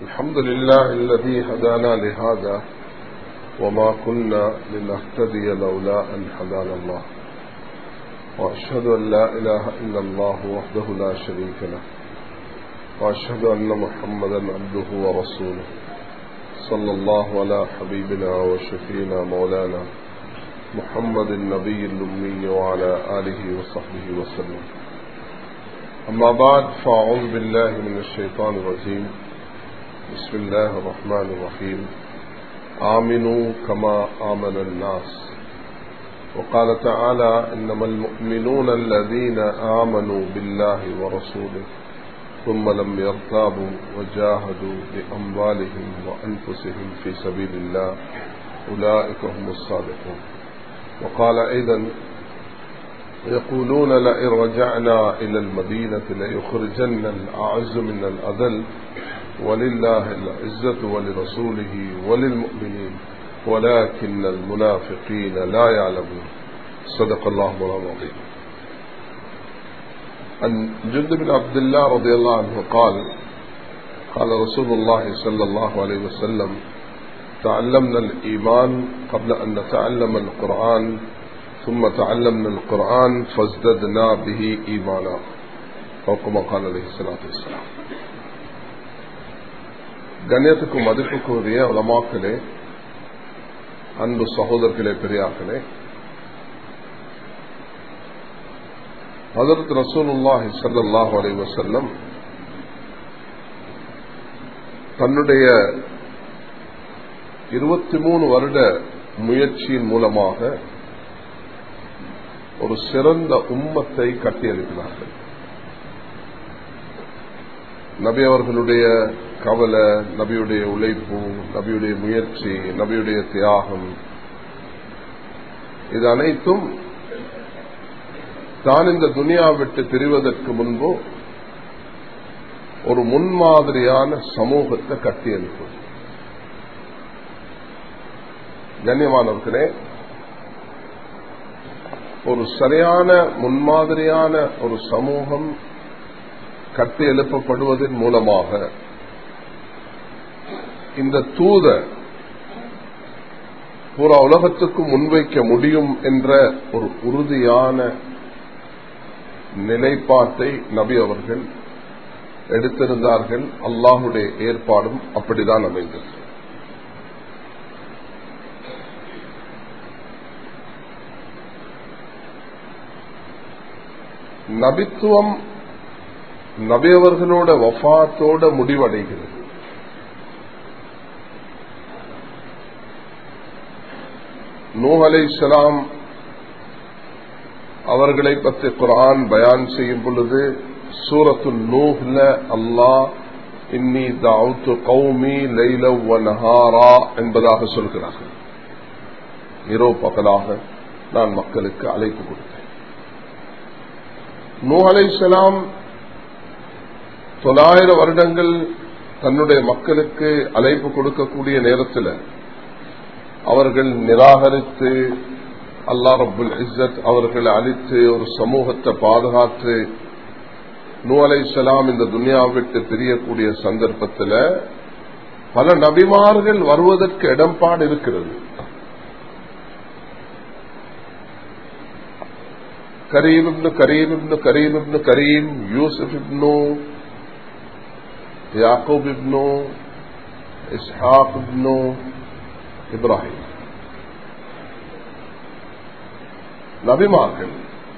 الحمد لله الذي هدانا لهذا وما كنا لنهتدي لولا أن هدانا الله وأشهد أن لا إله إلا الله وحده لا شريك له وأشهد أن محمدا عبده ورسوله صلى الله على حبيبنا وشفينا مولانا محمد النبي الأمي وعلى آله وصحبه وسلم أما بعد فأعوذ بالله من الشيطان الرجيم بسم الله الرحمن الرحيم آمنوا كما آمن الناس وقال تعالى إنما المؤمنون الذين آمنوا بالله ورسوله ثم لم يرتابوا وجاهدوا بأموالهم وأنفسهم في سبيل الله أولئك هم الصادقون وقال أيضا يقولون لئن رجعنا إلى المدينة ليخرجن الأعز من الأذل ولله العزة ولرسوله وللمؤمنين ولكن المنافقين لا يعلمون صدق الله العظيم عن جند بن عبد الله رضي الله عنه قال قال رسول الله صلى الله عليه وسلم تعلمنا الإيمان قبل أن نتعلم القرآن ثم تعلمنا القرآن فازددنا به إيمانا أو كما قال عليه الصلاة والسلام கண்ணியத்துக்கும் மதிப்புக்கும் உரிய உலமாக்களே அன்பு சகோதரர்களே பெரியார்களே ஹதரத் ரசூலுல்லாஹி சல்லாஹூ அலை வசல்லம் தன்னுடைய இருபத்தி மூணு வருட முயற்சியின் மூலமாக ஒரு சிறந்த உம்மத்தை கட்டியெழுப்பினார்கள் நபி அவர்களுடைய கவலை நபியுடைய உழைப்பு நபியுடைய முயற்சி நபியுடைய தியாகம் இது அனைத்தும் தான் இந்த துனியா விட்டு பிரிவதற்கு முன்பு ஒரு முன்மாதிரியான சமூகத்தை கட்டி அனுப்பும் கண்ணியமானவர்களே ஒரு சரியான முன்மாதிரியான ஒரு சமூகம் கட்டி எழுப்பப்படுவதன் மூலமாக இந்த தூத பூரா உலகத்துக்கு முன்வைக்க முடியும் என்ற ஒரு உறுதியான நிலைப்பாட்டை நபி அவர்கள் எடுத்திருந்தார்கள் அல்லாஹுடைய ஏற்பாடும் அப்படிதான் அமைந்தது நபித்துவம் நபியவர்களோட வஃத்தோட முடிவடைகிறது நூ அலை சலாம் அவர்களை பற்றி குரான் பயான் செய்யும் பொழுது சூரத்து நூஹ்ல அல்லாஹ் இன்னி தாவுத்து கௌமி லைல நஹாரா என்பதாக சொல்கிறார்கள் இரவு பகலாக நான் மக்களுக்கு அழைப்பு கொடுத்தேன் நூ அலை சலாம் தொள்ளாயிரம் வருடங்கள் தன்னுடைய மக்களுக்கு அழைப்பு கொடுக்கக்கூடிய நேரத்தில் அவர்கள் நிராகரித்து அல்லா ரபுல் இஸ்ஸத் அவர்களை அழித்து ஒரு சமூகத்தை பாதுகாத்து நூ அலை சலாம் இந்த துனியா விட்டு பிரியக்கூடிய சந்தர்ப்பத்தில் பல நபிமார்கள் வருவதற்கு இடம்பாடு இருக்கிறது கரீம் இப்னு கரீம் இப்னு கரீம் இப்னு கரீம் யூசுப் இப்னு யாக்கூப் இப்னு இஸ்ஹாக் இப்னு இப்ராஹிம் நபிமார்கள்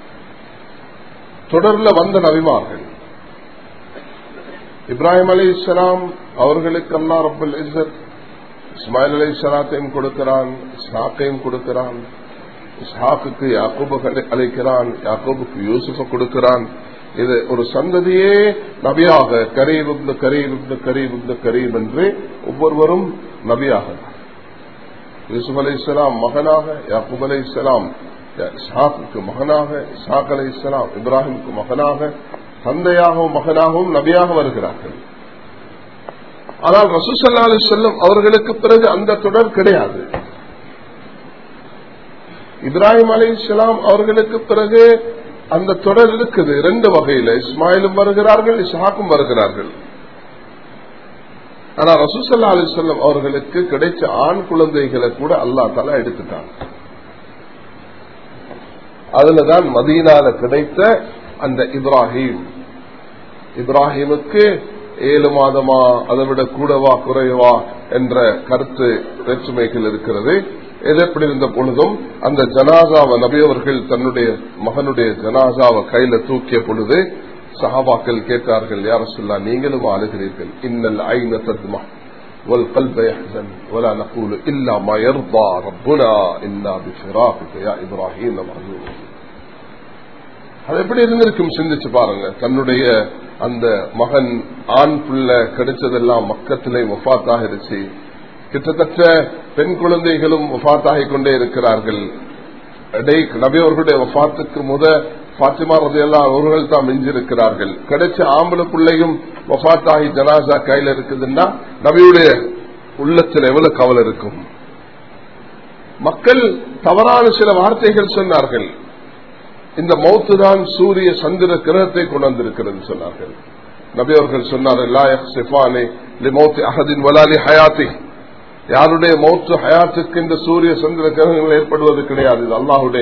தொடர்ல வந்த நபிமார்கள் இப்ராஹிம் அலி இஸ்லாம் அவர்களுக்கு அல்லா ரபுல் இசத் இஸ்மாயில் அலி இஸ்லாத்தையும் கொடுக்கிறான் இஸ்ஹாக்கையும் கொடுக்கிறான் இஸ்ஹாக்கு யாக்கூபு அழைக்கிறான் யாக்கூபுக்கு யூசுஃப கொடுக்கிறான் இது ஒரு சந்ததியே நபியாக கரீப் இப்னு கரீப் இப்னு கரீப் இப்னு கரீப் என்று ஒவ்வொருவரும் நபியாக யூசுப் அலி இஸ்லாம் மகனாக யாக்கூப் அலி இஸ்லாம் இஸ்ஹாக்கு மகனாக இஸ்ஹாக் அலி இஸ்லாம் இப்ராஹிமுக்கு மகனாக தந்தையாகவும் மகனாகவும் நபியாக வருகிறார்கள் ஆனால் ரசூசல்லா அலி செல்லம் அவர்களுக்கு பிறகு அந்த தொடர் கிடையாது இப்ராஹிம் அலி இஸ்லாம் அவர்களுக்கு பிறகு அந்த தொடர் இருக்குது ரெண்டு வகையில இஸ்மாயிலும் வருகிறார்கள் இஸ்ஹாக்கும் வருகிறார்கள் ஆனா ரசூசல்லா அலிசல்லம் அவர்களுக்கு கிடைச்ச ஆண் குழந்தைகளை கூட அல்லா தலா எடுத்துட்டாங்க அதுலதான் மதீனால கிடைத்த அந்த இப்ராஹிம் இப்ராஹிமுக்கு ஏழு மாதமா அதை விட கூடவா குறைவா என்ற கருத்து வேற்றுமைகள் இருக்கிறது எது எப்படி இருந்த பொழுதும் அந்த ஜனாசாவை நபியவர்கள் தன்னுடைய மகனுடைய ஜனாசாவை கையில தூக்கிய பொழுது சஹாபாக்கள் கேட்டார்கள் யார சொல்லா நீங்களும் அழுகிறீர்கள் இன்னல் ஐன தத்மா والقلب يحزن ولا نقول إلا ما يرضى ربنا إنا بفراقك يا إبراهيم لمحزون அது எப்படி இருந்திருக்கும் சிந்திச்சு பாருங்க தன்னுடைய அந்த மகன் ஆண் பிள்ளை கிடைச்சதெல்லாம் மக்கத்திலே ஒஃபாத்தாகிருச்சு கிட்டத்தட்ட பெண் குழந்தைகளும் ஒஃபாத்தாகி கொண்டே இருக்கிறார்கள் நபி அவர்களுடைய ஒஃபாத்துக்கு முத பாத்திமா ரதையெல்லாம் அவர்கள் தான் மிஞ்சிருக்கிறார்கள் கிடைச்ச ஆம்பளை பிள்ளையும் வஃத்தாகி ஜனாசா கையில இருக்குதுன்னா நபியுடைய உள்ளத்தில் எவ்வளவு கவலை இருக்கும் மக்கள் தவறான சில வார்த்தைகள் சொன்னார்கள் இந்த மௌத்து தான் சூரிய சந்திர கிரகத்தை கொண்டு வந்திருக்கிறது சொன்னார்கள் நபி அவர்கள் சொன்னார்கள் யாருடைய மௌத்து ஹயாத்துக்கு இந்த சூரிய சந்திர கிரகங்கள் ஏற்படுவது கிடையாது இது அல்லாஹுடைய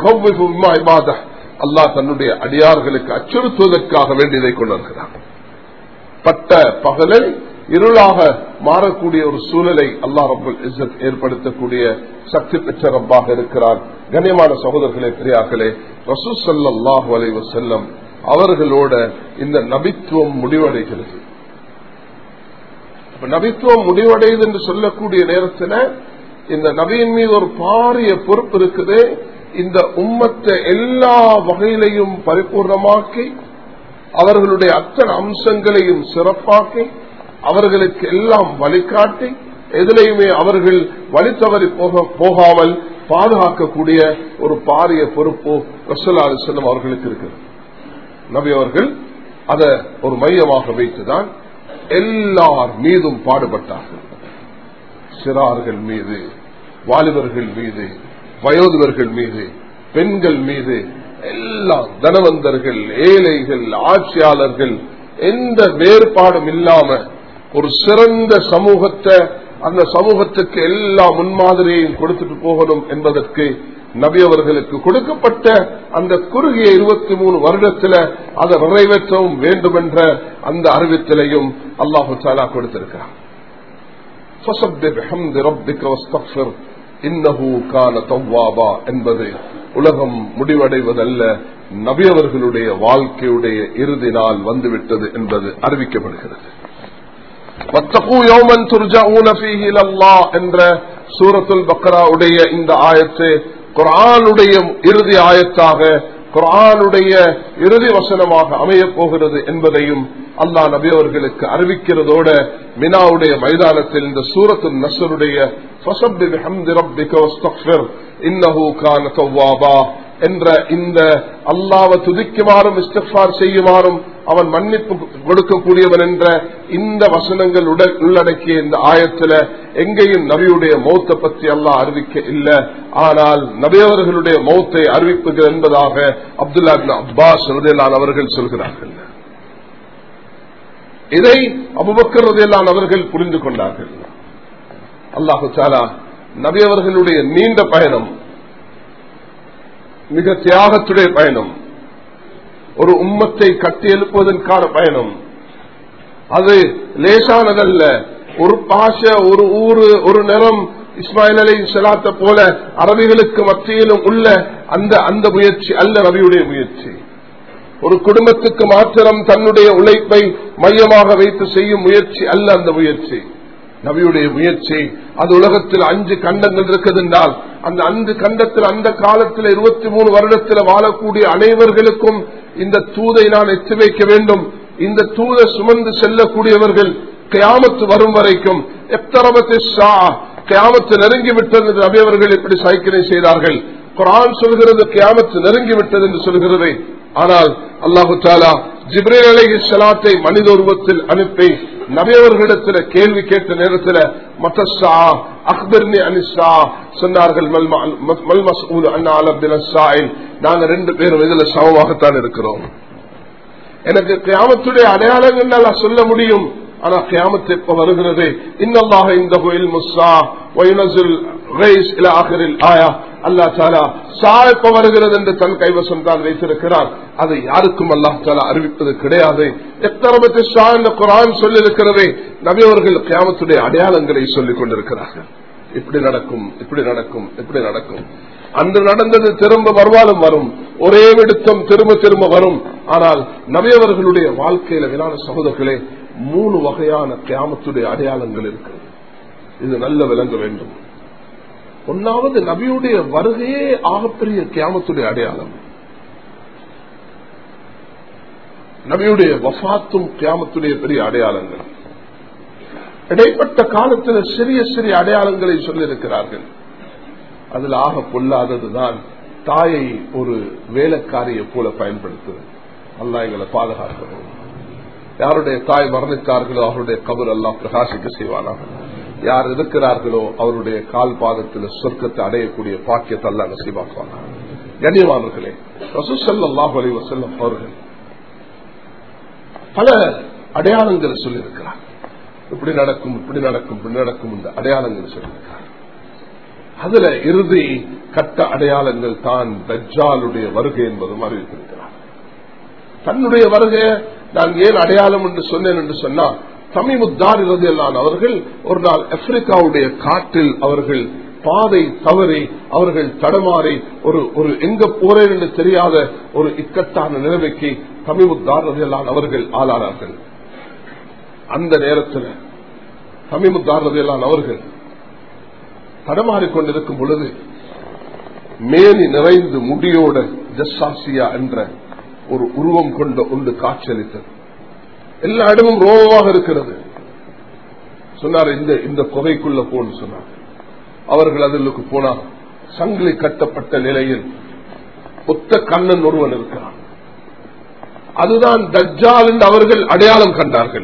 அல்லாஹ் தன்னுடைய அடியார்களுக்கு அச்சுறுத்துவதற்காக வேண்டியதை கொண்டு வருகிறார் பட்ட பகலை இருளாக மாறக்கூடிய ஒரு சூழலை அல்லா ரபுல் இசத் ஏற்படுத்தக்கூடிய சக்தி பெற்ற ரப்பாக இருக்கிறார் கண்ணியமான சகோதரர்களே பெரியார்களே ரசூ சல்லாஹூ அலைவ செல்லம் அவர்களோட இந்த நபித்துவம் முடிவடைகிறது நபித்துவம் முடிவடையுது என்று சொல்லக்கூடிய நேரத்தில் இந்த நபியின் மீது ஒரு பாரிய பொறுப்பு இருக்குது இந்த உம்மத்தை எல்லா வகையிலையும் பரிபூர்ணமாக்கி அவர்களுடைய அத்தனை அம்சங்களையும் சிறப்பாக்கி அவர்களுக்கு எல்லாம் வழிகாட்டி எதிலையுமே அவர்கள் வழி தவறி போகாமல் பாதுகாக்கக்கூடிய ஒரு பாரிய பொறுப்பு ரசல்லா செல்லம் அவர்களுக்கு இருக்கு நபி அவர்கள் அதை ஒரு மையமாக வைத்துதான் எல்லார் மீதும் பாடுபட்டார்கள் சிறார்கள் மீது வாலிபர்கள் மீது வயோதிபர்கள் மீது பெண்கள் மீது எல்லாம் தனவந்தர்கள் ஏழைகள் ஆட்சியாளர்கள் எந்த வேறுபாடும் இல்லாம ஒரு சிறந்த சமூகத்தை அந்த சமூகத்துக்கு எல்லா முன்மாதிரியையும் கொடுத்துட்டு போகணும் என்பதற்கு நபி அவர்களுக்கு கொடுக்கப்பட்ட அந்த குறுகிய இருபத்தி மூணு வருடத்துல அதை நிறைவேற்றவும் வேண்டும் என்ற அந்த அறிவித்தலையும் அல்லாஹு சாலா கொடுத்திருக்கிறார் என்பது உலகம் முடிவடைவதல்ல நபி அவர்களுடைய வாழ்க்கையுடைய இறுதி நாள் வந்துவிட்டது என்பது அறிவிக்கப்படுகிறது என்ற சூரத்துல் பக்ராவுடைய இந்த ஆயத்து குரானுடைய இறுதி ஆயத்தாக குரானுடைய இறுதி வசனமாக அமையப் போகிறது என்பதையும் அல்லா நபி அவர்களுக்கு அறிவிக்கிறதோட மினாவுடைய மைதானத்தில் இந்த சூரத்து நசருடைய என்ற இந்த அல்லாவை துதிக்குமாறும் இஸ்தார் செய்யுமாறும் அவன் மன்னிப்பு கொடுக்கக்கூடியவன் என்ற இந்த வசனங்கள் உள்ளடக்கிய இந்த ஆயத்துல எங்கேயும் நபியுடைய மௌத்தை பற்றி அல்லாஹ் அறிவிக்க இல்லை ஆனால் நபியவர்களுடைய மௌத்தை அறிவிப்பது என்பதாக அப்துல்லா அப்பாஸ் அவர்கள் சொல்கிறார்கள் இதை அபுபக்கர் ரதையெல்லாம் அவர்கள் புரிந்து கொண்டார்கள் அல்லாஹு சாலா நபி அவர்களுடைய நீண்ட பயணம் மிக தியாகத்துடைய பயணம் ஒரு உம்மத்தை கட்டி எழுப்புவதற்கான பயணம் அது லேசானதல்ல ஒரு பாஷ ஒரு ஊரு ஒரு நிறம் இஸ்மாயில் அலி சலாத்த போல அரபிகளுக்கு மத்தியிலும் உள்ள அந்த அந்த முயற்சி அல்ல ரவியுடைய முயற்சி ஒரு குடும்பத்துக்கு மாத்திரம் தன்னுடைய உழைப்பை மையமாக வைத்து செய்யும் முயற்சி அல்ல அந்த முயற்சி நபியுடைய முயற்சி அது உலகத்தில் அஞ்சு கண்டங்கள் இருக்குது என்றால் அந்த அஞ்சு கண்டத்தில் அந்த காலத்தில் இருபத்தி மூணு வருடத்தில் வாழக்கூடிய அனைவர்களுக்கும் இந்த தூதை நான் எச்சு வைக்க வேண்டும் இந்த தூதை சுமந்து செல்லக்கூடியவர்கள் கியாமத்து வரும் வரைக்கும் எத்தரபத்தை ஷா கியாமத்து நெருங்கி விட்டது நபி அவர்கள் இப்படி சைக்கிளை செய்தார்கள் குரான் சொல்கிறது கியாமத்து நெருங்கி விட்டது என்று சொல்கிறது ஆனால் அல்லாஹு தாலா ஜிப்ரேல் அலஹி சலாத்தை மனித உருவத்தில் அனுப்பி நபியவர்களிடத்தில் கேள்வி கேட்ட நேரத்தில் மத்தா அக்பர்னி அனிசா சொன்னார்கள் நாங்க ரெண்டு பேரும் இதுல சமமாகத்தான் இருக்கிறோம் எனக்கு கிராமத்துடைய அடையாளங்கள் சொல்ல முடியும் ஆனா கியாமத்து எப்ப வருகிறது இன்னல்லாக இந்த கோயில் முஸ்ஸா வயுனசுல் ரைஸ் இல ஆகிரில் ஆயா அல்லா தாலா சா எப்ப வருகிறது என்று தன் கைவசம் தான் வைத்திருக்கிறார் அதை யாருக்கும் அல்லாஹ் தாலா அறிவிப்பது கிடையாது எத்தரமத்து ஷா என்ற குரான் சொல்லியிருக்கிறதே நபி அவர்கள் கியாமத்துடைய அடையாளங்களை சொல்லிக் கொண்டிருக்கிறார்கள் இப்படி நடக்கும் இப்படி நடக்கும் இப்படி நடக்கும் அன்று நடந்தது திரும்ப வருவாலும் வரும் ஒரே விடுத்தம் திரும்ப திரும்ப வரும் ஆனால் நபியவர்களுடைய வாழ்க்கையில வினான சகோதரர்களே மூணு வகையான கியாமத்துடைய அடையாளங்கள் இருக்கிறது இது நல்ல விளங்க வேண்டும் ஒன்னாவது நபியுடைய வருகையே ஆகப்பெரிய கியாமத்துடைய அடையாளம் நபியுடைய வஃத்தும் கியாமத்துடைய பெரிய அடையாளங்கள் இடைப்பட்ட காலத்தில் சிறிய சிறிய அடையாளங்களை சொல்லியிருக்கிறார்கள் அதில் ஆக பொல்லாததுதான் தாயை ஒரு வேலைக்காரியை போல பயன்படுத்துவது அல்லா எங்களை பாதுகாக்கணும் யாருடைய தாய் மரணித்தார்களோ அவருடைய கபர் எல்லாம் பிரகாசிக்க செய்வானாக யார் இருக்கிறார்களோ அவருடைய கால் பாதத்தில் சொர்க்கத்தை அடையக்கூடிய பாக்கியத்தை அல்ல நசீபாக்குவாங்க கண்ணியமானவர்களே ரசூசல்லாஹ் அலி வசல்லம் அவர்கள் பல அடையாளங்களை சொல்லியிருக்கிறார் இப்படி நடக்கும் இப்படி நடக்கும் இப்படி நடக்கும் இந்த அடையாளங்கள் சொல்லியிருக்கிறார் அதுல இறுதி கட்ட அடையாளங்கள் தான் தஜ்ஜாலுடைய வருகை என்பதும் அறிவித்திருக்கிறார் தன்னுடைய வருகை நான் ஏன் அடையாளம் என்று சொன்னேன் என்று சொன்னா தமிமுத்தார் இறுதியெல்லாம் அவர்கள் ஒரு நாள் ஆப்பிரிக்காவுடைய காட்டில் அவர்கள் பாதை தவறி அவர்கள் தடமாறி ஒரு ஒரு எங்க போறேன் என்று தெரியாத ஒரு இக்கட்டான நிலைமைக்கு தமிமுத்தார் ரதியெல்லாம் அவர்கள் ஆளானார்கள் அந்த நேரத்தில் தமிமுத்தார் ரதியெல்லாம் அவர்கள் தடமாறிக்கொண்டிருக்கும் பொழுது மேனி நிறைந்து முடியோட ஜஸ்ஸாசியா என்ற ஒரு உருவம் கொண்ட ஒன்று காட்சியளித்தது எல்லா இடமும் ரோமமாக இருக்கிறது சொன்னார் இந்த இந்த குகைக்குள்ள போன்னு சொன்னார் அவர்கள் அதிலுக்கு போனார் சங்கிலி கட்டப்பட்ட நிலையில் ஒத்த கண்ணன் ஒருவன் இருக்கிறான் அதுதான் தஜ்ஜால் என்று அவர்கள் அடையாளம் கண்டார்கள்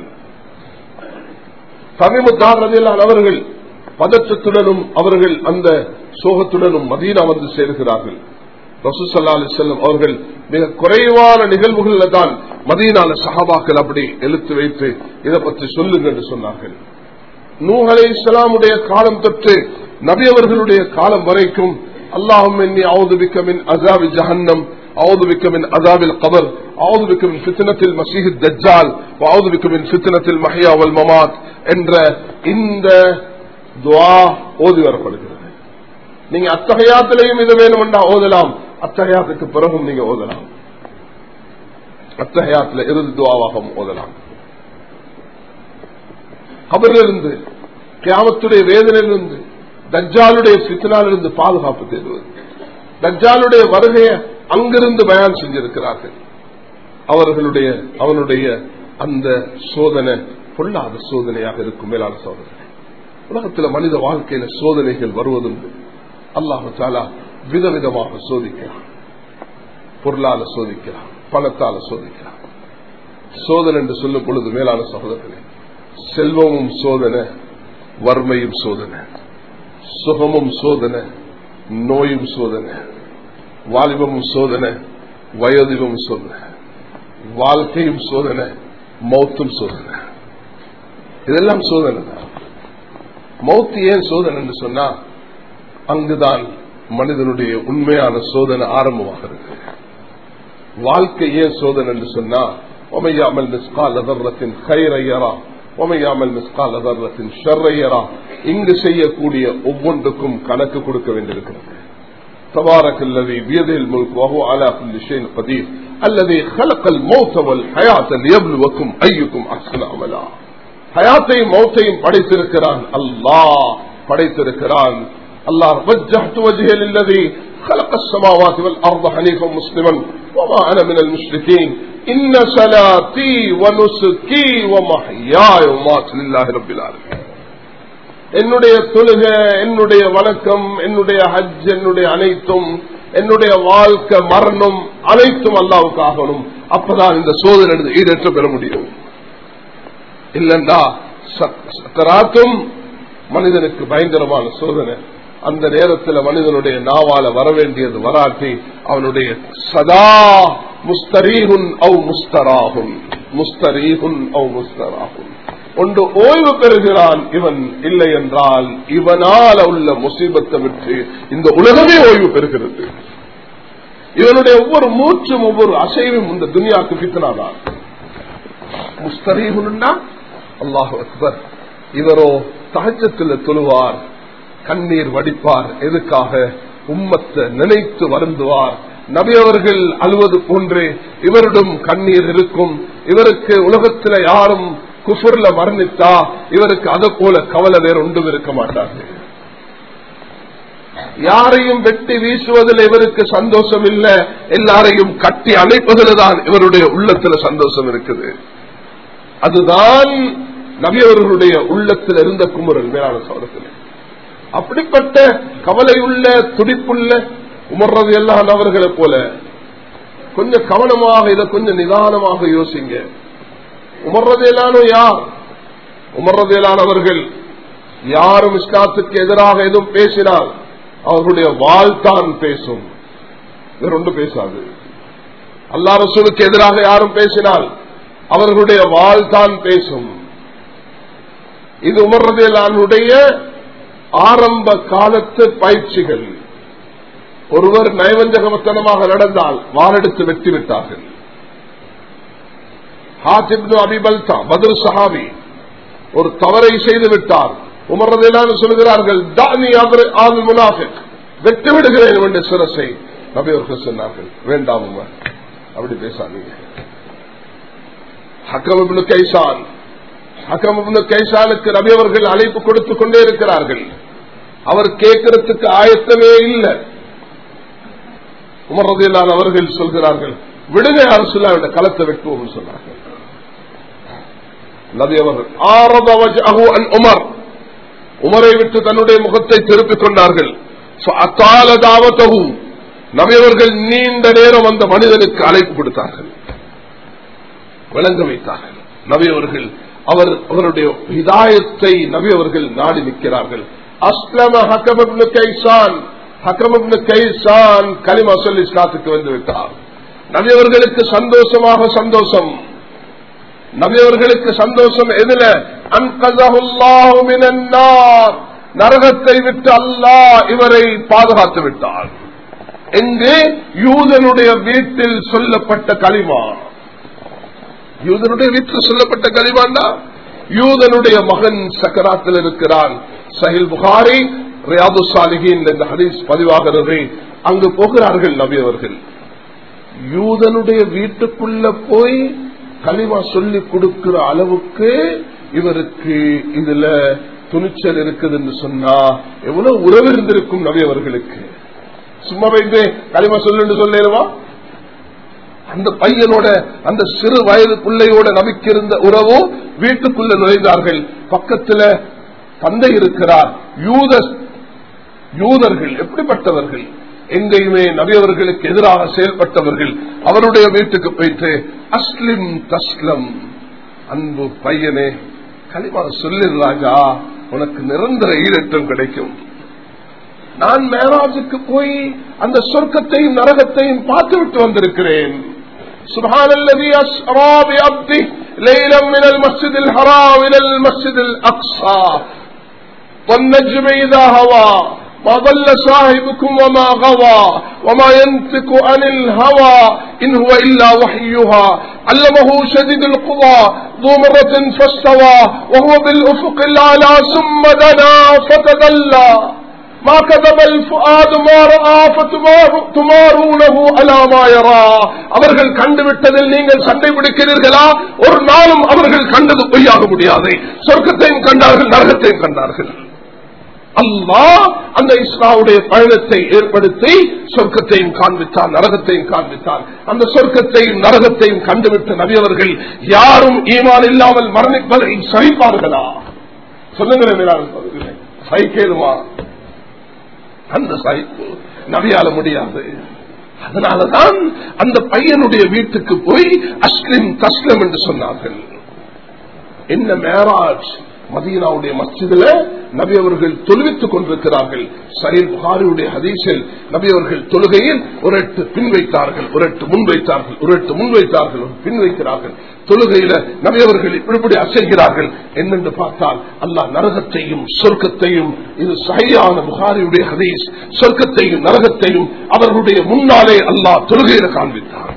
தமிமுத்தாரதிலான் அவர்கள் பதற்றத்துடனும் அவர்கள் அந்த சோகத்துடனும் மதீனா வந்து சேர்கிறார்கள் ரசூசல்லா அலி செல்லம் அவர்கள் மிக குறைவான நிகழ்வுகள்ல தான் மதீனால சஹாபாக்கள் அப்படி எழுத்து வைத்து இதை பற்றி சொல்லுங்க என்று சொன்னார்கள் நூ அலை இஸ்லாமுடைய காலம் தொட்டு நபி அவர்களுடைய காலம் வரைக்கும் அல்லாஹும் மின் அசாபி ஜஹன்னம் أعوذ بك من عذاب القبر أعوذ بك من فتنة المسيح الدجال وأعوذ بك من فتنة المحيا والممات என்ற இந்த துவா ஓதி வரப்படுகிறது நீங்க அத்தகையாத்திலையும் இது வேணும்னா ஓதலாம் அத்தகையாத்துக்கு பிறகும் நீங்க ஓதலாம் அத்தகையாத்துல இறுதி துவாவாக ஓதலாம் கபரிலிருந்து கியாமத்துடைய வேதனையிலிருந்து தஜ்ஜாலுடைய சித்தனாலிருந்து பாதுகாப்பு தேடுவது தஜ்ஜாலுடைய வருகையை அங்கிருந்து பயான் செஞ்சிருக்கிறார்கள் அவர்களுடைய அவனுடைய அந்த சோதனை பொல்லாத சோதனையாக இருக்கும் மேலான சோதனை உலகத்தில் மனித வாழ்க்கையில சோதனைகள் வருவதுண்டு அல்லாஹு சாலா விதவிதமாக சோதிக்கிறான் பொருளால சோதிக்கிறான் பணத்தால சோதிக்கிறான் சோதனை என்று சொல்லும் பொழுது மேலான சகோதரர்களே செல்வமும் சோதனை வறுமையும் சோதனை சுகமும் சோதனை நோயும் சோதனை வாலிபமும் சோதனை வயதிலும் சோதனை வாழ்க்கையும் சோதனை மௌத்தும் சோதனை இதெல்லாம் சோதனை தான் மௌத்து ஏன் சோதனை என்று சொன்னா அங்குதான் மனிதனுடைய உண்மையான சோதனை ஆரம்பமாகிறது வாழ்க்கை ஏன் சோதனை என்று சொன்னா ஒமையாமல் மிஸ்கால் அதர்ரத்தின் கைரையரா ஒமையாமல் மிஸ்கால் அதர்ரத்தின் ஷர்ரையரா இங்கு செய்யக்கூடிய ஒவ்வொன்றுக்கும் கணக்கு கொடுக்க வேண்டியிருக்கிறது تبارك الذي بيده الملك وهو على كل شيء قدير الذي خلق الموت والحياة ليبلوكم أيكم أحسن عملا ஹயாத்தையும் மௌத்தையும் படைத்திருக்கிறான் அல்லாஹ் படைத்திருக்கிறான் அல்லாஹ் وجهت وجهي للذي خلق السماوات والأرض حنيفا مسلما وما أنا من المشركين إن صلاتي ونسكي ومحياي ومات لله رب العالمين என்னுடைய தொழுக என்னுடைய வணக்கம் என்னுடைய ஹஜ் என்னுடைய அனைத்தும் என்னுடைய வாழ்க்கை மரணம் அனைத்தும் அல்லாவுக்கு ஆகணும் அப்பதான் இந்த சோதனை ஈடற்ற பெற முடியும் இல்லண்டா சக்கராத்தும் மனிதனுக்கு பயங்கரமான சோதனை அந்த நேரத்தில் மனிதனுடைய நாவால வர வேண்டியது வராட்டி அவனுடைய சதா முஸ்தரீகுன் அவ் முஸ்தராகும் முஸ்தரீகுன் அவ் முஸ்தராகும் ஒன்று ஓய்வு பெறுகிறான் இவன் இல்லை என்றால் இவனால் உள்ள முசீபத்தை விட்டு இந்த உலகமே ஓய்வு பெறுகிறது இவனுடைய ஒவ்வொரு மூச்சும் ஒவ்வொரு அசைவும் இந்த துனியாக்கு பித்தனாதான் முஸ்தரீகுன்னா அல்லாஹு அக்பர் இவரோ தகச்சத்தில் தொழுவார் கண்ணீர் வடிப்பார் எதுக்காக உம்மத்தை நினைத்து வருந்துவார் நபி அவர்கள் அழுவது போன்று இவரிடம் கண்ணீர் இருக்கும் இவருக்கு உலகத்தில் யாரும் குஃபுர்ல மரணித்தா இவருக்கு அதை போல கவலை வேற ஒன்றும் இருக்க மாட்டார்கள் யாரையும் வெட்டி வீசுவதில் இவருக்கு சந்தோஷம் இல்ல எல்லாரையும் கட்டி அணைப்பதில் தான் இவருடைய உள்ளத்துல சந்தோஷம் இருக்குது அதுதான் நபியவர்களுடைய உள்ளத்தில் இருந்த குமுறல் மேலான சோதத்தில் அப்படிப்பட்ட கவலையுள்ள துடிப்புள்ள உமர்றது எல்லாம் அவர்களை போல கொஞ்சம் கவனமாக இதை கொஞ்சம் நிதானமாக யோசிங்க உமர்றதேலானோ யார் உமர்றதேலானவர்கள் யாரும் இஸ்லாத்துக்கு எதிராக எதுவும் பேசினால் அவர்களுடைய வாழ்த்தான் பேசும் வேறொன்று பேசாது அல்லா ரசூலுக்கு எதிராக யாரும் பேசினால் அவர்களுடைய வாழ்தான் பேசும் இது உமர்றதேலானுடைய ஆரம்ப காலத்து பயிற்சிகள் ஒருவர் நயவஞ்சகமத்தனமாக நடந்தால் வாரெடுத்து வெட்டி விட்டார்கள் ஹாத்திப்னு அபிபல்தா பத்ர் சஹாபி ஒரு தவறை செய்து விட்டார் உமர்றதேலான்னு சொல்கிறார்கள் தானி ஆது முனாஃபிக் வெட்டி விடுகிறேன் என்ற சிரசை நபி அவர்கள் சொன்னார்கள் வேண்டாம் உமர் அப்படி பேசாதீங்க ஹக்கம் கைசான் ஹக்கம் கைசானுக்கு நபி அவர்கள் அழைப்பு கொடுத்துக் கொண்டே இருக்கிறார்கள் அவர் கேட்கறதுக்கு ஆயத்தமே இல்லை உமர்றதையிலான அவர்கள் சொல்கிறார்கள் விடுங்க அரசுல அவருடைய களத்தை வெட்டுவோம் சொன்னார்கள் நபி அவர்கள் ஆரம்ப உமர் உமரை விட்டு தன்னுடைய முகத்தை திருப்பிக் கொண்டார்கள் நபியவர்கள் நீண்ட நேரம் அந்த மனிதனுக்கு அழைப்பு கொடுத்தார்கள் விளங்க வைத்தார்கள் நபியவர்கள் அவர் அவருடைய ஹிதாயத்தை நபியவர்கள் நாடி நிற்கிறார்கள் அஸ்லம ஹக்கமப்னு கைசான் ஹக்கமப்னு கைசான் கலிமா சொல்லி இஸ்லாத்துக்கு வந்து விட்டார் நபியவர்களுக்கு சந்தோஷமாக சந்தோஷம் நபியவர்களுக்கு சந்தோஷம் எதுல அன்கல்லார் நரகத்தை விட்டு அல்லாஹ் இவரை பாதுகாத்து விட்டார் எங்கு யூதனுடைய வீட்டில் சொல்லப்பட்ட களிமா யூதனுடைய வீட்டில் சொல்லப்பட்ட களிமாண்டா யூதனுடைய மகன் சக்கராத்தில் இருக்கிறான் சஹில் புகாரி ரியாது சாலிகின் என்ற ஹதீஸ் பதிவாகிறது அங்கு போகிறார்கள் நபி அவர்கள் யூதனுடைய வீட்டுக்குள்ள போய் களிமா சொல்லி கொடுக்கிற அளவுக்கு இவருக்கு இதுல துணிச்சல் இருக்குது என்று சொன்னா எவ்வளவு உறவு இருந்திருக்கும் நபி அவர்களுக்கு சும்மா வைத்து களிமா சொல்லு சொல்லிடுவா அந்த பையனோட அந்த சிறு வயது பிள்ளையோட நபிக்கு இருந்த உறவோ வீட்டுக்குள்ள நுழைந்தார்கள் பக்கத்துல தந்தை இருக்கிறார் யூத யூதர்கள் எப்படிப்பட்டவர்கள் எங்கேயுமே நபியவர்களுக்கு எதிராக செயல்பட்டவர்கள் அவருடைய வீட்டுக்கு போயிட்டு அஸ்லிம் தஸ்லம் அன்பு பையனே களிமா சொல்லிடுறாங்கா உனக்கு நிரந்தர ஈரட்டம் கிடைக்கும் நான் மேராஜுக்கு போய் அந்த சொர்க்கத்தையும் நரகத்தையும் பார்த்து விட்டு வந்திருக்கிறேன் سبحان الذي أسرى بعبده ليلا من المسجد الحرام إلى المسجد الأقصى والنجم إذا هوى ما ضل صاحبكم وما غوى وما ينطق عن الهوى إن هو إلا وحيها علمه شديد القضى ذو مرة فاستوى وهو بالأفق الأعلى ثم دنا فتدلى ما كذب الفؤاد ما رأى فتمارونه على ما يرى அவர்கள் கண்டுவிட்டதில் நீங்கள் சண்டை பிடிக்கிறீர்களா ஒரு நாளும் அவர்கள் கண்டது பொய்யாக முடியாது சொர்க்கத்தையும் கண்டார்கள் நரகத்தையும் கண்டார்கள் அல்லா அந்த இஸ்லாவுடைய பயணத்தை ஏற்படுத்தி சொர்க்கத்தையும் காண்பித்தார் நரகத்தையும் காண்பித்தார் அந்த சொர்க்கத்தையும் நரகத்தையும் கண்டுவிட்ட நபியவர்கள் யாரும் ஈமான் இல்லாமல் மரணிப்பதை சகிப்பார்களா சொல்லுங்களேன் சகிக்கேதுமா அந்த சகிப்பு நபியால முடியாது அதனாலதான் அந்த பையனுடைய வீட்டுக்கு போய் அஸ்லிம் தஸ்லம் என்று சொன்னார்கள் என்ன மேராஜ் மதீனாவுடைய மஸ்ஜிதுல நபி அவர்கள் தொழுவித்துக் கொண்டிருக்கிறார்கள் சரீர் புகாரியுடைய ஹதீஸில் நபி அவர்கள் தொழுகையில் ஒரு எட்டு பின் வைத்தார்கள் ஒரு எட்டு முன் வைத்தார்கள் ஒரு எட்டு முன் வைத்தார்கள் ஒரு பின் வைக்கிறார்கள் தொழுகையில நபி அவர்கள் இப்படி அசைகிறார்கள் என்னென்று பார்த்தால் அல்லாஹ் நரகத்தையும் சொர்க்கத்தையும் இது சரியான புகாரியுடைய ஹதீஸ் சொர்க்கத்தையும் நரகத்தையும் அவர்களுடைய முன்னாலே அல்லாஹ் தொழுகையில காண்பித்தார்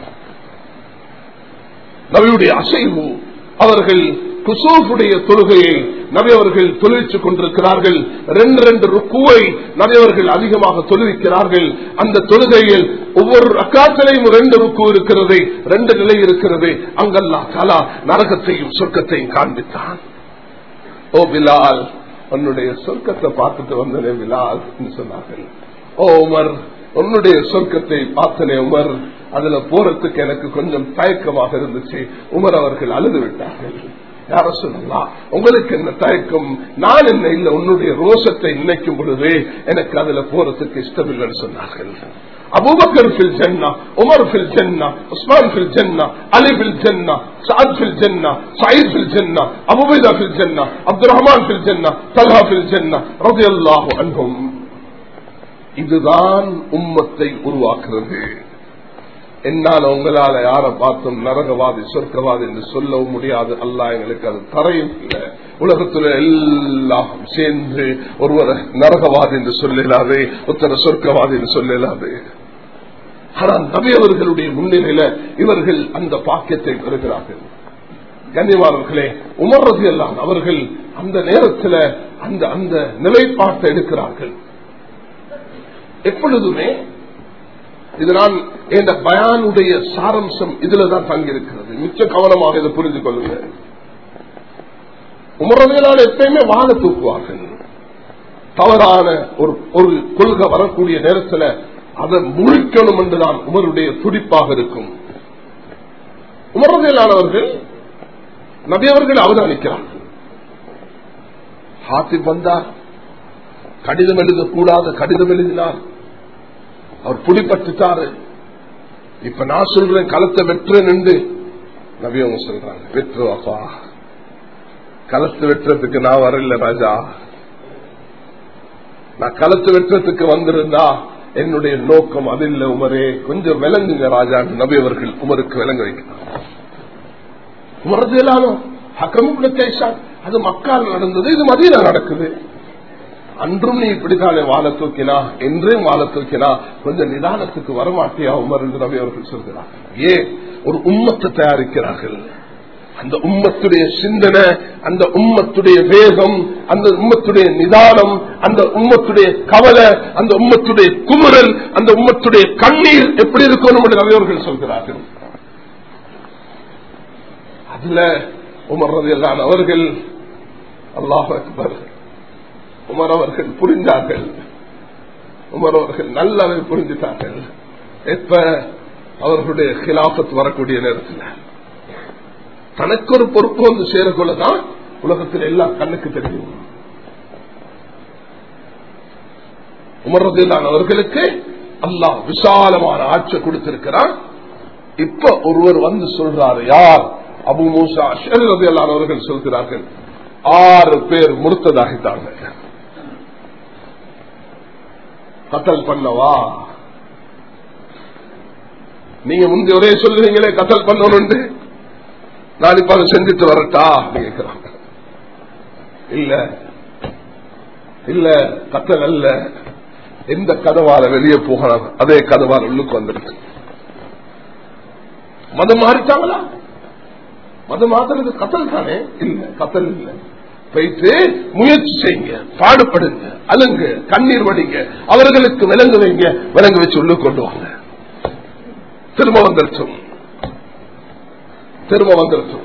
நபியுடைய அசைவு அவர்கள் குசூஃபுடைய தொழுகையை நபி அவர்கள் தொழுவித்துக் கொண்டிருக்கிறார்கள் ரெண்டு ரெண்டு ருக்குவை நபி அவர்கள் அதிகமாக தொழுவிக்கிறார்கள் அந்த தொழுகையில் ஒவ்வொரு அக்காத்திலையும் ரெண்டு ருக்கு இருக்கிறது ரெண்டு நிலை இருக்கிறது அங்கல்லா கலா நரகத்தையும் சொர்க்கத்தையும் காண்பித்தான் ஓ பிலால் உன்னுடைய சொர்க்கத்தை பார்த்துட்டு வந்தனே பிலால் என்று சொன்னார்கள் ஓ உமர் உன்னுடைய சொர்க்கத்தை பார்த்தனே உமர் அதுல போறதுக்கு எனக்கு கொஞ்சம் தயக்கமாக இருந்துச்சு உமர் அவர்கள் அழுது விட்டார்கள் யார சொல்லலாம் உங்களுக்கு என்ன தயக்கம் நான் என்ன இல்ல உன்னுடைய ரோஷத்தை நினைக்கும் பொழுது எனக்கு அதுல போறதுக்கு இஷ்டம் இல்லைன்னு சொன்னார்கள் அபூபக்கர் ஃபில் ஜன்னா உமர் ஃபில் ஜன்னா உஸ்மான் ஃபில் ஜன்னா அலி ஃபில் ஜன்னா சாத் ஃபில் ஜன்னா சயீத் ஃபில் ஜன்னா அபுபைதா ஃபில் ஜன்னா அப்துல் ரஹ்மான் ஃபில் ஜன்னா தல்ஹா ஃபில் ஜன்னா ரலியல்லாஹு அன்ஹும் இதுதான் உம்மத்தை உருவாக்குறது என்னால உங்களால யார பார்த்தும் நரகவாதி சொர்க்கவாதி என்று சொல்லவும் முடியாது அல்லா எங்களுக்கு அது தரையும் இல்லை உலகத்துல எல்லாம் சேர்ந்து ஒருவரை நரகவாதி என்று சொல்லலாது ஒருத்தர சொர்க்கவாதி என்று சொல்லலாது ஆனால் நபி அவர்களுடைய முன்னிலையில இவர்கள் அந்த பாக்கியத்தை பெறுகிறார்கள் கண்ணியமானவர்களே உமர்றது எல்லாம் அவர்கள் அந்த நேரத்தில் அந்த அந்த நிலைப்பாட்டை எடுக்கிறார்கள் எப்பொழுதுமே இது நான் இந்த பயானுடைய சாரம்சம் இதுலதான் தங்கியிருக்கிறது மிச்ச கவனமாக இதை புரிந்து கொள்ளுங்க உமரவியலால் எப்பயுமே வாழ தூக்குவார்கள் தவறான ஒரு ஒரு கொள்கை வரக்கூடிய நேரத்தில் அதை முழிக்கணும் என்றுதான் உமருடைய துடிப்பாக இருக்கும் உமரவியலானவர்கள் நபியவர்கள் அவதானிக்கிறார்கள் ஹாத்திப் வந்தார் கடிதம் எழுதக்கூடாத கடிதம் எழுதினார் அவர் புடிப்பட்டுட்டாரு இப்ப நான் சொல்றேன் களத்தை வெற்றுறேன் என்று நபியவங்க சொல்றாங்க வெற்றுவாப்பா களத்து வெட்டுறதுக்கு நான் வரல ராஜா நான் களத்து வெட்டுறதுக்கு வந்திருந்தா என்னுடைய நோக்கம் அது இல்ல உமரே கொஞ்சம் விளங்குங்க ராஜா நபி அவர்கள் உமருக்கு விளங்க வைக்கிறார் உமரது எல்லாரும் ஹக்கம் அது மக்கால் நடந்தது இது மதியில நடக்குது அன்றும் நீ இப்படித்தானே வாழ தூக்கினா என்றும் வாழ தூக்கினா கொஞ்சம் நிதானத்துக்கு வரமாட்டியா உமர் என்று நபி அவர்கள் சொல்கிறார் ஏன் ஒரு உம்மத்தை தயாரிக்கிறார்கள் அந்த உம்மத்துடைய சிந்தனை அந்த உம்மத்துடைய வேகம் அந்த உம்மத்துடைய நிதானம் அந்த உம்மத்துடைய கவலை அந்த உம்மத்துடைய குமுறல் அந்த உம்மத்துடைய கண்ணீர் எப்படி இருக்கணும் என்று நபி அவர்கள் சொல்கிறார்கள் அதுல உமர் ரதியல்லான் அவர்கள் அல்லாஹ் அக்பர் உமர் அவர்கள் புரிந்தார்கள் உமர் அவர்கள் நல்லவை புரிஞ்சுட்டார்கள் எப்ப அவர்களுடைய கிலாபத் வரக்கூடிய நேரத்தில் தனக்கு ஒரு பொறுப்பு வந்து சேரக்கொள்ளதான் உலகத்தில் எல்லாம் கண்ணுக்கு தெரியும் உமர்றதில்லான் அவர்களுக்கு அல்லாஹ் விசாலமான ஆட்சி கொடுத்திருக்கிறான் இப்ப ஒருவர் வந்து சொல்றாரு யார் அபு மூசா ஷெரதியல்லான் அவர்கள் சொல்கிறார்கள் ஆறு பேர் முறுத்ததாகிட்டாங்க கத்தல் பண்ணவா நீங்க முந்தைய ஒரே சொல்லுவீங்களே கத்தல் பண்ணணும் நான் இப்ப அதை செஞ்சுட்டு வரட்டா கேட்கிறாங்க இல்ல இல்ல கத்தல் அல்ல எந்த கதவால வெளியே போகலாம் அதே கதவால் உள்ளுக்கு வந்துருக்கு மதம் மாறிட்டாங்களா மதம் மாத்துறது கத்தல் தானே இல்ல கத்தல் இல்ல வைத்து முயற்சி செய்யுங்க பாடுபடுங்க அலுங்க கண்ணீர் வடிங்க அவர்களுக்கு விலங்கு வைங்க விலங்கு வச்சு உள்ள கொண்டு வாங்க திரும்ப வந்துருச்சும் திரும்ப வந்துருச்சும்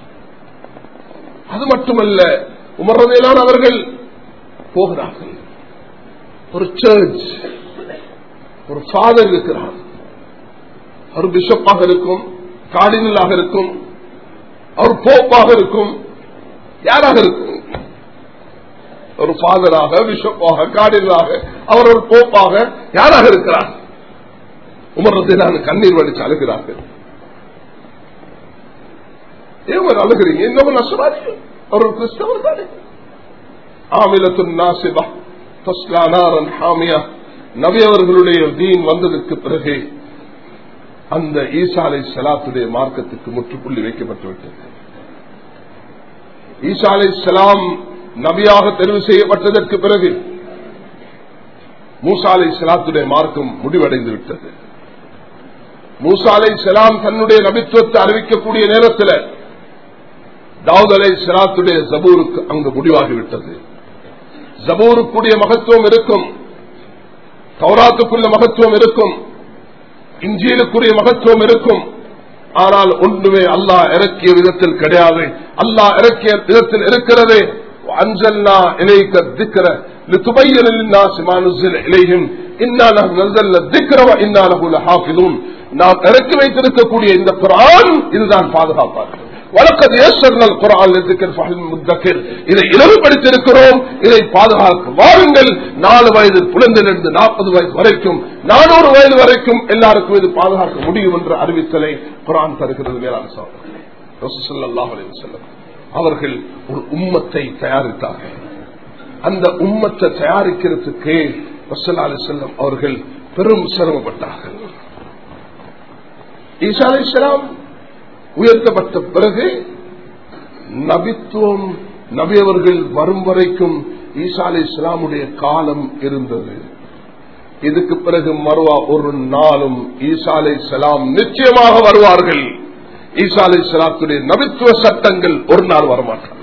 அது மட்டுமல்ல உமர்றதையிலான அவர்கள் போகிறார்கள் ஒரு சர்ச் ஒரு ஃபாதர் இருக்கிறார் ஒரு பிஷப்பாக இருக்கும் கார்டினலாக இருக்கும் அவர் போப்பாக இருக்கும் யாராக இருக்கும் ஒரு ஃபாதராக பிஷப்பாக கார்டினலாக அவர் ஒரு போப்பாக யாராக இருக்கிறார் உமரத்திலான கண்ணீர் வடிச்சு அழுகிறார்கள் ஏன் அழுகிறீங்க இன்னொரு நஷ்டமாதிரி அவர் ஒரு கிறிஸ்தவர் தானே ஆமிலத்துன் நாசிபா தஸ்லா நாரன் ஹாமியா நபி அவர்களுடைய தீன் வந்ததற்கு பிறகு அந்த ஈசா அலை சலாத்துடைய மார்க்கத்துக்கு முற்றுப்புள்ளி வைக்கப்பட்டு விட்டது ஈசா அலை சலாம் நபியாக தெரிவு செய்யப்பட்டதற்கு பிறகு மூசா அலை சலாத்துடைய மார்க்கம் முடிவடைந்து விட்டது மூசா அலை சலாம் தன்னுடைய நபித்துவத்தை அறிவிக்கக்கூடிய நேரத்தில் தாவூத் அலை சலாத்துடைய ஜபூருக்கு அங்கு முடிவாகிவிட்டது ஜபூருக்குரிய மகத்துவம் இருக்கும் தௌராத்துக்குள்ள மகத்துவம் இருக்கும் இஞ்சியலுக்குரிய மகத்துவம் இருக்கும் ஆனால் ஒன்றுமே அல்லாஹ் இறக்கிய விதத்தில் கிடையாது அல்லாஹ் இறக்கிய விதத்தில் இருக்கிறது அஞ்சல்லா இலைக்க திக்கிற لتبين للناس ما نزل إليهم إنا نحن نزلنا الذكر وإنا له لحافظون நாம் இறக்கி வைத்திருக்கக்கூடிய இந்த குரான் இதுதான் பாதுகாப்பார்கள் வழக்கது ஏசர்கள் குரான் முத்தக்கில் இதை இலவுபடுத்தியிருக்கிறோம் இதை பாதுகாக்க வாருங்கள் நாலு வயது குழந்தையிலிருந்து நாற்பது வயது வரைக்கும் நானூறு வயது வரைக்கும் எல்லாருக்கும் இது பாதுகாக்க முடியும் என்ற அறிவித்தலை குரான் தருகிறது மேலான சொல்லம் அவர்கள் ஒரு உம்மத்தை தயாரித்தார்கள் அந்த உம்மத்தை தயாரிக்கிறதுக்கு வசல்லா அலி செல்லம் அவர்கள் பெரும் சிரமப்பட்டார்கள் ஈசா அலி இஸ்லாம் உயர்த்தப்பட்ட பிறகு நபித்துவம் நபியவர்கள் வரும் வரைக்கும் ஈசா அலி இஸ்லாமுடைய காலம் இருந்தது இதுக்கு பிறகு மறுவா ஒரு நாளும் ஈசா அலி இஸ்லாம் நிச்சயமாக வருவார்கள் ஈசா அலி இஸ்லாத்துடைய நபித்துவ சட்டங்கள் ஒரு நாள் வரமாட்டார்கள்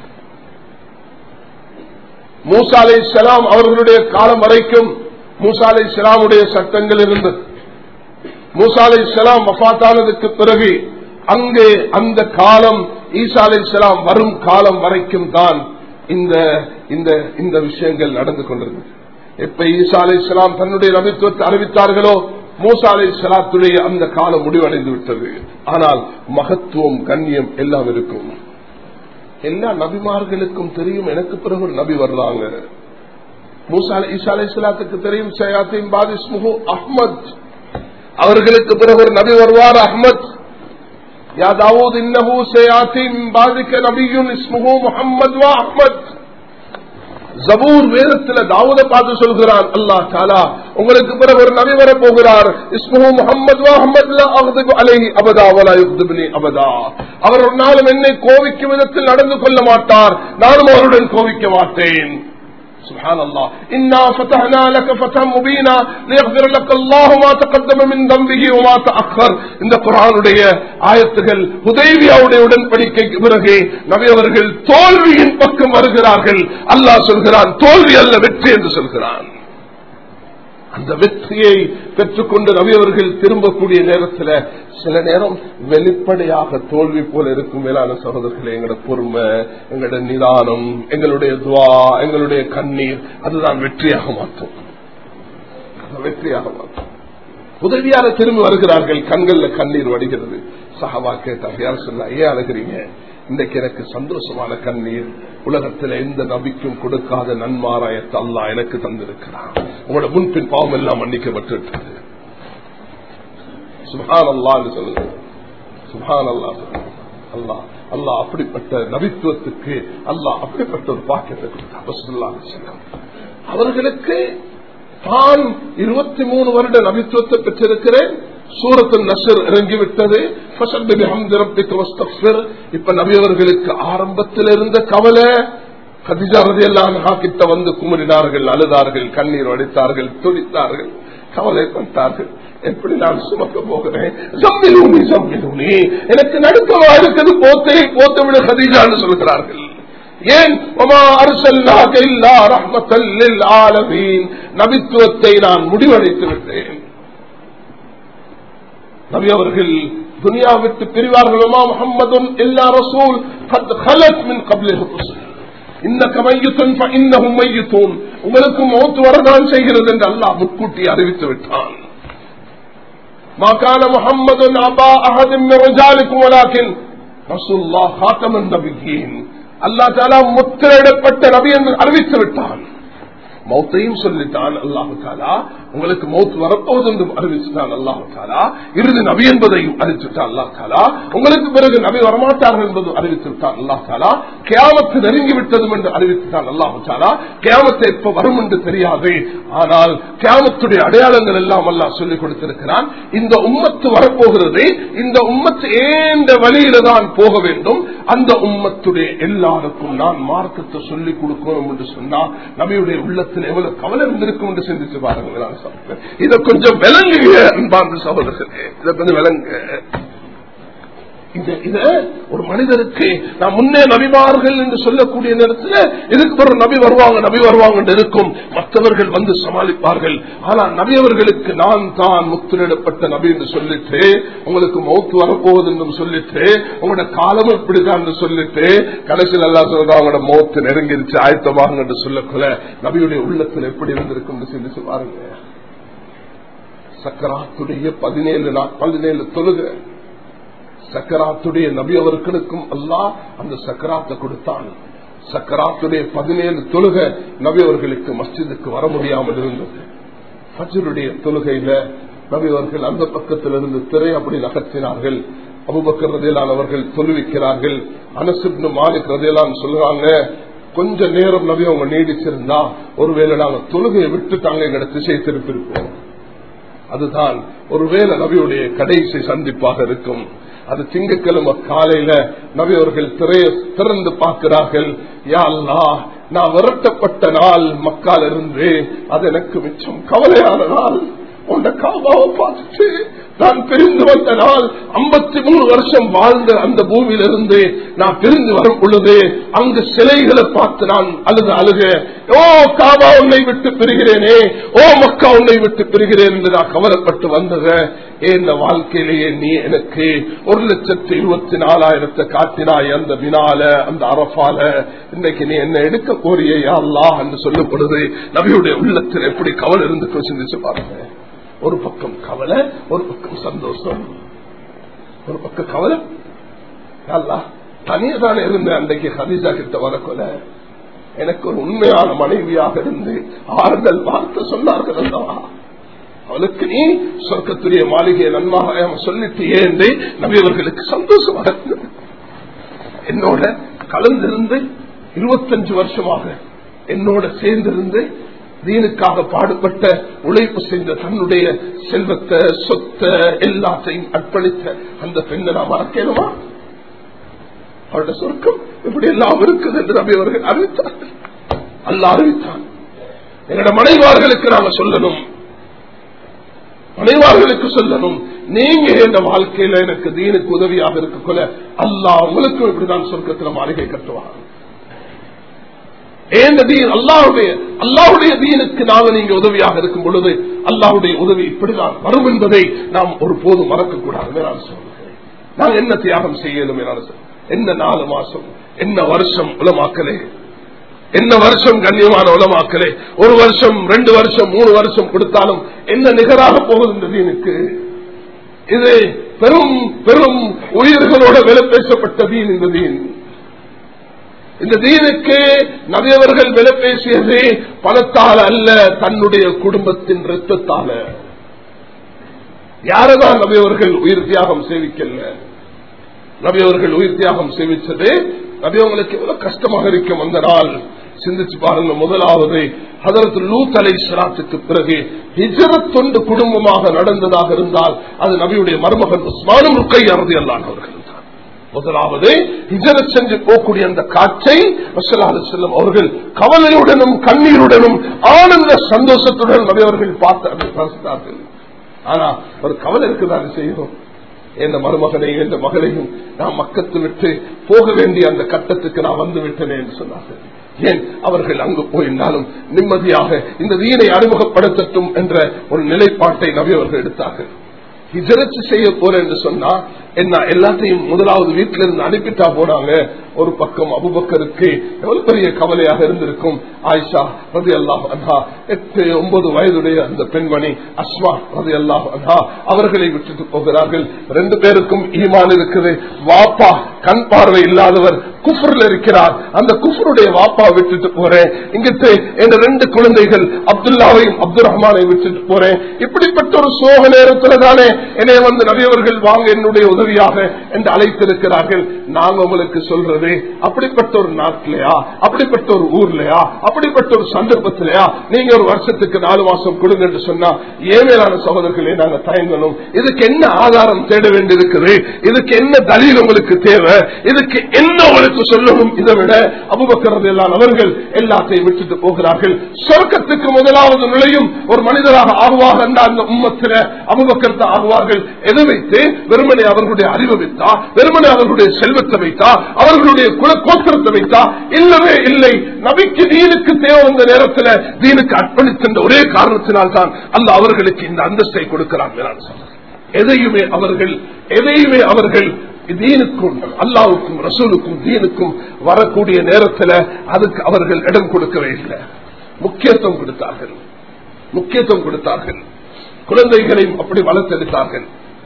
மூசா அலை இஸ்லாம் அவர்களுடைய காலம் வரைக்கும் மூசா அலை இஸ்லாமுடைய சட்டங்கள் இருந்தது மூசா அலை இஸ்லாம் வஃத்தானதுக்கு பிறகு அங்கே அந்த காலம் ஈசா அலை இஸ்லாம் வரும் காலம் வரைக்கும் தான் இந்த இந்த இந்த விஷயங்கள் நடந்து கொண்டிருந்தது எப்ப ஈசா அலை இஸ்லாம் தன்னுடைய நபித்துவத்தை அறிவித்தார்களோ மூசா அலை இஸ்லாத்துடைய அந்த காலம் முடிவடைந்து விட்டது ஆனால் மகத்துவம் கண்ணியம் எல்லாம் இருக்கும் எல்லா நபிமார்களுக்கும் தெரியும் எனக்கு பிறகு ஒரு நபி வர்றாங்க மூசா ஈசா அலை இஸ்லாத்துக்கு தெரியும் சயாத்தின் பாதிஸ் முகு அஹ்மத் அவர்களுக்கு பிறகு ஒரு நபி வருவார் அஹ்மத் யா தாவூத் இன்னஹு சயாத்தின் பாதிக்க நபியுன் இஸ்முஹு முஹம்மத் வா அஹ்மத் ஜபூர் வேதத்துல தாவூத பார்த்து சொல்கிறான் அல்லாஹ் தாலா உங்களுக்கு பிறகு ஒரு நபி வர போகிறார் இஸ்முஹு முஹம்மது வா அஹ்மத் லா அக்திபு அலைஹி அபதா வலா யுக்திபுனி அபதா அவர் ஒரு நாளும் என்னை கோவிக்கும் விதத்தில் நடந்து கொள்ள மாட்டார் நானும் அவருடன் கோவிக்க மாட்டேன் سبحان الله إنا فتحنا لك فتحا مبينا ليغفر لك الله ما تقدم من ذنبه وما تأخر இந்த குரானுடைய ஆயத்துகள் உதவியாவுடைய உடன்படிக்கைக்கு பிறகு நபி அவர்கள் தோல்வியின் பக்கம் வருகிறார்கள் அல்லாஹ் சொல்கிறான் தோல்வி அல்ல வெற்றி என்று சொல்கிறான் அந்த வெற்றியை பெற்றுக்கொண்டு நபி அவர்கள் திரும்பக்கூடிய நேரத்தில் சில நேரம் வெளிப்படையாக தோல்வி போல இருக்கும் மேலான சகோதரர்களே எங்களோட பொறுமை எங்களோட நிதானம் எங்களுடைய துவா எங்களுடைய கண்ணீர் அதுதான் வெற்றியாக மாற்றும் வெற்றியாக மாற்றும் உதவியால திரும்பி வருகிறார்கள் கண்கள்ல கண்ணீர் வடிகிறது சஹாபா கேட்டார் யார் சொன்னா ஏன் அழுகிறீங்க இன்றைக்கு எனக்கு சந்தோஷமான கண்ணீர் உலகத்தில் எந்த நபிக்கும் கொடுக்காத நன்மாராயத்தை அல்லா எனக்கு தந்திருக்கிறான் உங்களோட முன்பின் பாவம் எல்லாம் மன்னிக்கப்பட்டு விட்டது சுஹான் அல்லா என்று சொல்லுங்க சுஹான் அல்லா அல்லா அல்லா அப்படிப்பட்ட நபித்துவத்துக்கு அல்லா அப்படிப்பட்ட ஒரு பாக்கியத்தை கொடுத்தார் அவர்களுக்கு தான் இருபத்தி மூணு வருட நபித்துவத்தை பெற்றிருக்கிறேன் சூரத்தின் நசர் இறங்கிவிட்டது இப்ப நபியவர்களுக்கு ஆரம்பத்தில் இருந்த கவலை கதிஜா ரதியெல்லாம் கிட்ட வந்து குமரினார்கள் அழுதார்கள் கண்ணீர் வடித்தார்கள் துடித்தார்கள் கவலைப்பட்டார்கள் எப்படி நான் சுமக்க போகிறேன் சம்மிலூனி சம்மிலூனி எனக்கு நடுக்கமா இருக்குது போத்தை போத்தை விட கதிஜான்னு சொல்கிறார்கள் ஏன் நபித்துவத்தை நான் முடிவடைத்து விட்டேன் நபி அவர்கள் துனியா விட்டு பிரிவார்கள் முகம்மது எல்லா ரசூல் உங்களுக்கு மௌத்து வரதான் செய்கிறது என்று அல்லாஹ் முன்கூட்டி அறிவித்து விட்டான் மாகான முகம்மது அபா அஹதின் ولكن رسول الله خاتم النبيين அல்லா தாலா முத்திரையிடப்பட்ட நபி என்று அறிவித்து விட்டான் மௌத்தையும் சொல்லிட்டான் அல்லாஹு தாலா உங்களுக்கு மௌத் வரப்போகுது என்று அறிவிச்சுட்டான் அல்லாஹு தாலா இறுதி நபி என்பதையும் அறிவிச்சுட்டான் அல்லாஹ் தாலா உங்களுக்கு பிறகு நபி வரமாட்டார்கள் என்பதும் அறிவித்துவிட்டான் அல்லாஹ் தாலா கேமத்து நெருங்கி விட்டதும் என்று அறிவித்துட்டான் அல்லாஹு தாலா கேமத்தை எப்ப வரும் என்று தெரியாது ஆனால் கேமத்துடைய அடையாளங்கள் எல்லாம் அல்லாஹ் சொல்லிக் கொடுத்திருக்கிறான் இந்த உம்மத்து வரப்போகிறது இந்த உம்மத்து ஏந்த வழியில தான் போக வேண்டும் அந்த உம்மத்துடைய எல்லாருக்கும் நான் மார்க்கத்தை சொல்லிக் கொடுக்கணும் என்று சொன்னா நபியுடைய உள்ளத்தில் எவ்வளவு கவலை இருந்திருக்கும் என்று சிந்திச்சு பாருங்க நான் சொல்றேன். இதை கொஞ்சம் விளங்குங்க அன்பார்ந்த சகோதரர்களே இதை கொஞ்சம் விளங்க இந்த இத ஒரு மனிதருக்கு நான் முன்னே நபிமார்கள் என்று சொல்லக்கூடிய நேரத்தில் இதுக்கு ஒரு நபி வருவாங்க நபி வருவாங்க என்று இருக்கும் மற்றவர்கள் வந்து சமாளிப்பார்கள் ஆனால் நபியவர்களுக்கு நான் தான் முத்திரிடப்பட்ட நபி என்று சொல்லிட்டு உங்களுக்கு மௌத்து வரப்போகுது என்று சொல்லிட்டு உங்களோட காலம் இப்படிதான் என்று சொல்லிட்டு கடைசியில் எல்லாம் சொல்றாங்க உங்களோட மௌத்து நெருங்கிருச்சு ஆயத்தமாகுங்க என்று சொல்லக்குள்ள நபியுடைய உள்ளத்தில் எப்படி இருந்திருக்கும் என்று சிந்திச்சு பாருங்க சக்கராத்துடைய பதினேழு நாள் பதினேழு தொழுக சக்கராத்துடைய நபி அவர்களுக்கும் அல்லாஹ் அந்த சக்கராத்தை கொடுத்தான் சக்கராத்துடைய பதினேழு தொழுக நபி அவர்களுக்கு மஸ்ஜிதுக்கு வர முடியாமல் இருந்தது ஃபஜ்ருடைய தொழுகையில நபி அவர்கள் அந்த பக்கத்திலிருந்து திரை அப்படி நகர்த்தினார்கள் அபுபக்கர் ரதையிலான் அவர்கள் தொழுவிக்கிறார்கள் அனசுப்னு மாலிக் ரதையிலான் சொல்றாங்க கொஞ்ச நேரம் நபி அவங்க நீடிச்சிருந்தா ஒருவேளை நாங்க தொழுகையை விட்டுட்டாங்க எங்கட திசை திருப்பியிருப்போம் அதுதான் ஒருவேளை நபியுடைய கடைசி சந்திப்பாக இருக்கும் அது திங்கக்கிழமை காலையில நபி அவர்கள் திரைய திறந்து பார்க்கிறார்கள் யா அல்லாஹ் நான் விரட்டப்பட்ட நாள் மக்கால் இருந்து அது எனக்கு மிச்சம் கவலையான நாள் உண்ட காபாவை பார்த்துட்டு நான் பிரிந்து வந்த நாள் ஐம்பத்தி மூணு வருஷம் வாழ்ந்த அந்த பூமியிலிருந்து நான் பிரிந்து வரும் பொழுது அங்கு சிலைகளை பார்த்து நான் அழுது அழுக ஓ காபா உன்னை விட்டு பிரிகிறேனே ஓ மக்கா உன்னை விட்டு பிரிகிறேன் என்று நான் கவலைப்பட்டு வந்தது இந்த வாழ்க்கையிலேயே நீ எனக்கு ஒரு லட்சத்தி இருபத்தி நாலாயிரத்தை காட்டினாய் அந்த வினால அந்த அரபால இன்னைக்கு நீ என்ன எடுக்க கோரிய அல்லா என்று சொல்லப்படுது நபியுடைய உள்ளத்தில் எப்படி கவலை இருந்து சிந்திச்சு பாருங்க ஒரு பக்கம் கவலை ஒரு பக்கம் சந்தோஷம் ஒரு பக்கம் கவலை தனியதான இருந்த அன்றைக்கு ஹதீஜா கிட்ட வரக்கொல எனக்கு ஒரு உண்மையான மனைவியாக இருந்து ஆறுதல் வார்த்தை சொன்னார்கள் அல்லவா அவளுக்கு நீ சொர்க்கத்துடைய மாளிகையை நன்மாக சொல்லிட்டு ஏந்து நபியவர்களுக்கு சந்தோஷமாக இருந்தது என்னோட கலந்திருந்து இருபத்தஞ்சு வருஷமாக என்னோட சேர்ந்திருந்து தீனுக்காக பாடுபட்ட உழைப்பு செய்த தன்னுடைய செல்வத்தை சொத்த எல்லாத்தையும் அர்ப்பணித்த அந்த பெண்ணை நான் மறக்கணுமா அவருடைய சொர்க்கம் இப்படி எல்லாம் இருக்குது என்று நபி அவர்கள் அறிவித்தார்கள் அல்ல அறிவித்தான் எங்களோட மனைவார்களுக்கு நாம சொல்லணும் மனைவார்களுக்கு சொல்லணும் நீங்க இந்த வாழ்க்கையில எனக்கு தீனுக்கு உதவியாக இருக்கக்குள்ள அல்லா உங்களுக்கும் இப்படிதான் சொர்க்கத்தில் மாளிகை கட்டுவாங்க அல்லாவுடைய அல்லாவுடைய தீனுக்கு நாங்கள் நீங்க உதவியாக இருக்கும் பொழுது அல்லாவுடைய உதவி இப்படிதான் வரும் என்பதை நாம் ஒரு போதும் மறக்கக்கூடாது நான் சொல்லுகிறேன் நான் என்ன தியாகம் செய்யணும் என்ன நாலு மாசம் என்ன வருஷம் உலமாக்கலே என்ன வருஷம் கண்ணியமான உலமாக்கலே ஒரு வருஷம் ரெண்டு வருஷம் மூணு வருஷம் கொடுத்தாலும் என்ன நிகராக போகுது இந்த தீனுக்கு இது பெரும் பெரும் உயிர்களோட விலை பேசப்பட்ட தீன் இந்த தீன் இந்த தீனுக்கு நபியவர்கள் விலை பேசியது பணத்தால் அல்ல தன்னுடைய குடும்பத்தின் ரத்தத்தால யாரதான் நபியவர்கள் உயிர் தியாகம் சேவிக்கல நபியவர்கள் உயிர் தியாகம் சேவிச்சது நபியவங்களுக்கு எவ்வளவு கஷ்டமாக இருக்கும் அந்த நாள் சிந்திச்சு பாருங்க முதலாவது அதற்கு லூத் அலை சலாத்துக்கு பிறகு ஹிஜரத் தொண்டு குடும்பமாக நடந்ததாக இருந்தால் அது நபியுடைய மருமகன் உஸ்மானும் ருக்கை அறுதி அல்லாதவர்கள் முதலாவது ஹிஜரத் சென்று போகக்கூடிய அந்த காற்றை வசலாது செல்லும் அவர்கள் கவலையுடனும் கண்ணீருடனும் ஆனந்த சந்தோஷத்துடன் நபி அவர்கள் பார்த்தார்கள் ஆனா ஒரு கவலை இருக்குதான் செய்யணும் எந்த மருமகனையும் எந்த மகளையும் நான் மக்கத்து விட்டு போக வேண்டிய அந்த கட்டத்துக்கு நான் வந்து விட்டேனே என்று சொன்னார்கள் ஏன் அவர்கள் அங்கு போயிருந்தாலும் நிம்மதியாக இந்த வீணை அறிமுகப்படுத்தட்டும் என்ற ஒரு நிலைப்பாட்டை நபி அவர்கள் எடுத்தார்கள் ஹிஜரத்து செய்ய போறேன் என்று சொன்னா என்ன எல்லாத்தையும் முதலாவது வீட்டில இருந்து அனுப்பிட்டா போனாங்க ஒரு பக்கம் அபுபக்கருக்கு எவ்வளவு பெரிய கவலையாக இருந்திருக்கும் ஆயிஷா ரதி அல்லாஹ் அன்ஹா எட்டு ஒன்பது வயதுடைய அந்த பெண்மணி அஸ்மா ரதி அல்லாஹ் அன்ஹா அவர்களை விட்டுட்டு போகிறார்கள் ரெண்டு பேருக்கும் ஈமான் இருக்குது வாப்பா கண் பார்வை இல்லாதவர் குஃபர்ல இருக்கிறார் அந்த குஃபருடைய வாப்பா விட்டுட்டு போறேன் இங்கிட்டு என் ரெண்டு குழந்தைகள் அப்துல்லாவையும் அப்துல் ரஹ்மானையும் விட்டுட்டு போறேன் இப்படிப்பட்ட ஒரு சோக நேரத்துல தானே என்னை வந்து நபியவர்கள் வாங்க என்னுடைய உதவியாக என்று அழைத்திருக்கிறார்கள் நாங்க உங்களுக்கு சொல்றது அப்படிப்பட்ட ஒரு நாட்டிலையா அப்படிப்பட்ட ஒரு ஊர்லயா அப்படிப்பட்ட ஒரு சந்தர்ப்பத்திலையா நீங்க ஒரு வருஷத்துக்கு நாலு மாசம் கொடுங்க என்று சொன்னா ஏமேலான சகோதரர்களே நாங்க தயங்கணும் இதுக்கு என்ன ஆதாரம் தேட வேண்டியிருக்குது இதுக்கு என்ன தலீல் உங்களுக்கு தேவை இதுக்கு என்ன உங்களுக்கு சொல்லணும் இதை விட அபுபக்கரது எல்லாம் அவர்கள் எல்லாத்தையும் விட்டுட்டு போகிறார்கள் சொர்க்கத்துக்கு முதலாவது நுழையும் ஒரு மனிதராக ஆகுவார் என்ற அந்த உம்மத்தில அபுபக்கரத்தை ஆகுவார்கள் எதை வைத்து வெறுமனை அவர்களுடைய அறிவை வைத்தா வெறுமனை அவர்களுடைய செல்வத்தை வைத்தா அவர்களுடைய குல கோத்திரத்தை வைத்தா இல்லவே இல்லை நபிக்கு தீனுக்கு தேவை வந்த நேரத்தில் தீனுக்கு அர்ப்பணிக்கின்ற ஒரே காரணத்தினால் தான் அல்ல அவர்களுக்கு இந்த அந்தஸ்தை கொடுக்கிறான் மேலான சொல்றேன் எதையுமே அவர்கள் எதையுமே அவர்கள் தீனுக்கும் அல்லாவுக்கும் ரசூலுக்கும் தீனுக்கும் வரக்கூடிய நேரத்தில் அதுக்கு அவர்கள் இடம் கொடுக்கவே இல்லை முக்கியத்துவம் கொடுத்தார்கள் முக்கியத்துவம் கொடுத்தார்கள் குழந்தைகளையும் அப்படி வளர்த்தெடுத்தார்கள்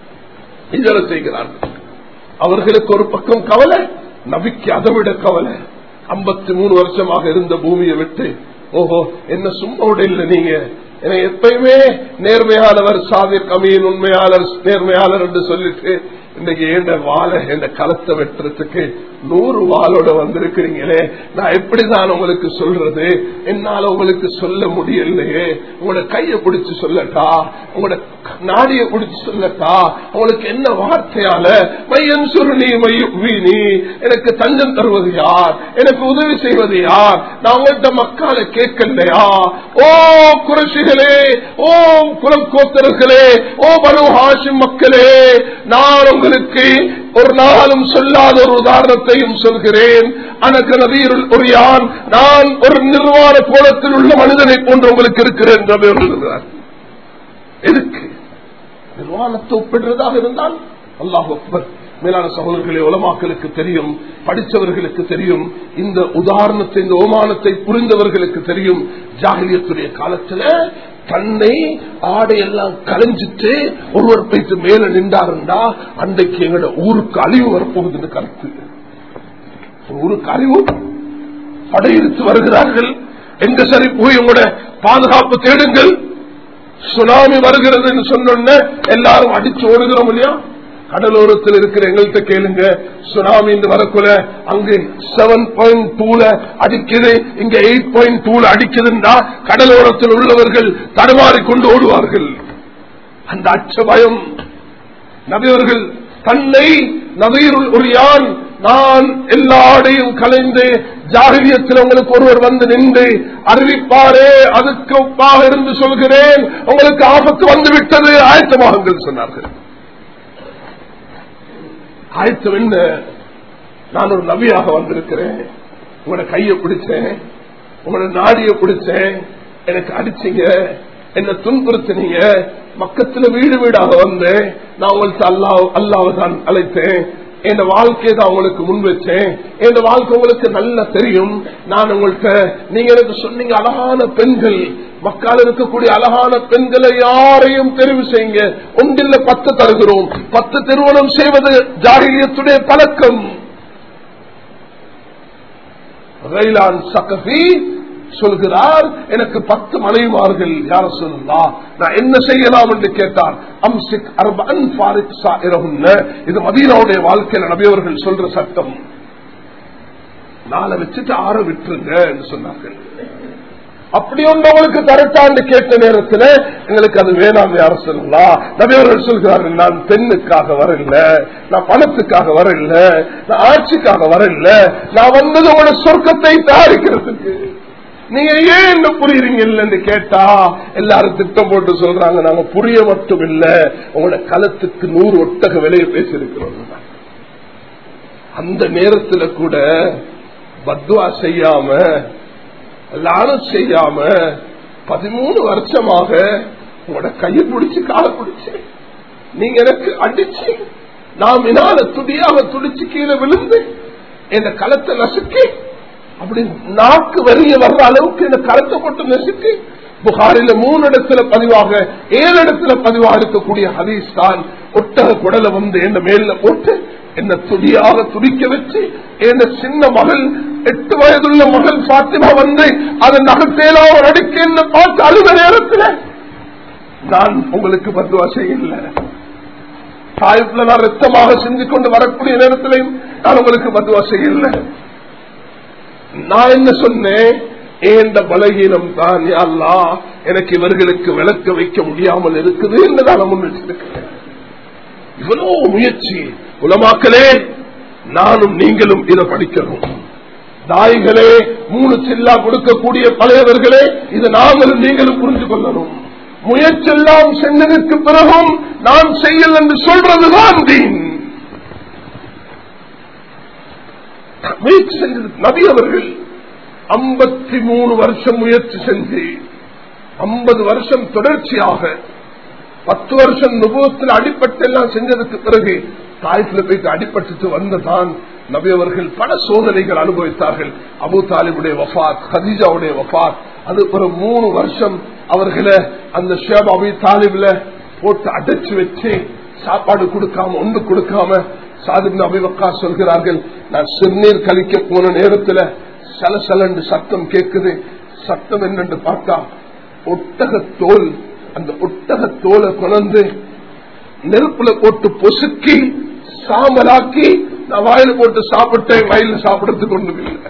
இதர செய்கிறார்கள் அவர்களுக்கு ஒரு பக்கம் கவலை நபிக்கு அதை விட கவலை ஐம்பத்தி மூணு வருஷமாக இருந்த பூமியை விட்டு ஓஹோ என்ன சும்மா விட இல்லை நீங்க என எப்பயுமே நேர்மையாளவர் சாதிக் அமீன் உண்மையாளர் நேர்மையாளர் என்று சொல்லிட்டு இன்னைக்கு ஏண்ட வாழை என்ற களத்தை வெட்டுறதுக்கு நூறு வாளோட வந்திருக்கிறீங்களே நான் எப்படிதான் உங்களுக்கு சொல்றது என்னால உங்களுக்கு சொல்ல முடியலையே உங்களோட கைய பிடிச்சு சொல்லட்டா உங்களோட நாடிய பிடிச்சு சொல்லட்டா உங்களுக்கு என்ன வார்த்தையால மையம் சுருணி மையுவீனி எனக்கு தஞ்சம் தருவது யார் எனக்கு உதவி செய்வது யார் நான் உங்கள்கிட்ட மக்களை கேட்கலையா ஓ குரசிகளே ஓ குலம் கோத்தர்களே ஓ பனு ஹாஷிம் மக்களே நான் உங்களுக்கு ஒரு நாளும் சொல்லாத ஒரு உதாரணத்தையும் சொல்கிறேன் அனக்கு நதியில் ஒரு யான் நான் ஒரு நிர்வாண கோலத்தில் உள்ள மனிதனை போன்று உங்களுக்கு இருக்கிறேன் என்று சொல்கிறார் எதுக்கு நிர்வாணத்தை ஒப்பிடுறதாக இருந்தால் அல்லாஹ் அக்பர் மேலான சகோதரர்களே உலமாக்களுக்கு தெரியும் படித்தவர்களுக்கு தெரியும் இந்த உதாரணத்தை இந்த ஓமானத்தை புரிந்தவர்களுக்கு தெரியும் ஜாகிலியத்துடைய காலத்துல தன்னை ஆடையெல்லாம் கலைஞ்சிட்டு ஒருவர் போயிட்டு மேல நின்றாருண்டா அன்றைக்கு எங்களோட ஊருக்கு அழிவு வரப்போகுதுன்னு கருத்து ஊருக்கு அழிவு படையெடுத்து வருகிறார்கள் எங்க சரி போய் உங்களோட பாதுகாப்பு தேடுங்கள் சுனாமி வருகிறது சொன்ன எல்லாரும் அடிச்சு ஓடுகிறோம் இல்லையா கடலோரத்தில் இருக்கிற எங்கள்கிட்ட கேளுங்க சுனாமி வரக்குள்ள அங்கு செவன் பாயிண்ட் டூல அடிக்குது இங்க எயிட் பாயிண்ட் டூல அடிக்குதுன்னா கடலோரத்தில் உள்ளவர்கள் தடுமாறி கொண்டு ஓடுவார்கள் அந்த அச்ச பயம் நபியவர்கள் தன்னை நவீருள் ஒரு யான் நான் எல்லா ஆடையும் கலைந்து ஜாகிரியத்தில் உங்களுக்கு ஒருவர் வந்து நின்று அறிவிப்பாரே அதுக்கு ஒப்பாக இருந்து சொல்கிறேன் உங்களுக்கு ஆபத்து வந்து விட்டது ஆயத்தமாகுங்கள் சொன்னார்கள் ஆயத்தம் என்ன நான் ஒரு நபியாக வந்திருக்கிறேன் உங்களோட கையை பிடிச்சேன் உங்களோட நாடிய பிடிச்சேன் எனக்கு அடிச்சீங்க என்ன துன்புறுத்தினீங்க பக்கத்துல வீடு வீடாக வந்தேன் நான் உங்களுக்கு அல்லா அல்லாவை தான் அழைத்தேன் என் வாழ்க்கையை தான் உங்களுக்கு முன் வச்சேன் என் வாழ்க்கை உங்களுக்கு நல்லா தெரியும் நான் உங்கள்கிட்ட நீங்க எனக்கு சொன்னீங்க அழகான பெண்கள் மக்கள் இருக்கக்கூடிய அழகான பெண்களை யாரையும் தெரிவு செய்யுங்க ஒன்றில் பத்து தருகிறோம் பத்து திருமணம் செய்வது ஜாகிரியத்துடைய பழக்கம் ரயிலான் சக்கபி சொல்கிறார் எனக்கு பத்து மனைவிமார்கள் யார சொல்லலாம் நான் என்ன செய்யலாம் என்று கேட்டார் அம்சிக் அர்பன் ஃபாரிக் இது மதீனாவுடைய வாழ்க்கையில் நபியவர்கள் சொல்ற சட்டம் நாளை வச்சுட்டு ஆற விட்டுருங்க என்று சொன்னார்கள் அப்படி ஒன்று உங்களுக்கு தரட்டான்னு கேட்ட நேரத்தில் எங்களுக்கு அது வேணாம் யார சொல்லலாம் நபியவர்கள் சொல்கிறார்கள் நான் பெண்ணுக்காக வரல நான் பணத்துக்காக வரல நான் ஆட்சிக்காக வரல நான் வந்தது உங்களோட சொர்க்கத்தை தயாரிக்கிறதுக்கு நீங்க ஏன் என்ன புரியுறீங்க இல்லன்னு கேட்டா எல்லாரும் திட்டம் போட்டு சொல்றாங்க நாங்க புரிய மட்டும் இல்ல உங்களோட களத்துக்கு நூறு ஒட்டக விலையை பேசியிருக்கிறோம் அந்த நேரத்துல கூட பத்வா செய்யாம லானம் செய்யாம பதிமூணு வருஷமாக உங்களோட கையை பிடிச்சு காலை பிடிச்சு நீங்க எனக்கு அடிச்சு நான் மினால துடியாக துடிச்சு கீழே விழுந்து என் களத்தை நசுக்கி அப்படி நாக்கு வரிய வர்ற அளவுக்கு இந்த கருத்தை போட்டு நெசுக்கு புகாரில மூணு இடத்துல பதிவாக ஏழு இடத்துல பதிவாக இருக்கக்கூடிய ஹதீஸ் தான் ஒட்டக குடலை வந்து என் மேல போட்டு என்ன துடியாக துடிக்க வச்சு என் சின்ன மகள் எட்டு வயதுள்ள மகள் பாத்திமா வந்து அதை நகத்தேலா ஒரு அடிக்கன்னு பார்த்து அழுத நேரத்தில் நான் உங்களுக்கு பத்துவா செய்யல தாய்ப்புல நான் ரத்தமாக செஞ்சு கொண்டு வரக்கூடிய நேரத்திலையும் நான் உங்களுக்கு பத்துவா செய்யல நான் என்ன சொன்னேன் ஏந்த பலகீனம் தான் அல்லா எனக்கு இவர்களுக்கு விளக்க வைக்க முடியாமல் இருக்குது என்று நான் முன்னெடுத்திருக்கிறேன் இவ்வளவு முயற்சி உலமாக்களே நானும் நீங்களும் இதை படிக்கணும் தாய்களே மூணு சில்லா கொடுக்கக்கூடிய பழையவர்களே இதை நாங்களும் நீங்களும் புரிந்து கொள்ளணும் முயற்சியெல்லாம் சென்றதற்கு பிறகும் நான் செய்யல் என்று சொல்றதுதான் தீன் முயற்சி செஞ்சது நபி அவர்கள் ஐம்பத்தி மூணு வருஷம் முயற்சி செஞ்சு ஐம்பது வருஷம் தொடர்ச்சியாக பத்து வருஷம் நுபவத்தில் அடிப்பட்டு எல்லாம் செஞ்சதுக்கு பிறகு தாய்ப்புல போயிட்டு அடிப்பட்டு வந்ததான் நபி அவர்கள் பல சோதனைகள் அனுபவித்தார்கள் அபு தாலிபுடைய வஃத் ஹதீஜாவுடைய வஃத் அது ஒரு மூணு வருஷம் அவர்களை அந்த ஷேப் அபி தாலிப்ல போட்டு அடைச்சு வச்சு சாப்பாடு கொடுக்காம ஒன்று கொடுக்காம சாதிப் அபிவக்கா சொல்கிறார்கள் நான் சிறுநீர் கழிக்க போன நேரத்துல சலசலண்டு சத்தம் கேட்குது சத்தம் என்னென்று பார்த்தா ஒட்டக தோல் அந்த ஒட்டக தோலை கொண்டு நெருப்புல போட்டு பொசுக்கி சாம்பலாக்கி நான் வாயில போட்டு சாப்பிட்டேன் வயல சாப்பிடறதுக்கு ஒன்றும் இல்லை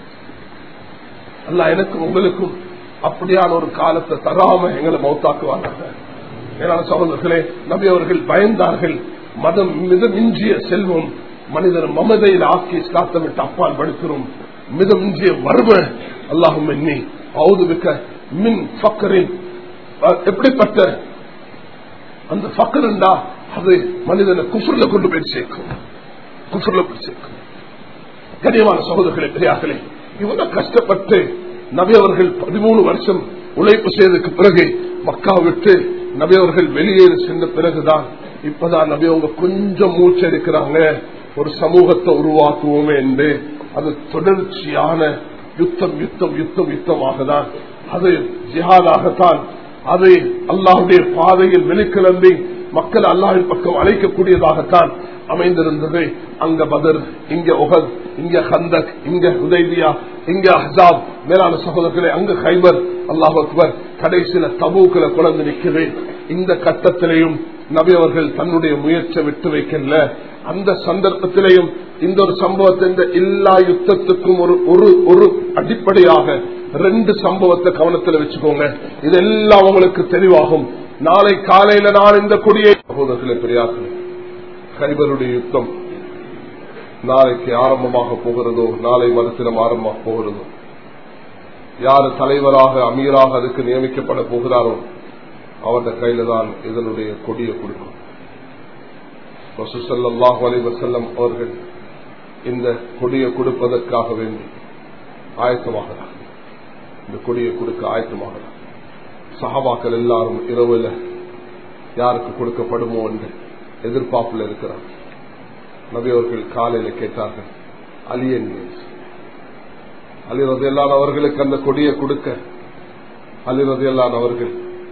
அல்ல எனக்கும் உங்களுக்கும் அப்படியான ஒரு காலத்தை தராம எங்களை மௌத்தாக்குவாங்க ஏன்னா சகோதரர்களே நபி அவர்கள் பயந்தார்கள் மதம் மிக மிஞ்சிய செல்வம் மனிதர் மமதையில் ஆக்கி இஸ்லாத்தை விட்டு அப்பால் படுக்கிறோம் மிக மிஞ்சிய வறும அல்லாஹும் எண்ணி அவுதுவிக்க மின் ஃபக்கரின் எப்படிப்பட்ட அந்த ஃபக்கருண்டா அது மனிதனை குஃபுர்ல கொண்டு போய் சேர்க்கும் குஃபுர்ல போய் சேர்க்கும் கனியமான சகோதரர்களே பெரியார்களே இவ்வளவு கஷ்டப்பட்டு நபி அவர்கள் பதிமூணு வருஷம் உழைப்பு செய்ததுக்கு பிறகு மக்கா விட்டு நபி அவர்கள் வெளியேறி சென்ற பிறகுதான் இப்பதான் நபி அவங்க கொஞ்சம் மூச்செடுக்கிறாங்க ஒரு சமூகத்தை உருவாக்குவோமே என்று அது தொடர்ச்சியான யுத்தம் யுத்தம் யுத்தம் யுத்தமாக தான் அது ஜிஹாதாகத்தான் அது அல்லாஹுடைய பாதையில் வெளிக்கிளம்பி மக்கள் அல்லாஹின் பக்கம் அழைக்கக்கூடியதாகத்தான் அமைந்திருந்தது அங்க பதர் இங்க உகத் இங்க ஹந்தக் இங்க உதய்வியா இங்க அஹாப் மேலான சகோதரர்களே அங்க ஹைபர் அல்லாஹ் அக்பர் கடைசியில தபூக்களை குழந்து நிற்குது இந்த கட்டத்திலையும் நபி அவர்கள் தன்னுடைய முயற்சியை விட்டு வைக்கல அந்த சந்தர்ப்பத்திலையும் இந்த ஒரு சம்பவத்தை இந்த எல்லா யுத்தத்துக்கும் ஒரு ஒரு ஒரு அடிப்படையாக ரெண்டு சம்பவத்தை கவனத்தில் வச்சுக்கோங்க இதெல்லாம் உங்களுக்கு தெளிவாகும் நாளை காலையில நான் இந்த கொடியை சகோதரர்களே பெரியார்கள் கைபருடைய யுத்தம் நாளைக்கு ஆரம்பமாக போகிறதோ நாளை மறுத்தினம் ஆரம்பமாக போகிறதோ யாரு தலைவராக அமீராக அதுக்கு நியமிக்கப்பட போகிறாரோ அவருடைய கையில தான் இதனுடைய கொடியை கொடுக்கும் வசூசல்லாஹ் அலைவசல்லம் அவர்கள் இந்த கொடியை கொடுப்பதற்காக வேண்டி ஆயத்தமாகிறார் இந்த கொடியை கொடுக்க ஆயத்தமாகிறார் சஹாபாக்கள் எல்லாரும் இரவுல யாருக்கு கொடுக்கப்படுமோ என்று எதிர்பார்ப்பில் இருக்கிறார் நபி அவர்கள் காலையில கேட்டார்கள் அலியன் அலி ரதையல்லான் அவர்களுக்கு அந்த கொடியை கொடுக்க அலி ரதையல்லான் அவர்கள்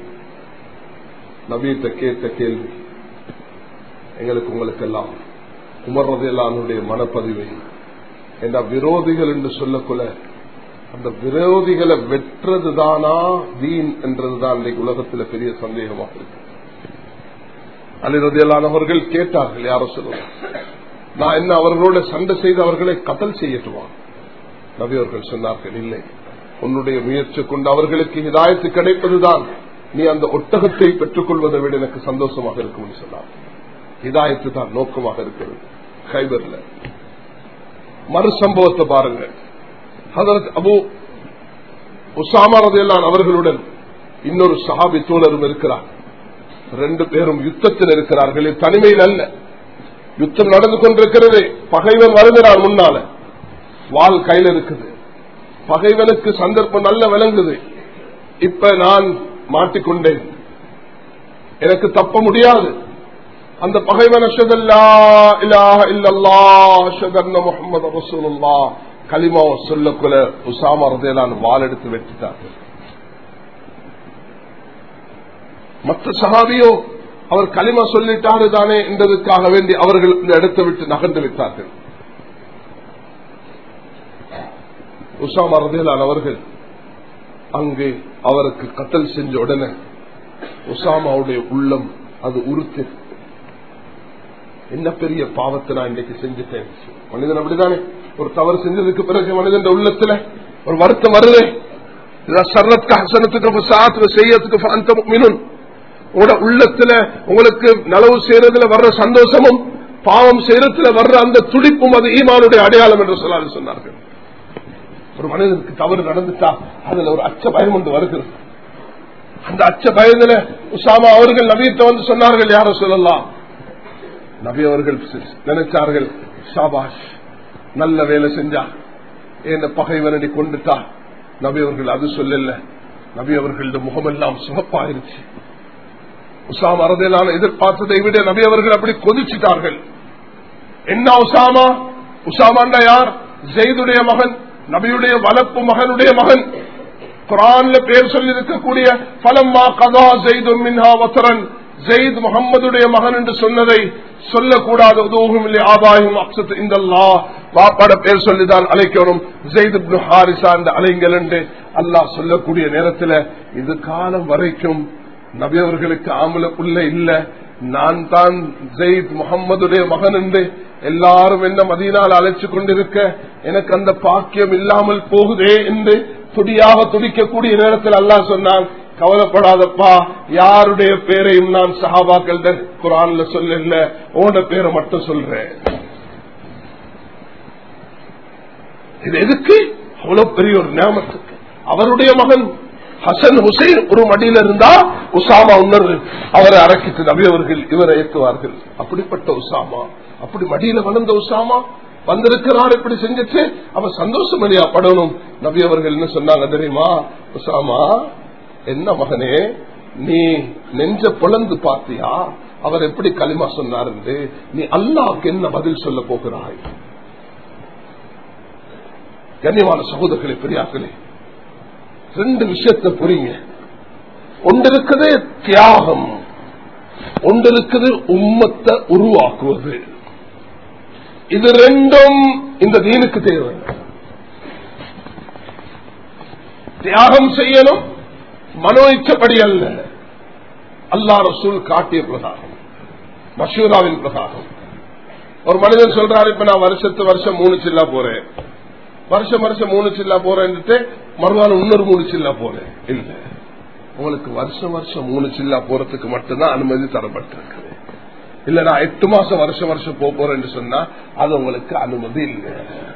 நபீட்ட கேட்ட கேள்வி எங்களுக்கு உங்களுக்கு எல்லாம் உமர் ரதையல்லானுடைய மனப்பதிவை என்ற விரோதிகள் என்று சொல்லக்குள்ள அந்த விரோதிகளை வெற்றது தானா தீன் என்றதுதான் இன்றைக்கு உலகத்தில் பெரிய சந்தேகமாக இருக்கு அலிரதியலானவர்கள் கேட்டார்கள் யாரோ சொல்லுவாங்க நான் என்ன அவர்களோட சண்டை செய்து அவர்களை கத்தல் செய்யட்டுமா நபி அவர்கள் சொன்னார்கள் இல்லை உன்னுடைய முயற்சி கொண்டு அவர்களுக்கு இதாயத்து கிடைப்பதுதான் நீ அந்த ஒட்டகத்தை பெற்றுக் கொள்வதை விட எனக்கு சந்தோஷமாக இருக்கும் சொன்னார் இதாயத்து தான் நோக்கமாக இருக்கிறது கைபர்ல மறு சம்பவத்தை பாருங்க அதற்கு அபு உசாமரதையெல்லாம் அவர்களுடன் இன்னொரு சஹாபி தோழரும் இருக்கிறார் ரெண்டு பேரும் யுத்தத்தில் இருக்கிறார்கள் தனிமையில் அல்ல யுத்தம் நடந்து கொண்டிருக்கிறது பகைவன் வருகிறான் முன்னால வால் கையில் இருக்குது பகைவனுக்கு சந்தர்ப்பம் நல்ல விளங்குது இப்ப நான் மாட்டிக்கொண்டேன் எனக்கு தப்ப முடியாது அந்த பகைவன் அஷதல்லா இலாஹ இல்லல்லா அஷதன்ன முகமது ரசூலுல்லா கலிமாவை சொல்லக்குள்ள உசாமா ரதையலான் வால் எடுத்து வெட்டிட்டார்கள் மற்ற சகாபியோ அவர் களிமா சொல்லிட்டாரு தானே என்பதற்காக வேண்டி அவர்கள் இந்த இடத்தை விட்டு நகர்ந்து விட்டார்கள் உசாமா ரதேலான் அவர்கள் அங்கே அவருக்கு கத்தல் செஞ்ச உடனே உசாமாவுடைய உள்ளம் அது உறுத்து என்ன பெரிய பாவத்தை நான் இன்னைக்கு செஞ்சுட்டேன் மனிதன் அப்படித்தானே ஒரு தவறு செஞ்சதுக்கு பிறகு மனிதன் உள்ளத்துல ஒரு வருத்தம் வருது சர்ரத்துக்கு ஹசனத்துக்கு சாத்துக்கு செய்யறதுக்கு அந்த மீனும் உங்களோட உள்ளத்துல உங்களுக்கு நலவு செய்யறதுல வர்ற சந்தோஷமும் பாவம் செய்யறதுல வர்ற அந்த துடிப்பும் அது ஈமானுடைய அடையாளம் என்று சொல்லாது சொன்னார்கள் ஒரு மனிதனுக்கு தவறு நடந்துட்டா அதுல ஒரு அச்ச பயம் ஒன்று வருகிறது அந்த அச்ச பயத்துல உசாமா அவர்கள் நபீத்தை வந்து சொன்னார்கள் யார சொல்லலாம் நபி அவர்கள் நினைச்சார்கள் ஷாபாஷ் நல்ல வேலை செஞ்சா என்ன பகைவனடி கொண்டுட்டா நபி அவர்கள் அது சொல்லல நபி அவர்களது முகமெல்லாம் சிவப்பாயிருச்சு உசாமா அரதையிலான எதிர்பார்த்ததை விட நபி அவர்கள் அப்படி கொதிச்சிட்டார்கள் என்ன உசாமா உசாமாண்டா யார் ஜெய்துடைய மகன் நபியுடைய வளர்ப்பு மகனுடைய மகன் குரான்ல பேர் சொல்லி இருக்கக்கூடிய பலம்மா கதா ஜெய்து மின்ஹா வசரன் ஜெயித் முகம்மதுடைய மகன் என்று சொன்னதை சொல்லக்கூடாது உதவும் இல்லை ஆபாயும் அப்சத் இந்த வாப்பாட பேர் சொல்லிதான் அழைக்கணும் ஜெயித் ஹாரிசா என்று அலைங்கள் என்று அல்லாஹ் சொல்லக்கூடிய நேரத்தில் இது காலம் வரைக்கும் நபியவர்களுக்கு ஆம்பளை புள்ள இல்ல நான் தான் ஜெயித் முகம்மதுடைய மகன் என்று எல்லாரும் என்ன மதியனால் அழைச்சு கொண்டிருக்க எனக்கு அந்த பாக்கியம் இல்லாமல் போகுதே என்று துடியாக துடிக்கக்கூடிய நேரத்தில் அல்லாஹ் சொன்னான் கவலைப்படாதப்பா யாருடைய பேரையும் நான் சஹாபாக்கள் குரான்ல சொல்ல உன்னோட பேரை மட்டும் சொல்றேன் இது எதுக்கு அவ்வளவு பெரிய ஒரு நியமத்துக்கு அவருடைய மகன் ஹசன் ஹுசைன் ஒரு மடியில இருந்தா உசாமா உணர்வு அவரை அரக்கிட்டு நபி அவர்கள் இவரை ஏற்றுவார்கள் அப்படிப்பட்ட உசாமா அப்படி மடியில வளர்ந்த உசாமா வந்திருக்கிறார் இப்படி செஞ்சுட்டு அவன் சந்தோஷம் இல்லையா படணும் நபி அவர்கள் என்ன சொன்னாங்க தெரியுமா உசாமா என்ன மகனே நீ நெஞ்ச புலந்து பார்த்தியா அவர் எப்படி களிமா சொன்னார் நீ அல்லாவுக்கு என்ன பதில் சொல்ல போகிறாய் கண்ணியமான சகோதரர்களே பெரியாக்களே ரெண்டு விஷயத்தை புரியுங்க ஒன்று இருக்குது தியாகம் ஒன்று இருக்குது உம்மத்தை உருவாக்குவது இது ரெண்டும் இந்த தீனுக்கு தேவை தியாகம் செய்யணும் மனோ இச்சப்படி அல்ல அல்லா ரசூல் காட்டிய பிரகாரம் மஷூராவின் பிரகாரம் ஒரு மனிதன் சொல்றாரு இப்ப நான் வருஷத்து வருஷம் மூணு சில்லா போறேன் வருஷம் வருஷம் மூணு சில்லா போறேன்ட்டு மறுநாள் இன்னொரு மூணு சில்லா போறேன் இல்ல உங்களுக்கு வருஷம் வருஷம் மூணு சில்லா போறதுக்கு மட்டும்தான் அனுமதி தரப்பட்டிருக்கு இல்ல நான் எட்டு மாசம் வருஷம் வருஷம் போறேன்னு சொன்னா அது உங்களுக்கு அனுமதி இல்லை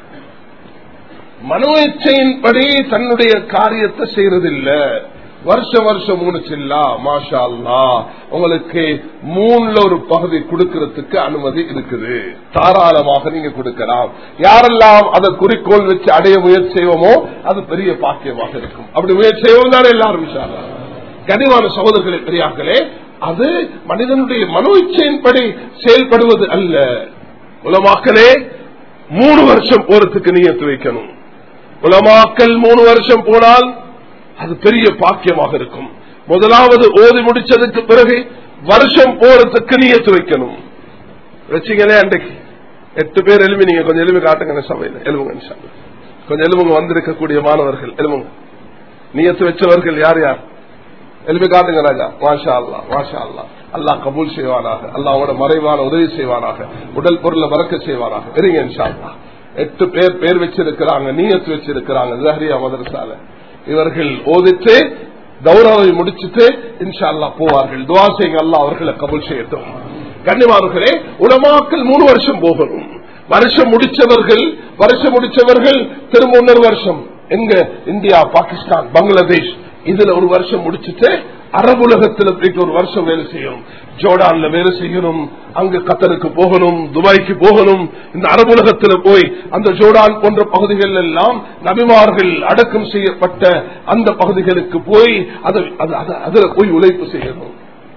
மனோ இச்சையின்படி தன்னுடைய காரியத்தை செய்யறதில்லை வருஷம் வருஷம் மூணு சில்லா மாஷா அல்லா உங்களுக்கு மூணுல ஒரு பகுதி கொடுக்கறதுக்கு அனுமதி இருக்குது தாராளமாக நீங்க கொடுக்கலாம் யாரெல்லாம் அதை குறிக்கோள் வச்சு அடைய முயற்சி செய்வோமோ அது பெரிய பாக்கியமாக இருக்கும் அப்படி முயற்சி செய்வோம் தானே எல்லாரும் விஷயம் கனிவான சகோதரர்களே பெரியார்களே அது மனிதனுடைய மனோ இச்சையின்படி செயல்படுவது அல்ல உலமாக்களே மூணு வருஷம் போறதுக்கு நீயத்து வைக்கணும் உலமாக்கல் மூணு வருஷம் போனால் அது பெரிய பாக்கியமாக இருக்கும் முதலாவது ஓதி முடிச்சதுக்கு பிறகு வருஷம் போறதுக்கு நீயத்து வைக்கணும் வச்சுங்களே அன்றைக்கு எட்டு பேர் எலும்பி நீங்க கொஞ்சம் எலும்பி காட்டுங்க சபையில் எலும்புங்க கொஞ்சம் எலும்புங்க வந்திருக்கக்கூடிய மாணவர்கள் எலும்புங்க நீயத்து வச்சவர்கள் யார் யார் எலும்பி காட்டுங்க ராஜா மாஷா அல்லா மாஷா அல்லா அல்லா கபூல் செய்வானாக அல்லாவோட மறைவான உதவி செய்வானாக உடல் பொருளை மறக்க செய்வானாக இருங்க இன்ஷா அல்லா எட்டு பேர் பேர் வச்சிருக்கிறாங்க நீயத்து வச்சிருக்கிறாங்க ஜஹரியா மதரசால இவர்கள் ஓதித்து கௌரவை முடிச்சுட்டு இன்ஷா அல்லா போவார்கள் துவா செய்யுங்க அல்லா அவர்களை கபுல் செய்யட்டும் கண்ணிமார்களே உலமாக்கள் மூணு வருஷம் போகணும் வருஷம் முடிச்சவர்கள் வருஷம் முடிச்சவர்கள் திரும்ப இன்னொரு வருஷம் எங்க இந்தியா பாகிஸ்தான் பங்களாதேஷ் இதுல ஒரு வருஷம் முடிச்சுட்டு அரபுலகத்துல போயிட்டு ஒரு வருஷம் வேலை செய்யணும் ஜோர்டான்ல வேலை செய்யணும் அங்கு கத்தருக்கு போகணும் துபாய்க்கு போகணும் இந்த அரபுலகத்துல போய் அந்த ஜோர்டான் போன்ற பகுதிகள் எல்லாம் நபிமார்கள் அடக்கம் செய்யப்பட்ட அந்த பகுதிகளுக்கு போய் அதுல போய் உழைப்பு செய்யணும்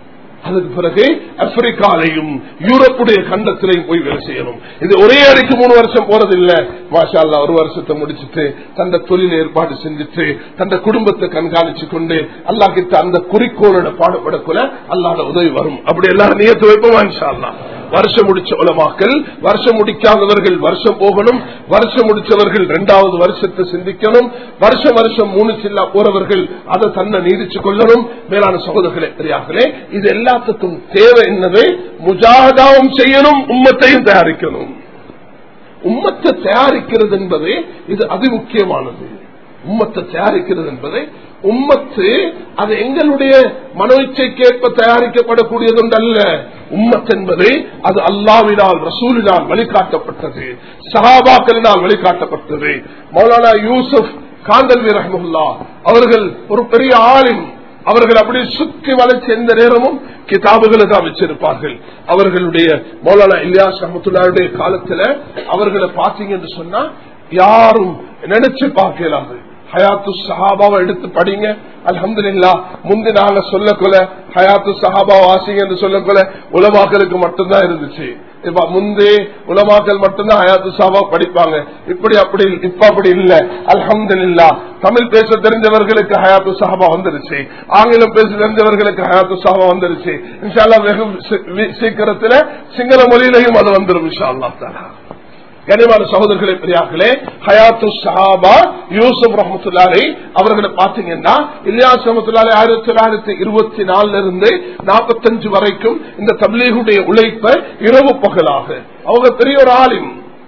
அதுக்கு பிறகு ஆப்பிரிக்காலையும் யூரோப்புடைய கண்டத்திலையும் போய் வேலை செய்யணும் இது ஒரே அடிக்கு மூணு வருஷம் போறதில்லை மாஷா அல்லா ஒரு வருஷத்தை முடிச்சுட்டு தந்த தொழில் ஏற்பாடு செஞ்சுட்டு தந்த குடும்பத்தை கண்காணிச்சு கொண்டு அல்லா கிட்ட அந்த குறிக்கோளோட பாடுபடக்குள்ள அல்லாத உதவி வரும் அப்படி எல்லாரும் நியத்து வைப்போமா இன்ஷா அல்லாஹ் வருஷம் முடிச்ச உலமாக்கல் வருஷம் முடிக்காதவர்கள் வருஷம் போகணும் வருஷம் முடிச்சவர்கள் இரண்டாவது வருஷத்தை சிந்திக்கணும் வருஷம் வருஷம் மூணு சில்லா போறவர்கள் அதை தன்னை நீடிச்சு கொள்ளணும் மேலான சகோதரர்களே பெரியார்களே இது எல்லாத்துக்கும் தேவை என்னது முஜாதாவும் செய்யணும் உம்மத்தையும் தயாரிக்கணும் உம்மத்தை தயாரிக்கிறது என்பது இது அதி முக்கியமானது உம்மத்தை தயாரிக்கிறது என்பது உம்மத்து அது எங்களுடைய மனோ இச்சைக்கேற்ப தயாரிக்கப்படக்கூடியது அல்ல உம்மத் என்பது அது அல்லாவினால் ரசூலினால் வழிகாட்டப்பட்டது சஹாபாக்களினால் வழிகாட்டப்பட்டது மௌலானா யூசுப் காந்தல்வி ரஹமுல்லா அவர்கள் ஒரு பெரிய ஆளின் அவர்கள் அப்படி சுற்றி வளைச்சு எந்த நேரமும் கிதாபுகளை தான் வச்சிருப்பார்கள் அவர்களுடைய மௌலானா இலியாஸ் ரஹமத்துல்லாவுடைய காலத்துல அவர்களை பார்த்தீங்கன்னு சொன்னா யாரும் நினைச்சு பார்க்கலாது ஹயாத்து சஹாபாவை எடுத்து படிங்க அலமதுல்லா முந்தி நாங்க சொல்லக்கொல ஹயாத்து சஹாபா வாசிங்க சொல்லக்கொல உலமாக்களுக்கு மட்டும்தான் இருந்துச்சு இப்ப முந்தி உலமாக்கள் மட்டும்தான் ஹயாத்து சஹாபா படிப்பாங்க இப்படி அப்படி இப்ப அப்படி இல்ல அலமதுல்லா தமிழ் பேச தெரிஞ்சவர்களுக்கு ஹயாத்து சஹாபா வந்துருச்சு ஆங்கிலம் பேச தெரிஞ்சவர்களுக்கு ஹயாத்து சஹாபா வந்துருச்சு இன்ஷால்லா வெகு சீக்கிரத்துல சிங்கள மொழியிலையும் அது வந்துடும் இன்ஷா அல்லா தாலா கனிவான சகோதரர்களே பெரியார்களே ஹயாத்து சஹாபா யூசுப் ரஹமத்துல்லாலை அவர்களை பாத்தீங்கன்னா இல்லியாஸ் ரஹமத்துல்லாலை ஆயிரத்தி தொள்ளாயிரத்தி இருபத்தி நாலுல இருந்து நாற்பத்தஞ்சு வரைக்கும் இந்த தப்லீகுடைய உழைப்ப இரவு பகலாக அவங்க பெரிய ஒரு ஆளும்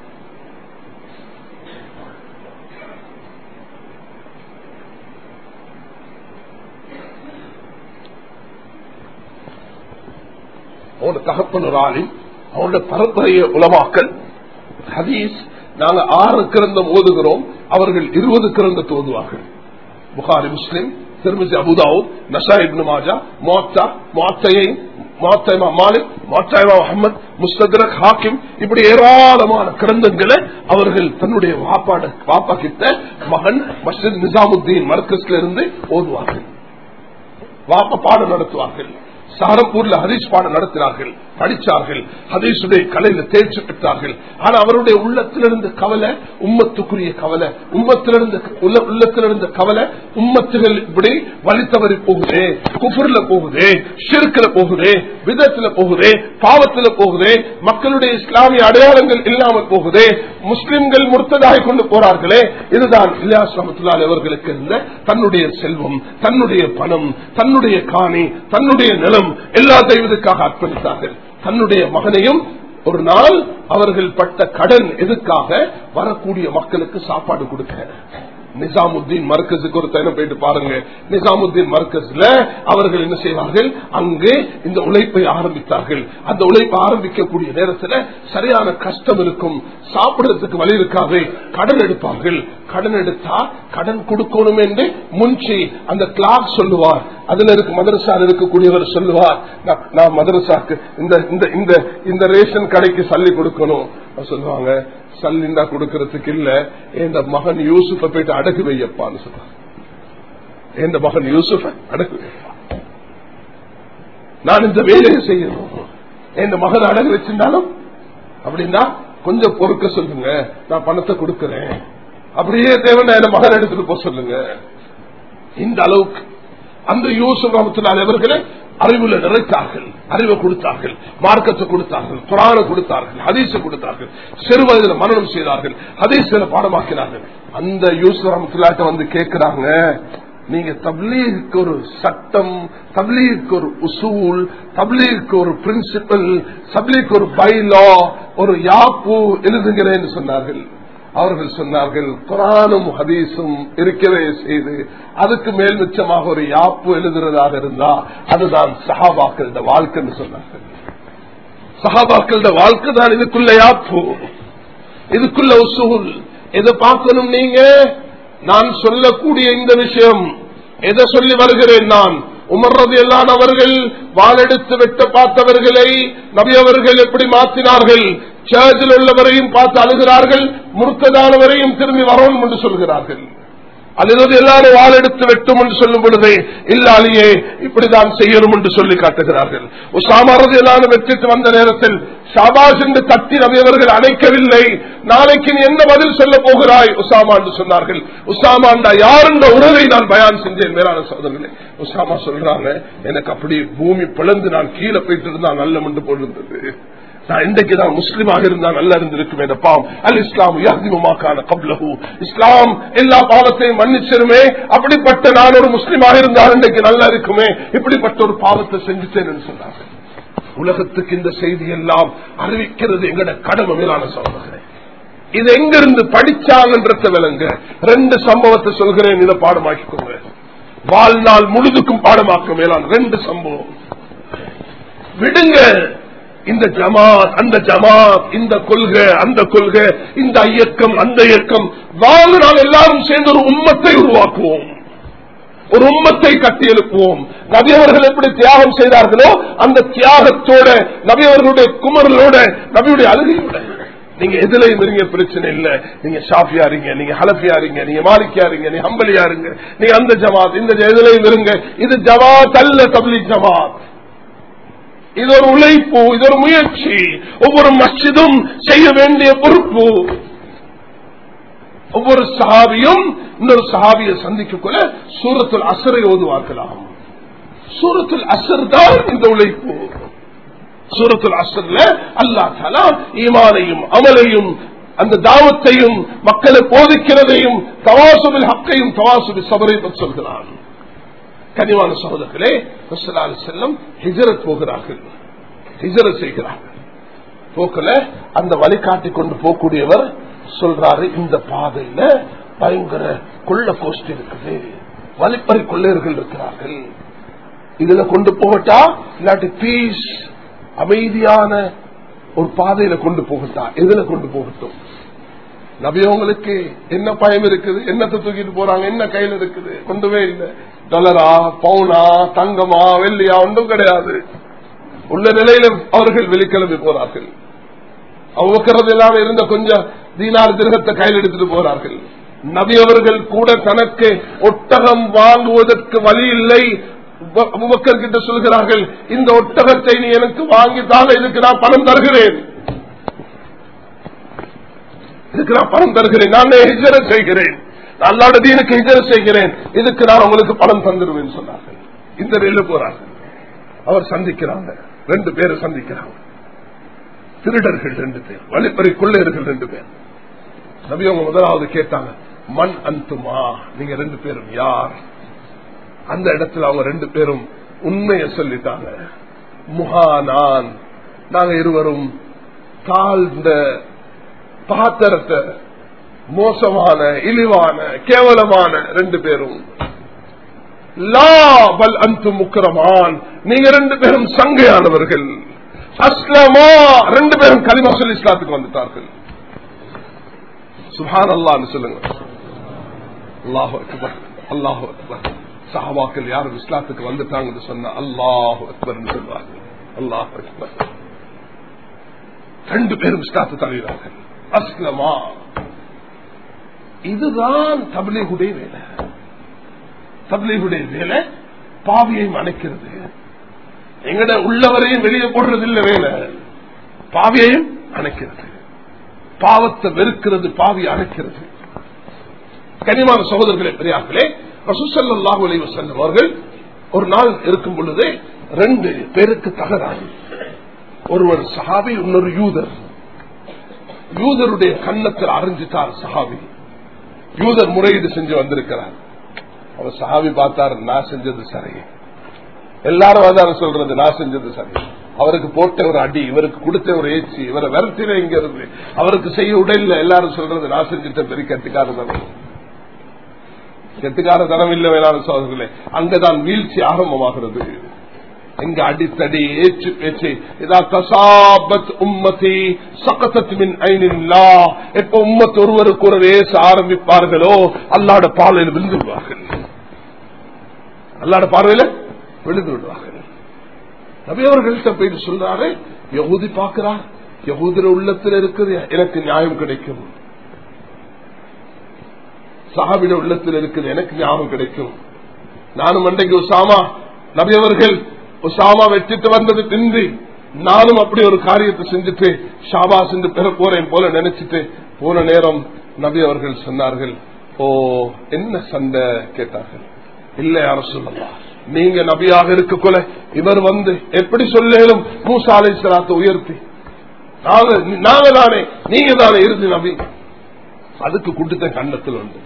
அவனோட தகப்பன் ஒரு ஆளும் அவனோட பரம்பரைய உலமாக்கல் ஹதீஸ் நாங்க ஆறு கிரந்தம் ஓதுகிறோம் அவர்கள் இருபது கிரந்தத்தை ஓதுவார்கள் புகாரி முஸ்லிம் திருமிசி அபுதாவு நசாயிப் மாஜா மோத்தா மோத்தையை மோத்தமா மாலிக் மோத்தாய்மா அஹமத் முஸ்தரக் ஹாக்கிம் இப்படி ஏராளமான கிரந்தங்களை அவர்கள் தன்னுடைய வாப்பாட வாப்பா கிட்ட மகன் மஸ்ஜித் நிசாமுத்தீன் மர்க்கஸ்ல இருந்து ஓதுவார்கள் வாப்ப பாடம் நடத்துவார்கள் சாரம்பூர்ல ஹதீஸ் பாடம் நடத்தினார்கள் படிச்சார்கள் ஹதீசுடைய கலையில தேர்ச்சி பெற்றார்கள் ஆனா அவருடைய உள்ளத்திலிருந்த கவலை உம்மத்துக்குரிய கவலை உம்மத்திலிருந்த உள்ளத்திலிருந்த கவலை உம்மத்துகள் இப்படி வலித்தவறி போகுதே குஃபுர்ல போகுதே ஷிர்கில போகுதே விதத்துல போகுதே பாவத்துல போகுதே மக்களுடைய இஸ்லாமிய அடையாளங்கள் இல்லாமல் போகுதே முஸ்லிம்கள் முர்த்ததாகி கொண்டு போறார்களே இதுதான் இலியாஸ் ரமத்துல்லால் அவர்களுக்கு இருந்த தன்னுடைய செல்வம் தன்னுடைய பணம் தன்னுடைய காணி தன்னுடைய நிலம் எல்லாத்தையும் இதுக்காக அர்ப்பணித்தார்கள் தன்னுடைய மகனையும் ஒரு நாள் அவர்கள் பட்ட கடன் எதுக்காக வரக்கூடிய மக்களுக்கு சாப்பாடு கொடுக்க நிசாமுத்தீன் மர்க்கஸுக்கு ஒரு தயணம் போயிட்டு பாருங்க நிசாமுத்தீன் மர்க்கஸ்ல அவர்கள் என்ன செய்வார்கள் அங்கு இந்த உழைப்பை ஆரம்பித்தார்கள் அந்த உழைப்பை ஆரம்பிக்கக்கூடிய நேரத்தில் சரியான கஷ்டம் இருக்கும் சாப்பிடுறதுக்கு வழி இருக்காது கடன் எடுப்பார்கள் கடன் எடுத்தா கடன் கொடுக்கணும் என்று முன்சி அந்த கிளாக் சொல்லுவார் அதுல இருக்கு மதரசா இருக்கக்கூடியவர் சொல்லுவார் நான் மதரசாக்கு இந்த இந்த இந்த இந்த ரேஷன் கடைக்கு சல்லி கொடுக்கணும் சொல்லுவாங்க சல்லிண்டா கொடுக்கறதுக்கு இல்ல என் மகன் யூசுஃப போயிட்டு அடகு வையப்பான்னு சொல்றாங்க என் மகன் யூசுஃப அடகு வைப்பா நான் இந்த வேலையை செய்யணும் என் மகன் அடகு வச்சிருந்தாலும் அப்படின்னா கொஞ்சம் பொறுக்க சொல்லுங்க நான் பணத்தை கொடுக்கறேன் அப்படியே தேவன் என் மகன் எடுத்துட்டு போக சொல்லுங்க இந்த அளவுக்கு அந்த யூசுப் ரமத்தினால் அவர்களை அறிவுல நிறைத்தார்கள் அறிவை கொடுத்தார்கள் மார்க்கத்தை கொடுத்தார்கள் புராண கொடுத்தார்கள் ஹதீச கொடுத்தார்கள் சிறு வயதில் மரணம் செய்தார்கள் ஹதீசில பாடமாக்கினார்கள் அந்த யூசுப் ரமத்துலாட்ட வந்து கேட்கிறாங்க நீங்க தப்லீக்கு ஒரு சட்டம் தப்லீக்கு ஒரு உசூல் தப்லீக்கு ஒரு பிரின்சிபல் தப்லீக்கு ஒரு பைலா ஒரு யாப்பு எழுதுகிறேன்னு சொன்னார்கள் அவர்கள் சொன்னார்கள் குரானும் ஹதீஸும் இருக்கவே செய்து அதுக்கு மேல் மிச்சமாக ஒரு யாப்பு எழுதுறதாக இருந்தா அதுதான் சஹாபாக்கள வாழ்க்கைன்னு சொன்னார்கள் சஹாபாக்கள வாழ்க்கை தான் இதுக்குள்ள யாப்பு இதுக்குள்ள உசூல் எதை பார்க்கணும் நீங்க நான் சொல்லக்கூடிய இந்த விஷயம் எதை சொல்லி வருகிறேன் நான் உமர்றது எல்லாம் அவர்கள் வாழெடுத்து வெட்ட பார்த்தவர்களை நபி அவர்கள் எப்படி மாற்றினார்கள் சர்ச்சில் உள்ளவரையும் பார்த்து அழுகிறார்கள் முறுக்கதானவரையும் திரும்பி வரணும் என்று சொல்கிறார்கள் அல்லது எல்லாரும் வாள் எடுத்து வெட்டும் என்று சொல்லும் பொழுது இல்லாலேயே இப்படிதான் செய்யணும் என்று சொல்லி காட்டுகிறார்கள் உசாமரது எல்லாரும் வெற்றிட்டு வந்த நேரத்தில் ஷாபாஸ் என்று தட்டி நபியவர்கள் அணைக்கவில்லை நாளைக்கு நீ என்ன பதில் சொல்ல போகிறாய் உசாமா என்று சொன்னார்கள் உசாமாண்டா யார் என்ற உறவை நான் பயான் செஞ்சேன் மேலான சோதரர்களே உசாமா சொல்றாங்க எனக்கு அப்படி பூமி பிளந்து நான் கீழே போயிட்டு இருந்தா நல்ல என்று போட்டிருந்தது நான் இன்றைக்கு தான் முஸ்லீமாக இருந்தா நல்லா இருந்திருக்குமே பாவம் அல் இஸ்லாம் யாதிமமாக்கான கப்லஹு இஸ்லாம் எல்லா பாவத்தையும் மன்னிச்சிருமே அப்படிப்பட்ட நான் ஒரு முஸ்லீமாக இருந்தால் இன்றைக்கு நல்லா இருக்குமே இப்படிப்பட்ட ஒரு பாவத்தை செஞ்சுட்டேன் சொன்னாங்க உலகத்துக்கு இந்த செய்தி எல்லாம் அறிவிக்கிறது எங்கட கடமை மேலான சோதனை இது எங்கிருந்து படிச்சாங்கன்றத விளங்க ரெண்டு சம்பவத்தை சொல்கிறேன் இதை பாடமாக்கிக்கோங்க வாழ்நாள் முழுதுக்கும் பாடமாக்க மேலான ரெண்டு சம்பவம் விடுங்க இந்த ஜமாத் அந்த ஜமாத் இந்த கொள்கை அந்த கொள்கை இந்த இயக்கம் அந்த இயக்கம் வாங்க நாம் எல்லாரும் சேர்ந்து ஒரு உம்மத்தை உருவாக்குவோம் ஒரு உம்மத்தை கட்டி எழுப்புவோம் நபியவர்கள் எப்படி தியாகம் செய்தார்களோ அந்த தியாகத்தோட நபியவர்களுடைய குமரலோட நபியுடைய அழுகையோட நீங்க எதுலையும் இருங்க பிரச்சனை இல்ல நீங்க ஷாஃபியா இருங்க நீங்க ஹலஃபியா இருங்க நீங்க மாலிக்கியா இருங்க நீங்க ஹம்பலியா இருங்க நீங்க அந்த ஜமாத் இந்த எதுலையும் இருங்க இது ஜமாத் அல்ல தபிலி ஜமாத் இது ஒரு உழைப்பு இது ஒரு முயற்சி ஒவ்வொரு மஸ்ஜிதும் செய்ய வேண்டிய பொறுப்பு ஒவ்வொரு சஹாபியும் இன்னொரு சஹாபியை சந்திக்கக்குள்ள சூரத்தில் அசரை ஓதுவாக்கலாம் சூரத்தில் அசர் தான் இந்த உழைப்பு சூரத்தில் அசர்ல அல்லா தலா ஈமானையும் அமலையும் அந்த தாவத்தையும் மக்களை போதிக்கிறதையும் தவாசுபில் ஹக்கையும் தவாசுபில் சபரை சொல்கிறான் கனிவான சகோதரர்களே செல்லம் ஹிஜரத் போகிறார்கள் ஹிஜரத் செய்கிறார்கள் போக்கல அந்த வழிகாட்டி கொண்டு போகக்கூடியவர் சொல்றாரு இந்த பாதையில பயங்கர கொள்ள கோஷ்டி இருக்குது வழிப்பறி கொள்ளையர்கள் இருக்கிறார்கள் இதுல கொண்டு போகட்டா இல்லாட்டி பீஸ் அமைதியான ஒரு பாதையில கொண்டு போகட்டா எதுல கொண்டு போகட்டும் நபியவங்களுக்கு என்ன பயம் இருக்குது என்னத்தை தூக்கிட்டு போறாங்க என்ன கையில இருக்குது கொண்டுவே இல்லை டாலரா பவுனா தங்கமா வெள்ளியா ஒன்றும் கிடையாது உள்ள நிலையில அவர்கள் வெளிக்கிளம்பி போறார்கள் அவ்வக்கிறது எல்லாம் இருந்த கொஞ்சம் தீனார் திருகத்தை கையில் எடுத்துட்டு போறார்கள் நபி அவர்கள் கூட தனக்கு ஒட்டகம் வாங்குவதற்கு வழி இல்லை அபுபக்கர் கிட்ட சொல்கிறார்கள் இந்த ஒட்டகத்தை நீ எனக்கு வாங்கித்தாங்க இதுக்கு நான் பணம் தருகிறேன் இதுக்கு நான் பணம் தருகிறேன் நான் ஹிஜர செய்கிறேன் அல்லாட தீனுக்கு ஹிஜர செய்கிறேன் இதுக்கு நான் உங்களுக்கு பணம் தந்துடுவேன் சொன்னார்கள் இந்த நெல்லு போறார்கள் அவர் சந்திக்கிறாங்க ரெண்டு பேரை சந்திக்கிறாங்க திருடர்கள் ரெண்டு பேர் வழிப்பறி கொள்ளையர்கள் ரெண்டு பேர் நபி அவங்க முதலாவது கேட்டாங்க மண் அந்துமா நீங்க ரெண்டு பேரும் யார் அந்த இடத்துல அவங்க ரெண்டு பேரும் உண்மையை சொல்லிட்டாங்க முகானான் நாங்க இருவரும் தாழ்ந்த பாத்திரத்தை மோசமான இழிவான கேவலமான ரெண்டு பேரும் லா பல் அந்து முக்கரமான் நீங்க ரெண்டு பேரும் சங்கையானவர்கள் அஸ்லமா ரெண்டு பேரும் கலிமா சொல்லி இஸ்லாத்துக்கு வந்துட்டார்கள் சுஹான் அல்லான்னு சொல்லுங்க அல்லாஹு அக்பர் அல்லாஹு அக்பர் சஹாபாக்கள் யாரும் இஸ்லாத்துக்கு வந்துட்டாங்கன்னு சொன்ன அல்லாஹு அக்பர் சொல்வாங்க அல்லாஹு அக்பர் ரெண்டு பேரும் இஸ்லாத்து தருகிறார்கள் அஸ்லமா இதுதான் தபிலீகுடைய வேலை தபிலீகுடைய வேலை பாவியை அணைக்கிறது எங்கட உள்ளவரையும் வெளியே போடுறது இல்ல வேலை பாவியையும் அணைக்கிறது பாவத்தை வெறுக்கிறது பாவி அணைக்கிறது கனிமான சகோதரர்களே பெரியார்களே ரசூசல்லாஹு அலைஹி வஸல்லம் அவர்கள் ஒரு நாள் இருக்கும் பொழுதே ரெண்டு பேருக்கு தகராறு ஒருவர் சஹாபி இன்னொரு யூதர் யூதருடைய கன்னத்தில் அறிஞ்சிட்டார் சஹாபி யூதர் முறையீடு செஞ்சு வந்திருக்கிறார் அவர் சஹாபி பார்த்தார் நான் செஞ்சது சரி எல்லாரும் அதான் சொல்றது நான் செஞ்சது சரி அவருக்கு போட்ட ஒரு அடி இவருக்கு கொடுத்த ஒரு ஏச்சி இவரை விரட்டின இங்க இருந்து அவருக்கு செய்ய உடல்ல எல்லாரும் சொல்றது நான் செஞ்சுட்ட பெரிய கட்டுக்கார தனம் கெட்டுக்கார தனம் இல்ல வேளாண் சோதர்களே அங்கதான் வீழ்ச்சி ஆரம்பமாகிறது எங்க அடித்தடி ஏச்சு பேச்சு இதா தசாபத் உம்மதி சகசத் மின் ஐனில்லா எப்ப உம்மத் ஒருவருக்கு ஒரு ஏச ஆரம்பிப்பார்களோ அல்லாட பாலையில் விழுந்து விடுவார்கள் அல்லாட பார்வையில விழுந்து விடுவார்கள் நபியவர்கள்ட்ட போயிட்டு சொல்றாரு யகுதி பார்க்கிறார் யகுதிர உள்ளத்தில் இருக்குது எனக்கு நியாயம் கிடைக்கும் சஹாபிட உள்ளத்தில் இருக்குது எனக்கு ஞாபகம் கிடைக்கும் நானும் அன்றைக்கு உசாமா நபி அவர்கள் உசாமா வெற்றிட்டு வந்தது பின்பு நானும் அப்படி ஒரு காரியத்தை செஞ்சுட்டு ஷாபா சென்று பெற போறேன் போல நினைச்சிட்டு போன நேரம் நபி அவர்கள் சொன்னார்கள் ஓ என்ன சண்டை கேட்டார்கள் இல்ல யார சொல்லலாம் நீங்க நபியாக இருக்கக்குள்ள இவர் வந்து எப்படி சொல்லும் மூசா அலை சலாத்தை உயர்த்தி நாங்க நாங்க தானே நீங்க தானே இறுதி நபி அதுக்கு கூட்டத்தை கண்ணத்தில் வந்து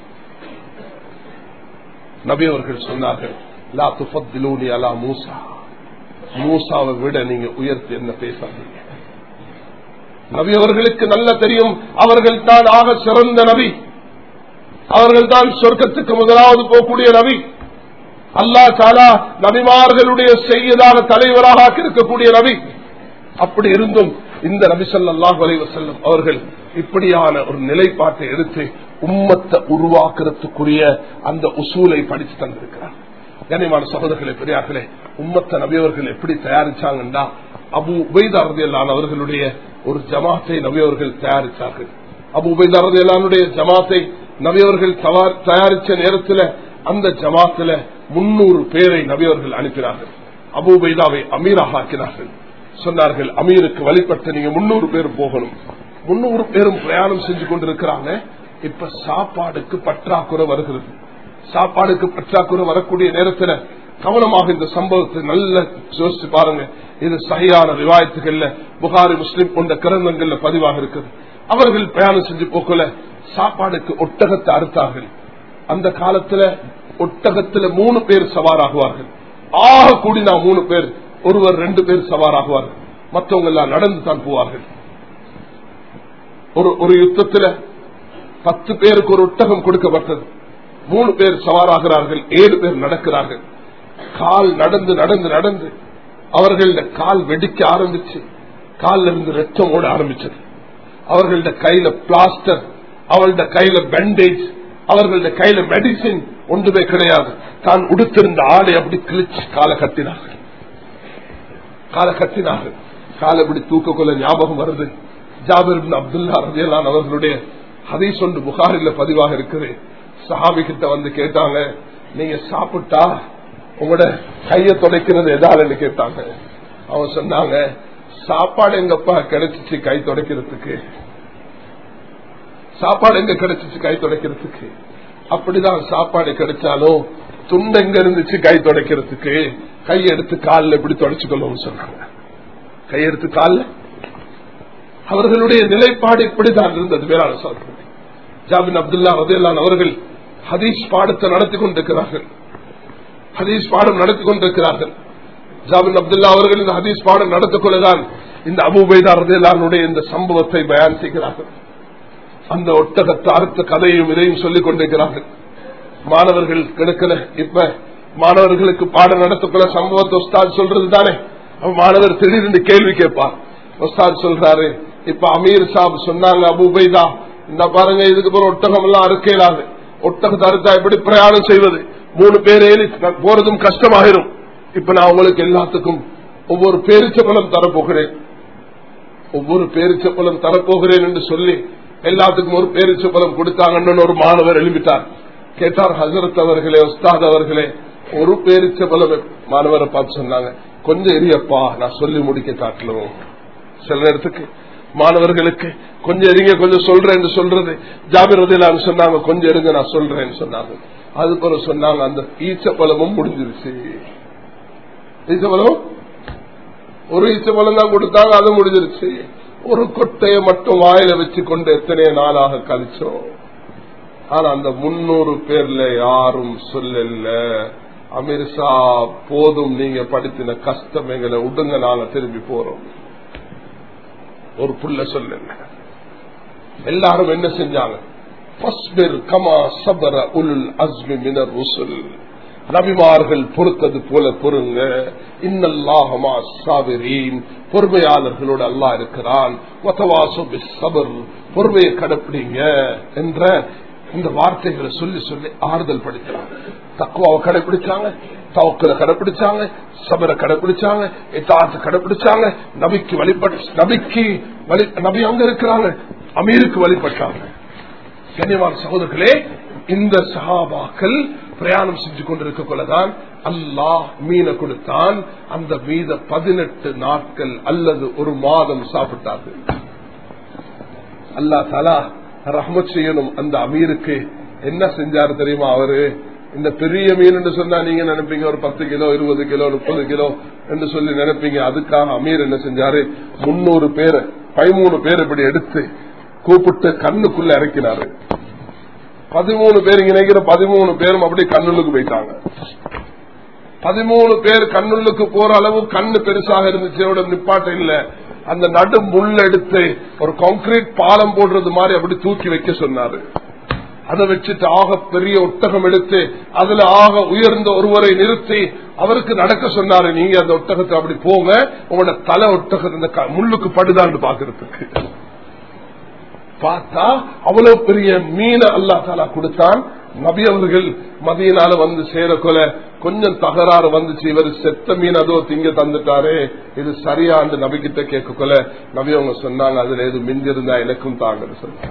நபி அவர்கள் சொன்னார்கள் லா துஃபத்திலூனி அலா மூசா மூசாவை விட நீங்க உயர்த்தி என்ன பேசாதீங்க நபி அவர்களுக்கு நல்ல தெரியும் அவர்கள் தான் ஆக சிறந்த நபி அவர்கள் தான் சொர்க்கத்துக்கு முதலாவது போகக்கூடிய நபி அல்லா தாலா நபிமார்களுடைய செய்யதாக தலைவராக இருக்கக்கூடிய நபி அப்படி இருந்தும் இந்த நபி சொல்லாஹ் செல்லும் அவர்கள் இப்படியான ஒரு நிலைப்பாட்டை எடுத்து உம்மத்தை உருவாக்குறதுக்குரிய அந்த உசூலை படித்து தந்திருக்கிறார் கனிமான சகோதரர்களே பெரியார்களே உம்மத்த நபியவர்கள் எப்படி தயாரிச்சாங்கன்னா அபு உபைதாரதியல்லான் அவர்களுடைய ஒரு ஜமாத்தை நபியவர்கள் தயாரித்தார்கள் அபு உபைதாரதியல்லானுடைய ஜமாத்தை நபியவர்கள் தயாரிச்ச நேரத்தில் அந்த ஜமாத்துல முன்னூறு பேரை நபியவர்கள் அனுப்பினார்கள் அபு உபைதாவை அமீராக ஆக்கினார்கள் சொன்னார்கள் அமீருக்கு வழிபட்டு நீங்க முன்னூறு பேர் போகணும் முன்னூறு பேரும் பிரயாணம் செஞ்சு கொண்டிருக்கிறாங்க இப்ப சாப்பாடுக்கு பற்றாக்குறை வருகிறது சாப்பாடுக்கு பற்றாக்குறை வரக்கூடிய நேரத்தில் கவனமாக இந்த சம்பவத்தை நல்ல யோசிச்சு பாருங்க இது சரியான விவாயத்துகள்ல புகாரி முஸ்லிம் போன்ற கிரந்தங்கள்ல பதிவாக இருக்குது அவர்கள் பிரயாணம் செஞ்சு போக்கல சாப்பாடுக்கு ஒட்டகத்தை அறுத்தார்கள் அந்த காலத்துல ஒட்டகத்துல மூணு பேர் சவாராகுவார்கள் ஆக கூடினா மூணு பேர் ஒருவர் ரெண்டு பேர் சவாராகுவார்கள் மற்றவங்க எல்லாம் நடந்து தான் போவார்கள் ஒரு ஒரு யுத்தத்துல பத்து பேருக்கு ஒரு ஒட்டகம் கொடுக்கப்பட்டது மூணு பேர் சவாராகிறார்கள் ஏழு பேர் நடக்கிறார்கள் கால் நடந்து நடந்து நடந்து அவர்கள கால் வெடிக்க ஆரம்பிச்சு காலில் இருந்து ரத்தம் ஓட ஆரம்பிச்சது அவர்கள கையில பிளாஸ்டர் அவர்கள கையில பேண்டேஜ் அவர்கள கையில மெடிசின் ஒன்றுமே கிடையாது தான் உடுத்திருந்த ஆடை அப்படி கிழிச்சு காலை கட்டினார்கள் காலை கட்டினார்கள் காலை இப்படி தூக்க கொள்ள ஞாபகம் வருது ஜாபிர் அப்துல்லா ரதியலான் அவர்களுடைய ஹதீஸ் ஒன்று புகாரில் பதிவாக இருக்குது சஹாபி கிட்ட வந்து கேட்டாங்க நீங்க சாப்பிட்டா உங்களோட கைய துடைக்கிறது எதாலன்னு கேட்டாங்க அவங்க சொன்னாங்க சாப்பாடு எங்கப்பா கிடைச்சிச்சு கை துடைக்கிறதுக்கு சாப்பாடு எங்க கிடைச்சிச்சு கை துடைக்கிறதுக்கு அப்படிதான் சாப்பாடு கிடைச்சாலும் துண்டு எங்க இருந்துச்சு கை துடைக்கிறதுக்கு கை எடுத்து காலில் எப்படி துடைச்சுக்கணும்னு சொன்னாங்க கை எடுத்து காலில் அவர்களுடைய நிலைப்பாடு இப்படிதான் இருந்தது வேளாண் சொல்றது ஜாபின் அப்துல்லா ரதையல்லான் அவர்கள் ஹதீஸ் பாடத்தை நடத்தி கொண்டிருக்கிறார்கள் ஹதீஸ் பாடம் நடத்தி கொண்டிருக்கிறார்கள் ஜாபின் அப்துல்லா அவர்கள் இந்த ஹதீஸ் பாடம் நடத்திக் கொள்ளதான் இந்த அபுபைதா ரதையல்லானுடைய இந்த சம்பவத்தை பயன் செய்கிறார்கள் அந்த ஒட்டகத்தை அறுத்த கதையும் இதையும் சொல்லிக் கொண்டிருக்கிறார்கள் மாணவர்கள் கிடைக்கல இப்ப மாணவர்களுக்கு பாடம் நடத்தக்குள்ள சம்பவத்தை உஸ்தாத் சொல்றது தானே மாணவர் திடீர்னு கேள்வி கேட்பார் உஸ்தாத் சொல்றாரு இப்ப அமீர் சாப் சொன்னாங்க அபுபைதா இந்த பாருங்க இதுக்கு போற ஒட்டகம் எல்லாம் அறுக்கலாது ஒட்டகத்தை அறுத்தா எப்படி பிரயாணம் செய்வது மூணு பேர் ஏறி போறதும் கஷ்டமாயிரும் இப்ப நான் உங்களுக்கு எல்லாத்துக்கும் ஒவ்வொரு பேரிச்சப்பழம் தரப்போகிறேன் ஒவ்வொரு பேரிச்சப்பழம் தரப்போகிறேன் என்று சொல்லி எல்லாத்துக்கும் ஒரு பேரிச்சப்பழம் கொடுத்தாங்கன்னு ஒரு மாணவர் எழுப்பிட்டார் கேட்டார் ஹசரத் அவர்களே உஸ்தாத் அவர்களே ஒரு பேரிச்சப்பழம் மாணவரை பார்த்து சொன்னாங்க கொஞ்சம் எரியப்பா நான் சொல்லி முடிக்க காட்டலும் சில நேரத்துக்கு மாணவர்களுக்கு கொஞ்சம் எரிங்க கொஞ்சம் சொல்றேன் சொல்றது ஜாபிரதிலான்னு சொன்னாங்க கொஞ்சம் இருங்க நான் சொல்றேன்னு சொன்னாங்க அதுக்கு சொன்னாங்க அந்த ஈச்சப்பழமும் முடிஞ்சிருச்சு ஈச்சப்பழம் ஒரு ஈச்சப்பழம் தான் கொடுத்தாங்க அது முடிஞ்சிருச்சு ஒரு கொட்டையை மட்டும் வாயில வச்சு கொண்டு எத்தனையோ நாளாக கழிச்சோம் ஆனா அந்த முன்னூறு பேர்ல யாரும் சொல்லல அமிர்சா போதும் நீங்க படித்தின கஷ்டம் எங்களை விடுங்க நாங்க திரும்பி போறோம் ஒரு புள்ள சொல்லுங்க எல்லாரும் என்ன செஞ்சாங்க நபிமார்கள் பொறுத்தது போல பொறுங்க இன்னல்லாஹமா சாவிரீன் பொறுமையாளர்களோடு அல்லா இருக்கிறான் பொறுமையை கடைப்பிடிங்க என்ற இந்த வார்த்தைகளை சொல்லி சொல்லி ஆறுதல் படிக்கிறாங்க தக்குவாவை கடைபிடிச்சாங்க தவக்கல கடைபிடிச்சாங்க சபரை கடைபிடிச்சாங்க எத்தாத்து கடைபிடிச்சாங்க நபிக்கு வழிபட்டு நபிக்கு நபி அங்க இருக்கிறாங்க அமீருக்கு வழிபட்டாங்க கண்ணியமான சகோதரர்களே இந்த சஹாபாக்கள் பிரயாணம் செஞ்சு கொண்டிருக்க கொள்ளதான் அல்லாஹ் மீனை கொடுத்தான் அந்த மீத பதினெட்டு நாட்கள் அல்லது ஒரு மாதம் சாப்பிட்டார்கள் அல்லா தலா ரஹ்மத் செய்யணும் அந்த அமீருக்கு என்ன செஞ்சாரு தெரியுமா அவரு இந்த பெரிய மீன் என்று சொன்னா நீங்க நினைப்பீங்க ஒரு பத்து கிலோ இருபது கிலோ முப்பது கிலோ என்று சொல்லி நினைப்பீங்க அதுக்காக அமீர் என்ன செஞ்சாரு முன்னூறு பேர் பதிமூணு பேர் இப்படி எடுத்து கூப்பிட்டு கண்ணுக்குள்ள இறக்கினாரு பதிமூணு பேர் இங்க நினைக்கிற பதிமூணு பேரும் அப்படி கண்ணுள்ளுக்கு போயிட்டாங்க பதிமூணு பேர் கண்ணுள்ளுக்கு போற அளவு கண்ணு பெருசாக இருந்துச்சு நிப்பாட்ட இல்ல அந்த நடு முள் எடுத்து ஒரு கான்கிரீட் பாலம் போடுறது மாதிரி அப்படி தூக்கி வைக்க சொன்னாரு அதை வச்சுட்டு ஆக பெரிய ஒட்டகம் எடுத்து அதுல ஆக உயர்ந்த ஒருவரை நிறுத்தி அவருக்கு நடக்க சொன்னாரு நீங்க அந்த ஒட்டகத்தை அப்படி போங்க உங்களோட தலை ஒட்டகத்தை இந்த முள்ளுக்கு படுதான்னு பாக்குறதுக்கு பார்த்தா அவ்வளவு பெரிய மீனை அல்லா தாலா கொடுத்தான் நபி அவர்கள் மதியனால வந்து சேர கொல கொஞ்சம் தகராறு வந்துச்சு இவர் செத்த மீன் அதோ திங்க தந்துட்டாரு இது சரியாண்டு நபி கிட்ட கேட்க கொல நபி அவங்க சொன்னாங்க அதுல எது மிஞ்சிருந்தா எனக்கும் தாங்கன்னு சொன்னாங்க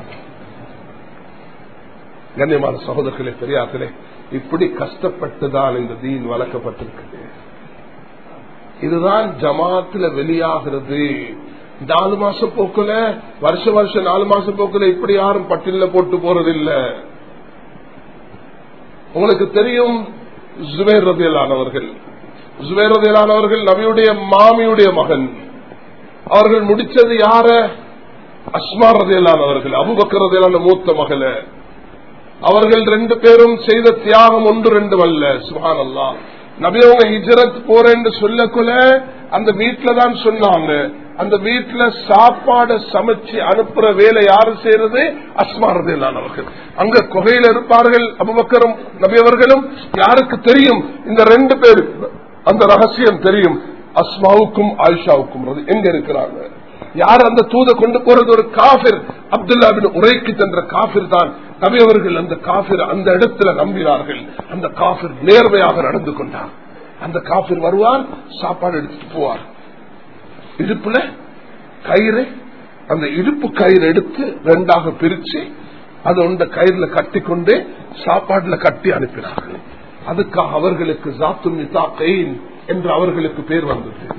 கண்ணியமான சகோதரர்களே பெரியார்களே இப்படி கஷ்டப்பட்டுதான் இந்த தீன் வளர்க்கப்பட்டிருக்குது இதுதான் ஜமாத்துல வெளியாகிறது நாலு மாசம் போக்குல வருஷ வருஷம் நாலு மாசம் போக்குல இப்படி யாரும் பட்டியல போட்டு போறது இல்ல உங்களுக்கு தெரியும் ஜுபேர் ரதியலானவர்கள் ஜுபேர் ரதியலானவர்கள் நபியுடைய மாமியுடைய மகன் அவர்கள் முடிச்சது யார அஸ்மா ரதியலானவர்கள் அபுபக்கர் ரதியலான மூத்த மகள அவர்கள் ரெண்டு பேரும் செய்த தியாகம் ஒன்று ரெண்டு அல்ல சுகான் அல்லா நபியவங்க ஹிஜரத் போறேன்னு சொல்லக்குள்ள அந்த வீட்டுல தான் சொன்னாங்க அந்த வீட்டுல சாப்பாடு சமைச்சு அனுப்புற வேலை யாரு செய்யறது அஸ்மாரது இல்லாதவர்கள் அங்க குகையில இருப்பார்கள் அபுபக்கரும் நபியவர்களும் யாருக்கு தெரியும் இந்த ரெண்டு பேரு அந்த ரகசியம் தெரியும் அஸ்மாவுக்கும் ஆயிஷாவுக்கும் எங்க இருக்கிறாங்க யார் அந்த தூத கொண்டு போறது ஒரு காபிர் அப்துல்லா பின் உரைக்கு தந்த காபிர் தான் நபியவர்கள் அந்த காபிர் அந்த இடத்துல நம்பினார்கள் அந்த காபிர் நேர்மையாக நடந்து கொண்டார் அந்த காபிர் வருவார் சாப்பாடு எடுத்துட்டு போவார் இடுப்புல கயிறு அந்த இடுப்பு கயிறு எடுத்து ரெண்டாக பிரிச்சு அது உண்ட கயிறுல கட்டி கொண்டு சாப்பாடுல கட்டி அனுப்பினார்கள் அதுக்காக அவர்களுக்கு ஜாத்து நிதா கெயின் என்று அவர்களுக்கு பேர் வந்தது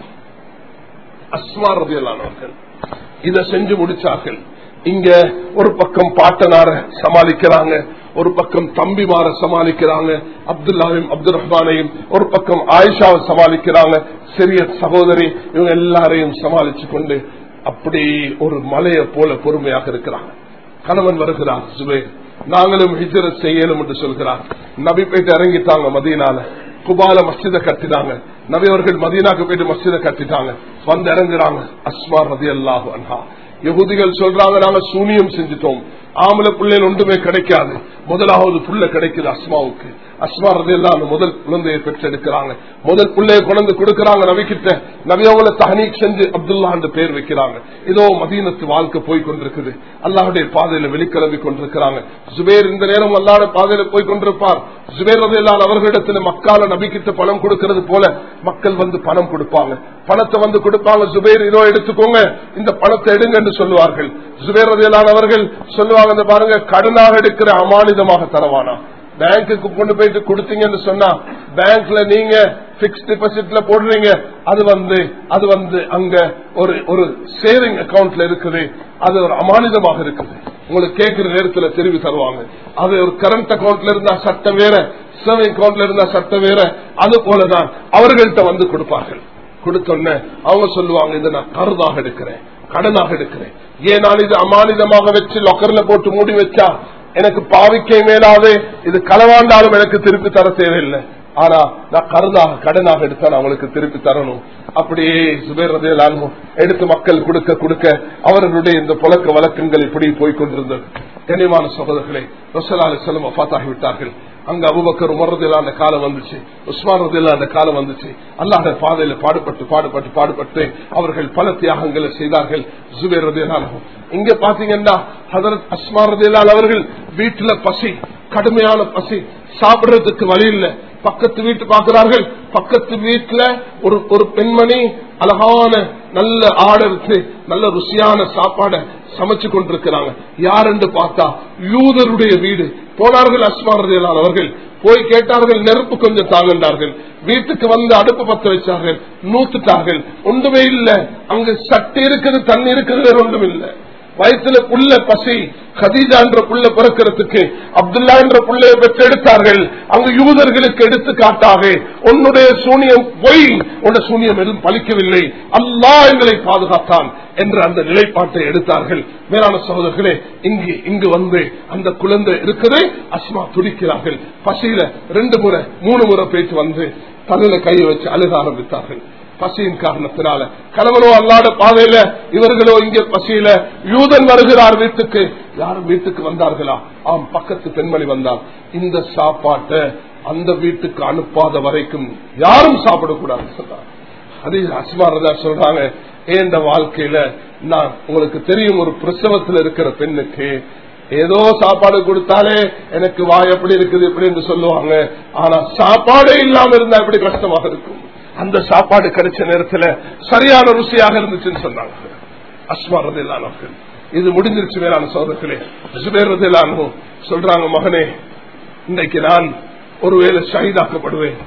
அஸ்மாரதியலானவர்கள் இதை செஞ்சு முடிச்சார்கள் இங்க ஒரு பக்கம் பாட்டனார சமாளிக்கிறாங்க ஒரு பக்கம் தம்பிமார சமாளிக்கிறாங்க அப்துல்லாவையும் அப்துல் ரஹ்மானையும் ஒரு பக்கம் ஆயிஷாவை சமாளிக்கிறாங்க சிறிய சகோதரி இவங்க எல்லாரையும் சமாளிச்சு கொண்டு அப்படி ஒரு மலையை போல பொறுமையாக இருக்கிறாங்க கணவன் வருகிறார் சுபே நாங்களும் ஹிஜரத் செய்யணும் என்று சொல்கிறார் நபி போயிட்டு இறங்கிட்டாங்க மதியனால குபால மஸ்ஜித கட்டினாங்க நபி அவர்கள் மதீனாக்கு போயிட்டு மஸ்ஜித கட்டிட்டாங்க வந்து இறங்குறாங்க அஸ்மார் ரதி அல்லாஹு அன்ஹா யகுதிகள் சொல்றாங்க நாங்க சூனியம் செஞ்சுட்டோம் ஆம்பளை பிள்ளைகள் ஒன்றுமே கிடைக்காது முதலாவது புள்ள கிடைக்குது அஸ்மாவுக்கு அஸ்மா ரதையெல்லாம் முதல் குழந்தையை பெற்றெடுக்கிறாங்க முதல் பிள்ளைய குழந்தை கொடுக்கறாங்க நபிக்கிட்ட நபி அவங்கள தஹனீக் செஞ்சு அப்துல்லா என்று பேர் வைக்கிறாங்க இதோ மதீனத்து வாழ்க்கை போய் கொண்டிருக்குது அல்லாவுடைய பாதையில வெளிக்கிளம்பி கொண்டிருக்கிறாங்க ஜுபேர் இந்த நேரம் அல்லாட பாதையில போய் கொண்டிருப்பார் ஜுபேர் ரதையெல்லாம் அவர்களிடத்துல மக்கால நபிக்கிட்ட பணம் கொடுக்கிறது போல மக்கள் வந்து பணம் கொடுப்பாங்க பணத்தை வந்து கொடுப்பாங்க ஜுபேர் இதோ எடுத்துக்கோங்க இந்த பணத்தை எடுங்க என்று சொல்லுவார்கள் ஜுபேர் ரதையெல்லாம் அவர்கள் சொல்லுவாங்க இந்த பாருங்க கடனாக எடுக்கிற அமானிதமாக தரவானா பேங்குக்கு கொண்டு போயிட்டு கொடுத்தீங்கன்னு சொன்னா பேங்க்ல நீங்க பிக்ஸ் டிபாசிட்ல போடுறீங்க அது வந்து அது வந்து அங்க ஒரு ஒரு சேவிங் அக்கவுண்ட்ல இருக்குது அது ஒரு அமானிதமாக இருக்குது உங்களுக்கு கேட்கிற நேரத்தில் தெரிவி தருவாங்க அது ஒரு கரண்ட் அக்கவுண்ட்ல இருந்தா சட்டம் வேற சேவிங் அக்கவுண்ட்ல இருந்தா சட்டம் வேற அது போலதான் அவர்கள்ட்ட வந்து கொடுப்பார்கள் கொடுத்தோன்ன அவங்க சொல்லுவாங்க இதை நான் கருதாக எடுக்கிறேன் கடனாக எடுக்கிறேன் ஏன் நான் இது அமானிதமாக வச்சு லொக்கர்ல போட்டு மூடி வச்சா எனக்கு பாவிக்கை மேலாவே இது களவாண்டாலும் எனக்கு திருப்பி தர தேவையில்லை ஆனா நான் கருதாக கடனாக எடுத்தா நான் அவங்களுக்கு திருப்பி தரணும் அப்படியே சுபேர் ரதையிலாலும் எடுத்து மக்கள் கொடுக்க கொடுக்க அவர்களுடைய இந்த புழக்க வழக்கங்கள் இப்படி போய்கொண்டிருந்தது கனிமான சகோதரர்களே ரொசலாலி செல்லம் அப்பாத்தாகி விட்டார்கள் அங்க அபுபக்கர் உமர்றதில் அந்த காலம் வந்துச்சு உஸ்மான் ரதில் அந்த காலம் வந்துச்சு அல்லாத பாதையில பாடுபட்டு பாடுபட்டு பாடுபட்டு அவர்கள் பல தியாகங்களை செய்தார்கள் ஜுபேர் ரதிலாலும் இங்க பாத்தீங்கன்னா ஹதரத் அஸ்மா ரதிலால் அவர்கள் வீட்டுல பசி கடுமையான பசி சாப்பிடுறதுக்கு வழி இல்ல பக்கத்து வீட்டு பார்க்கிறார்கள் பக்கத்து வீட்டுல ஒரு ஒரு பெண்மணி அழகான நல்ல ஆடருக்கு நல்ல ருசியான சாப்பாடை சமைச்சு கொண்டிருக்கிறாங்க யார் என்று பார்த்தா யூதருடைய வீடு போனார்கள் அஸ்மாரதியலான் அவர்கள் போய் கேட்டார்கள் நெருப்பு கொஞ்சம் தாங்கண்டார்கள் வீட்டுக்கு வந்து அடுப்பு பத்த வச்சார்கள் நூத்துட்டார்கள் ஒன்றுமே இல்ல அங்கு சட்டி இருக்குது தண்ணி இருக்குது வேற ஒன்றும் இல்லை வயிற்றுல புள்ள பசி கதீஜா என்ற புள்ள பிறக்கிறதுக்கு அப்துல்லா என்ற புள்ளையை பெற்றெடுத்தார்கள் அங்கு யூதர்களுக்கு எடுத்து காட்டாக உன்னுடைய சூனியம் பொய் உன்னுடைய சூனியம் எதுவும் பலிக்கவில்லை அல்லாஹ் எங்களை பாதுகாத்தான் என்ற அந்த நிலைப்பாட்டை எடுத்தார்கள் மேலான சகோதரர்களே இங்கு இங்கு வந்து அந்த குழந்தை இருக்குது அஸ்மா துடிக்கிறார்கள் பசியில ரெண்டு முறை மூணு முறை போயிட்டு வந்து தலையில கையை வச்சு அழுக ஆரம்பித்தார்கள் பசியின் காரணத்தினால கணவனோ அல்லாத பாதையில இவர்களோ இங்கே பசியில யூதன் வருகிறார் வீட்டுக்கு யாரும் வீட்டுக்கு வந்தார்களா ஆம் பக்கத்து பெண்மணி வந்தால் இந்த சாப்பாட்டை அந்த வீட்டுக்கு அனுப்பாத வரைக்கும் யாரும் சாப்பிடக்கூடாது சொன்னார் அதே அஸ்மாரதா சொல்றாங்க இந்த வாழ்க்கையில நான் உங்களுக்கு தெரியும் ஒரு பிரசவத்தில் இருக்கிற பெண்ணுக்கு ஏதோ சாப்பாடு கொடுத்தாலே எனக்கு வாய் எப்படி இருக்குது எப்படி என்று சொல்லுவாங்க ஆனா சாப்பாடே இல்லாம இருந்தா எப்படி கஷ்டமாக இருக்கும் அந்த சாப்பாடு கிடைச்ச நேரத்துல சரியான ருசியாக இருந்துச்சுன்னு சொன்னாங்க அஸ்மா ரதில்லானவர்கள் இது முடிஞ்சிருச்சு மேலான சோதர்களே சுபேர் ரதில்லானோ சொல்றாங்க மகனே இன்றைக்கு நான் ஒருவேளை ஷஹீதாக்கப்படுவேன்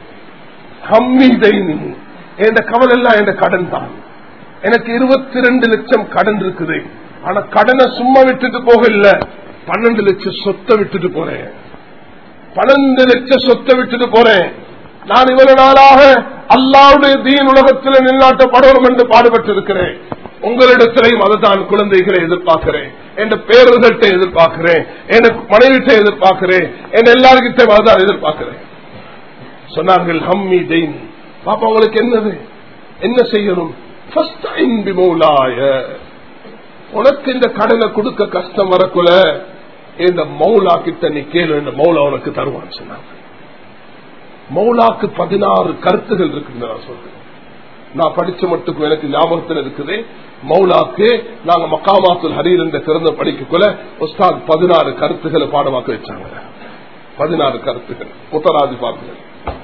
ஹம்மி தைனி என் கவல் எல்லாம் என் கடன் தான் எனக்கு இருபத்தி ரெண்டு லட்சம் கடன் இருக்குது ஆனா கடனை சும்மா விட்டுட்டு போக இல்ல பன்னெண்டு லட்சம் சொத்தை விட்டுட்டு போறேன் பன்னெண்டு லட்சம் சொத்தை விட்டுட்டு போறேன் நான் இவ்வளவு நாளாக அல்லாவுடைய தீன் உலகத்தில் நிலைநாட்டப்படணும் என்று பாடுபட்டிருக்கிறேன் உங்களிடத்திலையும் அதுதான் குழந்தைகளை எதிர்பார்க்கிறேன் என் பேரர்கள்ட்ட எதிர்பார்க்கிறேன் என் மனைவிட்ட எதிர்பார்க்கிறேன் என் எல்லாருக்கிட்டையும் அதுதான் எதிர்பார்க்கிறேன் சொன்னார்கள் ஹம்மி தெய்ன் பாப்பா உங்களுக்கு என்னது என்ன செய்யணும் உனக்கு இந்த கடனை கொடுக்க கஷ்டம் வரக்குள்ள இந்த மௌலா கிட்ட நீ கேளு இந்த மௌலா உனக்கு தருவான்னு சொன்னாங்க மௌலாக்கு பதினாறு கருத்துகள் இருக்கு நான் சொல்றேன் நான் படிச்ச மட்டுக்கும் எனக்கு ஞாபகத்தில் இருக்குது மௌலாக்கு நாங்க மக்காமாத்துல் ஹரீர் என்ற திறந்த படிக்கக்குள்ள உஸ்தாத் பதினாறு கருத்துக்களை பாடமாக்க வச்சாங்க பதினாறு கருத்துகள் முத்தராஜி பாக்குகள்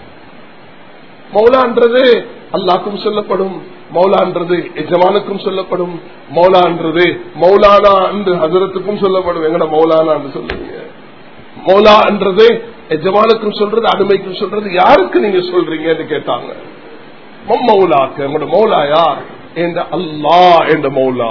மௌலான்றது அல்லாக்கும் சொல்லப்படும் மௌலான்றது எஜமானுக்கும் சொல்லப்படும் மௌலான்றது மௌலானா என்று ஹசரத்துக்கும் சொல்லப்படும் எங்கட மௌலானா என்று சொல்லுவீங்க மௌலா என்றது எஜமானுக்கும் சொல்றது அடிமைக்கும் சொல்றது யாருக்கு நீங்க சொல்றீங்கன்னு கேட்டாங்க மௌலாக்கு உங்களோட மௌலா யார் என்ற அல்லா என்ற மௌலா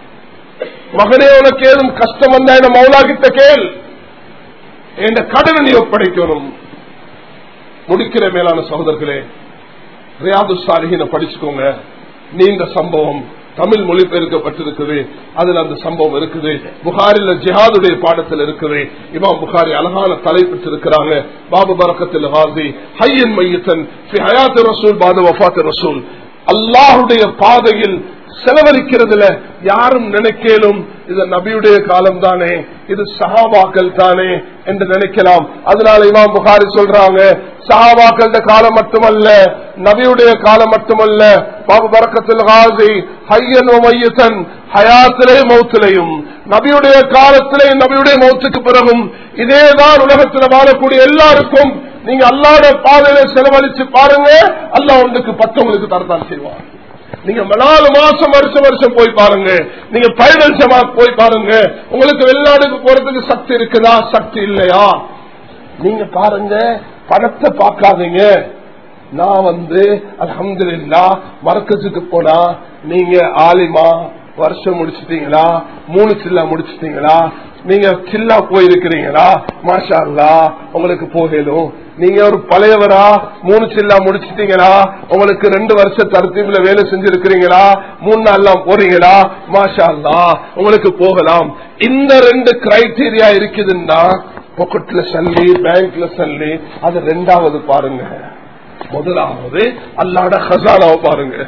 மகனே உனக்கு ஏதும் கஷ்டம் வந்தா என்ன மௌலா கிட்ட கேள் என்ற கடனை நீ ஒப்படைக்கணும் முடிக்கிற மேலான சகோதரர்களே ரியாது சாலிகின படிச்சுக்கோங்க நீண்ட சம்பவம் தமிழ் மொழிபெயர்க்கப்பட்டிருக்குது அதுல அந்த சம்பவம் இருக்குது புகாரில் ஜிஹாதுடைய பாடத்தில் இருக்குது இமாம் புகாரி அழகான தலைப்பெற்றிருக்கிறாங்க பாபு பரக்கத்தில் ஹாசி ஹையன் மையத்தன் ஹயாத் ரசூல் பாது வஃத் ரசூல் அல்லாஹுடைய பாதையில் செலவழிக்கிறதுல யாரும் நினைக்கலும் இது நபியுடைய காலம் தானே இது சஹாபாக்கள் தானே என்று நினைக்கலாம் அதனால இமாம் புகாரி சொல்றாங்க சஹாபாக்கள் காலம் மட்டுமல்ல நபியுடைய காலம் மட்டுமல்ல பாபு பறக்கத்தில் ஹாசி ஹையன் மையத்தன் ஹயாத்திலே மௌத்திலையும் நபியுடைய காலத்திலே நபியுடைய மௌத்துக்கு பிறகும் இதேதான் உலகத்தில் வாழக்கூடிய எல்லாருக்கும் நீங்க அல்லாட பாதையில செலவழிச்சு பாருங்க அல்லா உங்களுக்கு பத்தவங்களுக்கு தரத்தான் செய்வார் நீங்க நாலு மாசம் வருஷம் வருஷம் போய் பாருங்க நீங்க பைனல் ஜமாத் போய் பாருங்க உங்களுக்கு வெளிநாடுக்கு போறதுக்கு சக்தி இருக்குதா சக்தி இல்லையா நீங்க பாருங்க பணத்தை பார்க்காதீங்க நான் வந்து அலமது இல்லா மரக்கத்துக்கு போனா நீங்க ஆலிமா வருஷம் முடிச்சிட்டீங்களா மூணு சில்லா முடிச்சிட்டீங்களா நீங்க சில்லா போயிருக்கிறீங்களா மாஷா அல்லா உங்களுக்கு போகலும் நீங்க ஒரு பழையவரா மூணு சில்லா முடிச்சிட்டீங்களா உங்களுக்கு ரெண்டு வருஷம் தரத்தீவுல வேலை செஞ்சிருக்கிறீங்களா மூணு நாள்லாம் போறீங்களா மாஷா அல்லா உங்களுக்கு போகலாம் இந்த ரெண்டு கிரைடீரியா இருக்குதுன்னா பொக்கெட்ல சல்லி பேங்க்ல சல்லி அது ரெண்டாவது பாருங்க முதலாவது அல்லாட ஹசானாவை பாருங்க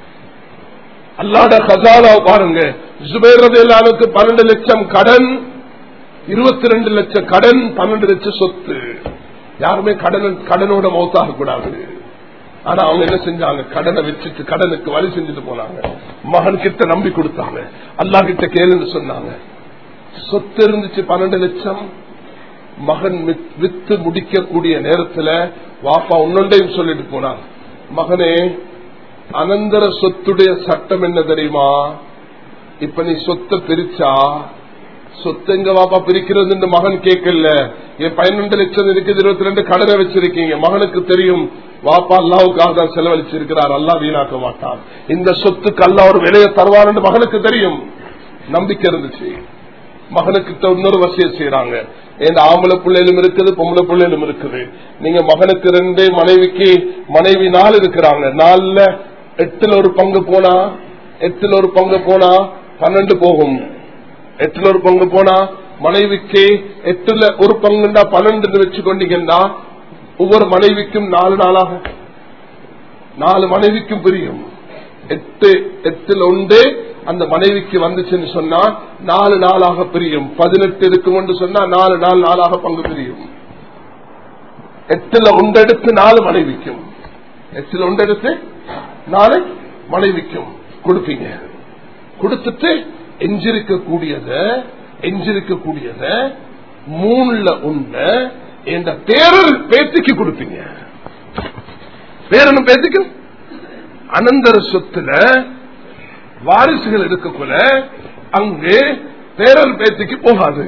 அல்லாட ஹசானாவை பாருங்க ஜுபேரது எல்லாருக்கு பன்னெண்டு லட்சம் கடன் இருபத்தி ரெண்டு லட்சம் கடன் பன்னெண்டு லட்சம் சொத்து யாருமே கடன் கடனோட மௌத்தாக கூடாது ஆனா அவங்க என்ன செஞ்சாங்க கடனை வச்சுட்டு கடனுக்கு வழி செஞ்சுட்டு போனாங்க மகன் கிட்ட நம்பி கொடுத்தாங்க அல்லா கிட்ட கேளுன்னு சொன்னாங்க சொத்து இருந்துச்சு பன்னெண்டு லட்சம் மகன் வித்- வித்து முடிக்கக்கூடிய நேரத்துல வாப்பா உன்னொண்டையும் சொல்லிட்டு போனார் மகனே அனந்தர சொத்துடைய சட்டம் என்ன தெரியுமா இப்ப நீ சொத்தை பிரிச்சா சொத்து எங்க வாப்பா பிரிக்கிறது இந்த மகன் கேட்கல என் பன்னெண்டு லட்சம் இருக்குது இருபத்தி ரெண்டு கடனை வச்சிருக்கீங்க மகனுக்கு தெரியும் வாப்பா அல்லாவுக்காக தான் செலவழிச்சிருக்கிறார் அல்லா வீணாக்க மாட்டான் இந்த சொத்துக்கு அல்லா ஒரு விலையை தருவார் மகனுக்கு தெரியும் நம்பிக்கை இருந்துச்சு மகனுக்கு த- இன்னொரு வசியம் செய்யறாங்க என் ஆம்பளை பிள்ளைகளும் இருக்குது பொம்பளை பிள்ளைகளும் இருக்குது நீங்க மகனுக்கு ரெண்டு மனைவிக்கு மனைவி நாலு இருக்கிறாங்க நாலுல எட்டுல ஒரு பங்கு போனா எட்டுல ஒரு பங்கு போனா பன்னெண்டு போகும் எட்டுல ஒரு பங்கு போனா மனைவிக்கு எட்டுல ஒரு பங்குண்டா பன்னெண்டு வச்சு கொண்டீங்கன்னா ஒவ்வொரு மனைவிக்கும் நாலு நாளாக நாலு மனைவிக்கும் பிரியும் எட்டு எட்டுல உண்டு அந்த மனைவிக்கு வந்துச்சுன்னு சொன்னா நாலு நாளாக பிரியும் பதினெட்டு இருக்கும் என்று சொன்னா நாலு நாலு நாளாக பங்கு பிரியும் எட்டுல உண்டெடுத்து நாலு மனைவிக்கும் எட்டுல உண்டெடுத்து நாலு மனைவிக்கும் கொடுப்பீங்க கொடுத்துட்டு எஞ்சிருக்க கூடியத எஞ்சிருக்க கூடியத மூணுல உண்ட என்ற பேரர் பேத்திக்கு கொடுப்பீங்க பேரனும் பேத்திக்கும் அனந்தர சொத்துல வாரிசுகள் இருக்கக்குள்ள அங்கு பேரர் பேத்திக்கு போகாது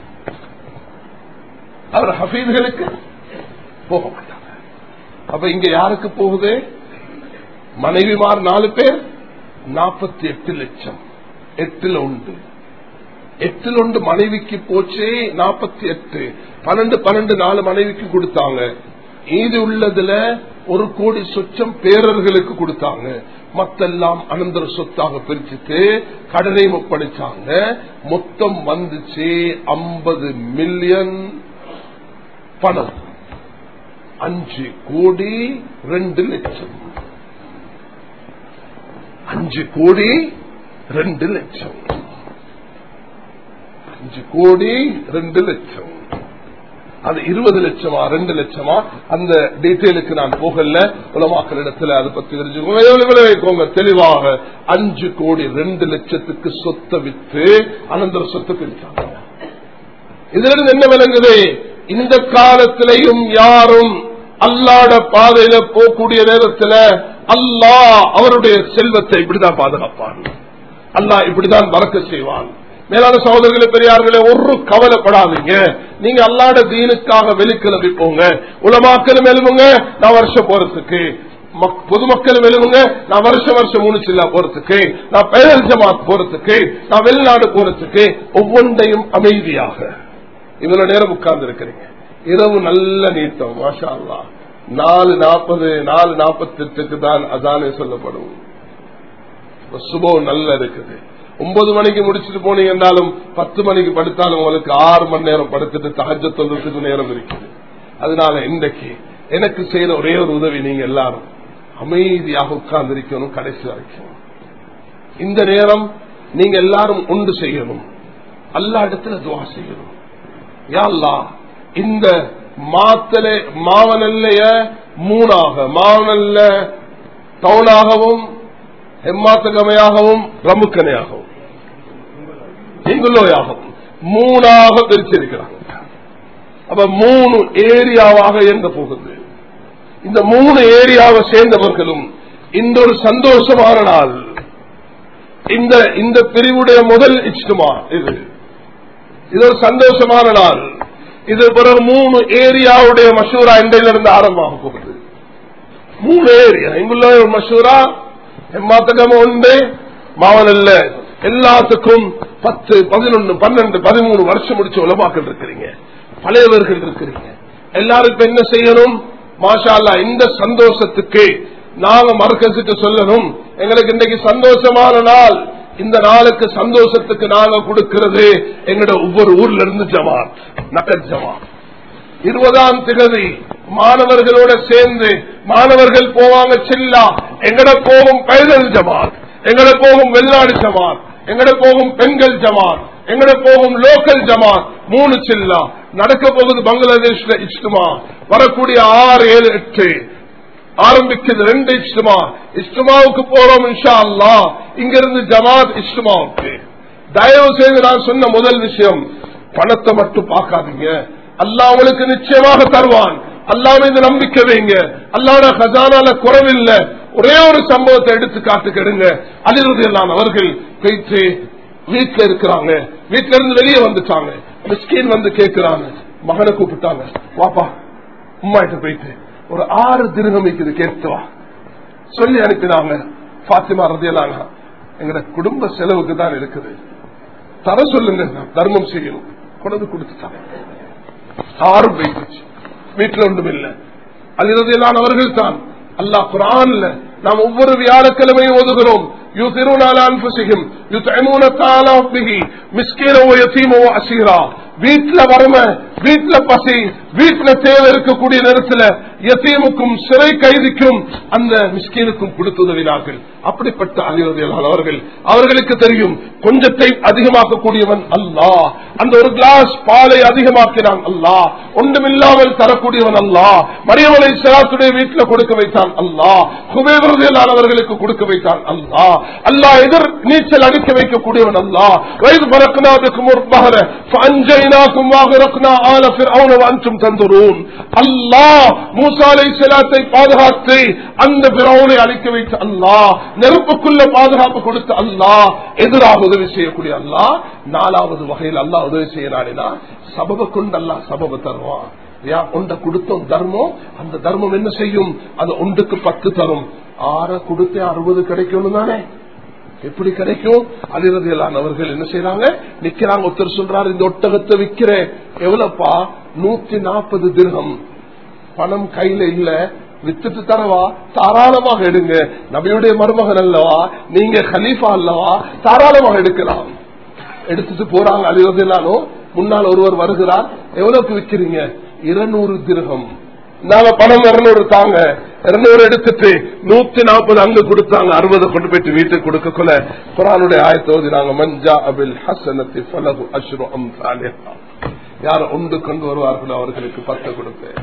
அவர் ஹபீதுகளுக்கு போக மாட்டாங்க அப்ப இங்க யாருக்கு போகுது மனைவிமார் நாலு பேர் நாற்பத்தி எட்டு லட்சம் எட்டுல உண்டு எட்டுல உண்டு மனைவிக்கு போச்சே நாற்பத்தி எட்டு பன்னெண்டு பன்னெண்டு நாலு மனைவிக்கு கொடுத்தாங்க இது உள்ளதுல ஒரு கோடி சொச்சம் பேரர்களுக்கு கொடுத்தாங்க மத்தெல்லாம் அனந்தர சொத்தாக பிரிச்சுட்டு கடனை ஒப்படைச்சாங்க மொத்தம் வந்துச்சு ஐம்பது மில்லியன் பணம் அஞ்சு கோடி ரெண்டு லட்சம் அஞ்சு கோடி ரெண்டு லட்சம் அஞ்சு கோடி ரெண்டு லட்சம் அது இருபது லட்சமா ரெண்டு லட்சமா அந்த டீட்டெயிலுக்கு நான் போகல உலமாக்கள் இடத்துல அதை பத்தி தெரிஞ்சுக்கோங்க வைக்கோங்க தெளிவாக அஞ்சு கோடி ரெண்டு லட்சத்துக்கு சொத்தை வித்து அனந்தர சொத்தை பிரிச்சாங்க இதுல இருந்து என்ன விளங்குது இந்த காலத்திலையும் யாரும் அல்லாட பாதையில போகக்கூடிய நேரத்துல அல்லாஹ் அவருடைய செல்வத்தை இப்படிதான் பாதுகாப்பான் அல்லாஹ் இப்படிதான் மறக்க செய்வான் மேலான சகோதரர்களே பெரியார்களே ஒரு கவலைப்படாதீங்க நீங்க அல்லாட தீனுக்காக வெளிக்கிளம்பி போங்க உலமாக்களும் எழுவுங்க நான் வருஷம் போறதுக்கு மக்- பொதுமக்களும் எழுவுங்க நான் வருஷம் வருஷம் மூணு சில்லா போறதுக்கு நான் பெயர் ஜமாத் போறதுக்கு நான் வெளிநாடு போறதுக்கு ஒவ்வொன்றையும் அமைதியாக இவ்வளவு நேரம் உட்கார்ந்து இருக்கிறீங்க இரவு நல்ல நீட்டம் மாஷா அல்லா நாலு நாற்பது நாலு நாற்பத்தி எட்டுக்கு தான் அதானே சொல்லப்படும் இப்ப சுபம் நல்லா இருக்குது ஒன்பது மணிக்கு முடிச்சுட்டு போனீங்க என்றாலும் பத்து மணிக்கு படுத்தாலும் உங்களுக்கு ஆறு மணி நேரம் படுத்துட்டு தகஜ தொழுறதுக்கு நேரம் இருக்குது அதனால இன்றைக்கு எனக்கு செய்யற ஒரே ஒரு உதவி நீங்க எல்லாரும் அமைதியாக உட்கார்ந்து இருக்கணும் கடைசி வரைக்கும் இந்த நேரம் நீங்க எல்லாரும் உண்டு செய்யணும் எல்லா இடத்துல துவா செய்யணும் யா அல்லாஹ், இந்த மாத்தலை மாவனல்லைய மூணாக மாவனல்ல டவுனாகவும் எம்மாத்தகமையாகவும் ரமுக்கனையாகவும் இங்குள்ளோயாகவும் மூணாக பிரிச்சிருக்கிறாங்க அப்ப மூணு ஏரியாவாக இயங்க போகுது இந்த மூணு ஏரியாவை சேர்ந்தவர்களும் இந்த ஒரு சந்தோஷமான நாள் இந்த இந்த பிரிவுடைய முதல் இஷ்டமா இது இது ஒரு சந்தோஷமான நாள் இது பிறகு மூணு ஏரியாவுடைய மஷூரா இன்றையிலிருந்து ஆரம்பமாக போகுது மூணு ஏரியா இங்குள்ள ஒரு மஷூரா எம்மாத்தகம் உண்டு மாவனல்ல எல்லாத்துக்கும் பத்து பதினொன்னு பன்னெண்டு பதிமூணு வருஷம் முடிச்ச உலமாக்கள் இருக்கிறீங்க பழையவர்கள் இருக்கிறீங்க எல்லாரும் இப்ப என்ன செய்யணும் மாஷா அல்லாஹ் இந்த சந்தோஷத்துக்கு நாங்க மறுக்கத்துக்கு சொல்லணும் எங்களுக்கு இன்றைக்கு சந்தோஷமான நாள் இந்த நாளுக்கு சந்தோஷத்துக்கு நாங்க கொடுக்கிறது எங்களோட ஒவ்வொரு ஊர்ல இருந்து ஜமாத் நகர் ஜமாத் இருபதாம் திகதி மாணவர்களோட சேர்ந்து மாணவர்கள் போவாங்க செல்லா எங்கட போகும் பைதல் ஜமாத் எங்கட போகும் வெளிநாடு ஜமாத் எங்கட போகும் பெண்கள் ஜமாத் எங்கட போகும் லோக்கல் ஜமாத் மூணு சில்லா நடக்க போகுது பங்களாதேஷ்ல இஷ்டமா வரக்கூடிய ஆறு ஏழு எட்டு ஆரம்பிக்குது ரெண்டு இஷ்டமா இஷ்டமாவுக்கு போறோம் இன்ஷா அல்லா இங்கிருந்து ஜமாத் இஷ்டமாவுக்கு தயவு செய்து நான் சொன்ன முதல் விஷயம் பணத்தை மட்டும் பார்க்காதீங்க அல்லாஹ் உங்களுக்கு நிச்சயமாக தருவான் அல்லாஹ் மீது நம்பிக்கை வைங்க அல்லாவோட ஹசானால குறவில்ல ஒரே ஒரு சம்பவத்தை எடுத்து காட்டு கெடுங்க அலிரது எல்லாம் அவர்கள் போயிட்டு வீட்டுல இருக்கிறாங்க வீட்டுல இருந்து வெளியே வந்துட்டாங்க மிஸ்கின் வந்து கேட்கிறாங்க மகனை கூப்பிட்டாங்க வாப்பா உம்மா கிட்ட போயிட்டு ஒரு ஆறு திருகம் இருக்குது கேட்டு வா சொல்லி அனுப்பினாங்க பாத்திமா ரதியலாங்க எங்கட குடும்ப செலவுக்கு தான் இருக்குது தர சொல்லுங்க நான் தர்மம் செய்யணும் கொண்டு கொடுத்துட்டாங்க ஆறும் போயிடுச்சு வீட்டுல ஒன்றும் இல்லை அலிரதியலான அவர்கள் தான் அல்லாஹ் குரான்ல நாம் ஒவ்வொரு வியாழக்கிழமையும் ஓதுகிறோம் يؤثرون على أنفسهم يطعمون الطعام به مسكينا ويتيما وأسيرا வீட்டுல வறுமை வீட்டுல பசி வீட்டுல தேவை இருக்கக்கூடிய நேரத்தில் எத்தீமுக்கும் சிறை கைதிக்கும் அந்த மிஸ்கீனுக்கும் கொடுத்து உதவினார்கள் அப்படிப்பட்ட அலிவதியலால் அவர்கள் அவர்களுக்கு தெரியும் கொஞ்சத்தை அதிகமாக்கக்கூடியவன் அல்லாஹ் அந்த ஒரு கிளாஸ் பாலை அதிகமாக்கினான் அல்லாஹ் ஒன்றுமில்லாமல் தரக்கூடியவன் அல்லாஹ் மரியமலை சிராத்துடைய வீட்டில் கொடுக்க வைத்தான் அல்லாஹ் குபேவரதியலால் அவர்களுக்கு கொடுக்க வைத்தான் அல்லாஹ் அல்லாஹ் எதிர் நீச்சல் அடிக்க வைக்கக்கூடியவன் அல்லாஹ் வயது பறக்குனாதுக்கும் ஒரு பகர அஞ்சைனாக்கும் வாகரக்குனா ஆல فرعون وانتم تنظرون அல்லாஹ் மூசா அலைஹிஸ்ஸலாத்தை பாதுகாத்து அந்த பிறவுனை அழிக்க வைத்த அல்லாஹ் நெருப்புக்குள்ள பாதுகாப்பு கொடுத்த அல்லாஹ் எதிராக உதவி செய்யக்கூடிய அல்லாஹ் நாலாவது வகையில் அல்லாஹ் உதவி செய்யறானா சபப கொண்டு அல்லாஹ் சபப தருவான் ஒன்றை கொடுத்தோம் தர்மம் அந்த தர்மம் என்ன செய்யும் அது ஒன்றுக்கு பத்து தரும் ஆற கொடுத்தே அறுபது கிடைக்கும் தானே எப்படி கிடைக்கும் அலிரதியலான் அவர்கள் என்ன செய்யறாங்க நிக்கிறாங்க ஒருத்தர் சொல்றாரு இந்த ஒட்டகத்தை விக்கிற எவ்வளவுப்பா நூத்தி நாற்பது திருகம் பணம் கையில இல்ல வித்துட்டு தரவா தாராளமாக எடுங்க நபியுடைய மருமகன் அல்லவா நீங்க ஹலீஃபா அல்லவா தாராளமாக எடுக்கலாம் எடுத்துட்டு போறாங்க அலிரதியலானோ முன்னால் ஒருவர் வருகிறார் எவ்வளவுக்கு விக்கிறீங்க இருநூறு திருகம் நாங்க பணம் இருநூறு தாங்க இருநூறு எடுத்துட்டு நூத்தி நாற்பது அங்க கொடுத்தாங்க அறுபது கொண்டு போயிட்டு வீட்டுக்கு கொடுக்க கொள்ள குரானுடைய ஆயத்தோதி நாங்க மஞ்சா அபில் ஹசனத்தி பலகு அஷ்ரு அம் யார ஒன்று கொண்டு வருவார்களோ அவர்களுக்கு பத்து கொடுப்பேன்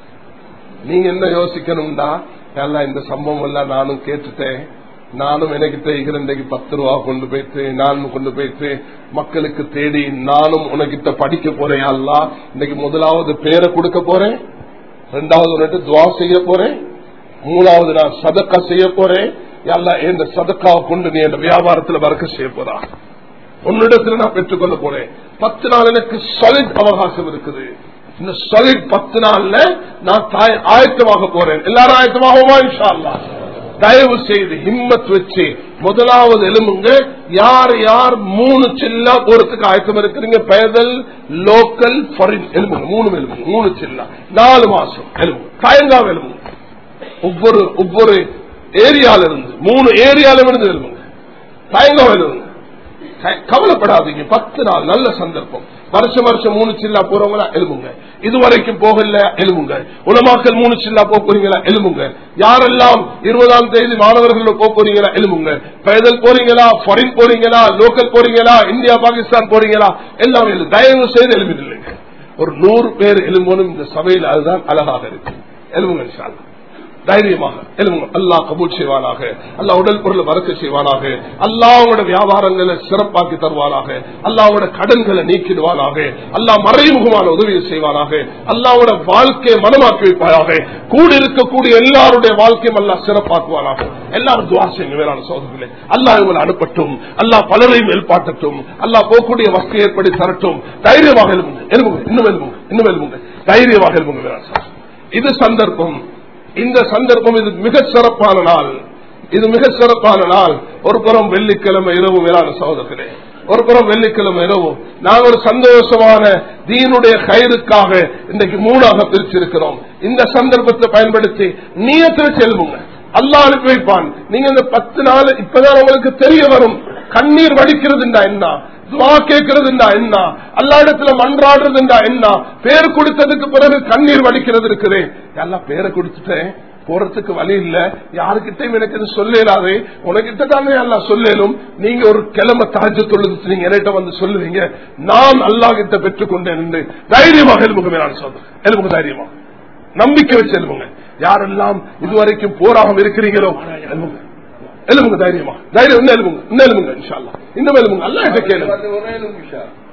நீங்க என்ன யோசிக்கணும்டா எல்லாம் இந்த சம்பவம் எல்லாம் நானும் கேட்டுட்டேன் நானும் எனக்கிட்ட இன்றைக்கு பத்து ரூபா கொண்டு போயிட்டு நானும் கொண்டு போயிட்டு மக்களுக்கு தேடி நானும் உனக்கிட்ட படிக்க போறேன் அல்லா இன்னைக்கு முதலாவது பேரை கொடுக்க போறேன் ரெண்டாவது உனக்கு துவா செய்ய போறேன் மூணாவது நான் சதக்கா செய்ய போறேன் எல்லாம் இந்த சதக்காவை கொண்டு நீ என் வியாபாரத்தில் வரக்க செய்ய போறா உன்னிடத்துல நான் பெற்றுக்கொள்ள போறேன் பத்து நாள் எனக்கு சாலிட் அவகாசம் இருக்குது இந்த சாலிட் பத்து நாள்ல நான் ஆயத்தமாக போறேன் எல்லாரும் ஆயத்தமாகுமா இன்ஷா அல்லா தயவு செய்து ஹிம்மத் வச்சு முதலாவது எலும்புங்க யார் யார் மூணு சில்லா போறதுக்கு ஆயத்தம் இருக்கிறீங்க பெயதல் லோக்கல் ஃபாரின் எலும்புங்க மூணு எலும்புங்க மூணு சில்லா நாலு மாசம் எலும்புங்க தயங்காம எலும்புங்க ஒவ்வொரு ஒவ்வொரு ஏரியால இருந்து மூணு ஏரியால இருந்து எலும்புங்க தயங்காம எலும்புங்க கவலைப்படாதீங்க பத்து நாள் நல்ல சந்தர்ப்பம் வருஷம் வருஷம் மூணு சில்லா போறவங்களா எலும்புங்க இதுவரைக்கும் போகல எலும்புங்க உலமாக்கல் மூணு சில்லா போக போறீங்களா எலும்புங்க யாரெல்லாம் இருபதாம் தேதி மாணவர்கள் போக போறீங்களா எலும்புங்க பெயதல் போறீங்களா ஃபாரின் போறீங்களா லோக்கல் போறீங்களா இந்தியா பாகிஸ்தான் போறீங்களா எல்லாம் தயவு செய்து எலும்பில்லைங்க ஒரு நூறு பேர் எலும்பணும் இந்த சபையில் அதுதான் அழகாக இருக்கு எலும்புங்க தைரியமாக எழுதுங்க அல்லா கபூல் செய்வானாக அல்லா உடல் பொருள் மறக்க செய்வானாக அல்லாவோட வியாபாரங்களை சிறப்பாக்கி தருவானாக அல்லாவோட கடன்களை நீக்கிடுவானாக அல்லா மறைமுகமான உதவியை செய்வானாக அல்லாவோட வாழ்க்கையை மனமாக்கி வைப்பாயாக கூட இருக்கக்கூடிய எல்லாருடைய வாழ்க்கையும் அல்லா சிறப்பாக்குவானாக எல்லாரும் துவா செய்யுங்க வேளாண் சோதர்களே அல்லா இவங்களை அனுப்பட்டும் அல்லா பலரையும் மேல்பாட்டட்டும் அல்லா போகக்கூடிய வசதி ஏற்படி தரட்டும் தைரியமாக எழுதுங்க எழுதுங்க இன்னும் எழுதுங்க இன்னும் எழுதுங்க தைரியமாக எழுதுங்க வேளாண் இது சந்தர்ப்பம் இந்த சந்தர்ப்பம் இது மிக சிறப்பான நாள் இது மிக சிறப்பான நாள் ஒரு புறம் வெள்ளிக்கிழமை இரவு மேலான சகோதரர்களே ஒரு புறம் வெள்ளிக்கிழமை இரவு நாங்கள் ஒரு சந்தோஷமான தீனுடைய கயிறுக்காக இன்றைக்கு மூணாக பிரிச்சிருக்கிறோம் இந்த சந்தர்ப்பத்தை பயன்படுத்தி நீயத்தில் செல்வுங்க அல்லா அனுப்பி வைப்பான் நீங்க இந்த பத்து நாள் இப்பதான் உங்களுக்கு தெரிய வரும் கண்ணீர் வடிக்கிறதுண்டா என்ன துவா கேட்கறதுண்டா என்ன அல்லா இடத்துல மன்றாடுறதுண்டா என்ன பேர் கொடுத்ததுக்கு பிறகு கண்ணீர் வடிக்கிறது இருக்குது எல்லாம் பேரை கொடுத்துட்டேன் போறதுக்கு வழி இல்ல யாருக்கிட்டையும் எனக்கு இது சொல்லலாது உனக்கிட்ட தானே எல்லாம் சொல்லலும் நீங்க ஒரு கிழமை தாஜ தொழுது நீங்க என்கிட்ட வந்து சொல்லுவீங்க நான் அல்லா கிட்ட பெற்றுக்கொண்டேன் என்று தைரியமாக எழுப்புங்க நான் சொல்றேன் எழுப்புங்க தைரியமா நம்பிக்கை வச்சு எழுப்புங்க யாரெல்லாம் இதுவரைக்கும் போராகம் இருக்கிறீங்களோ எழுப்புங்க எழுப்புங்க தைரியமா தைரியம் இன்னும் எழுப்புங்க இன்னும் எழுப்புங்க இன்ஷால்லா இன்னும் எழுப்புங்க அல்ல கேளுங்க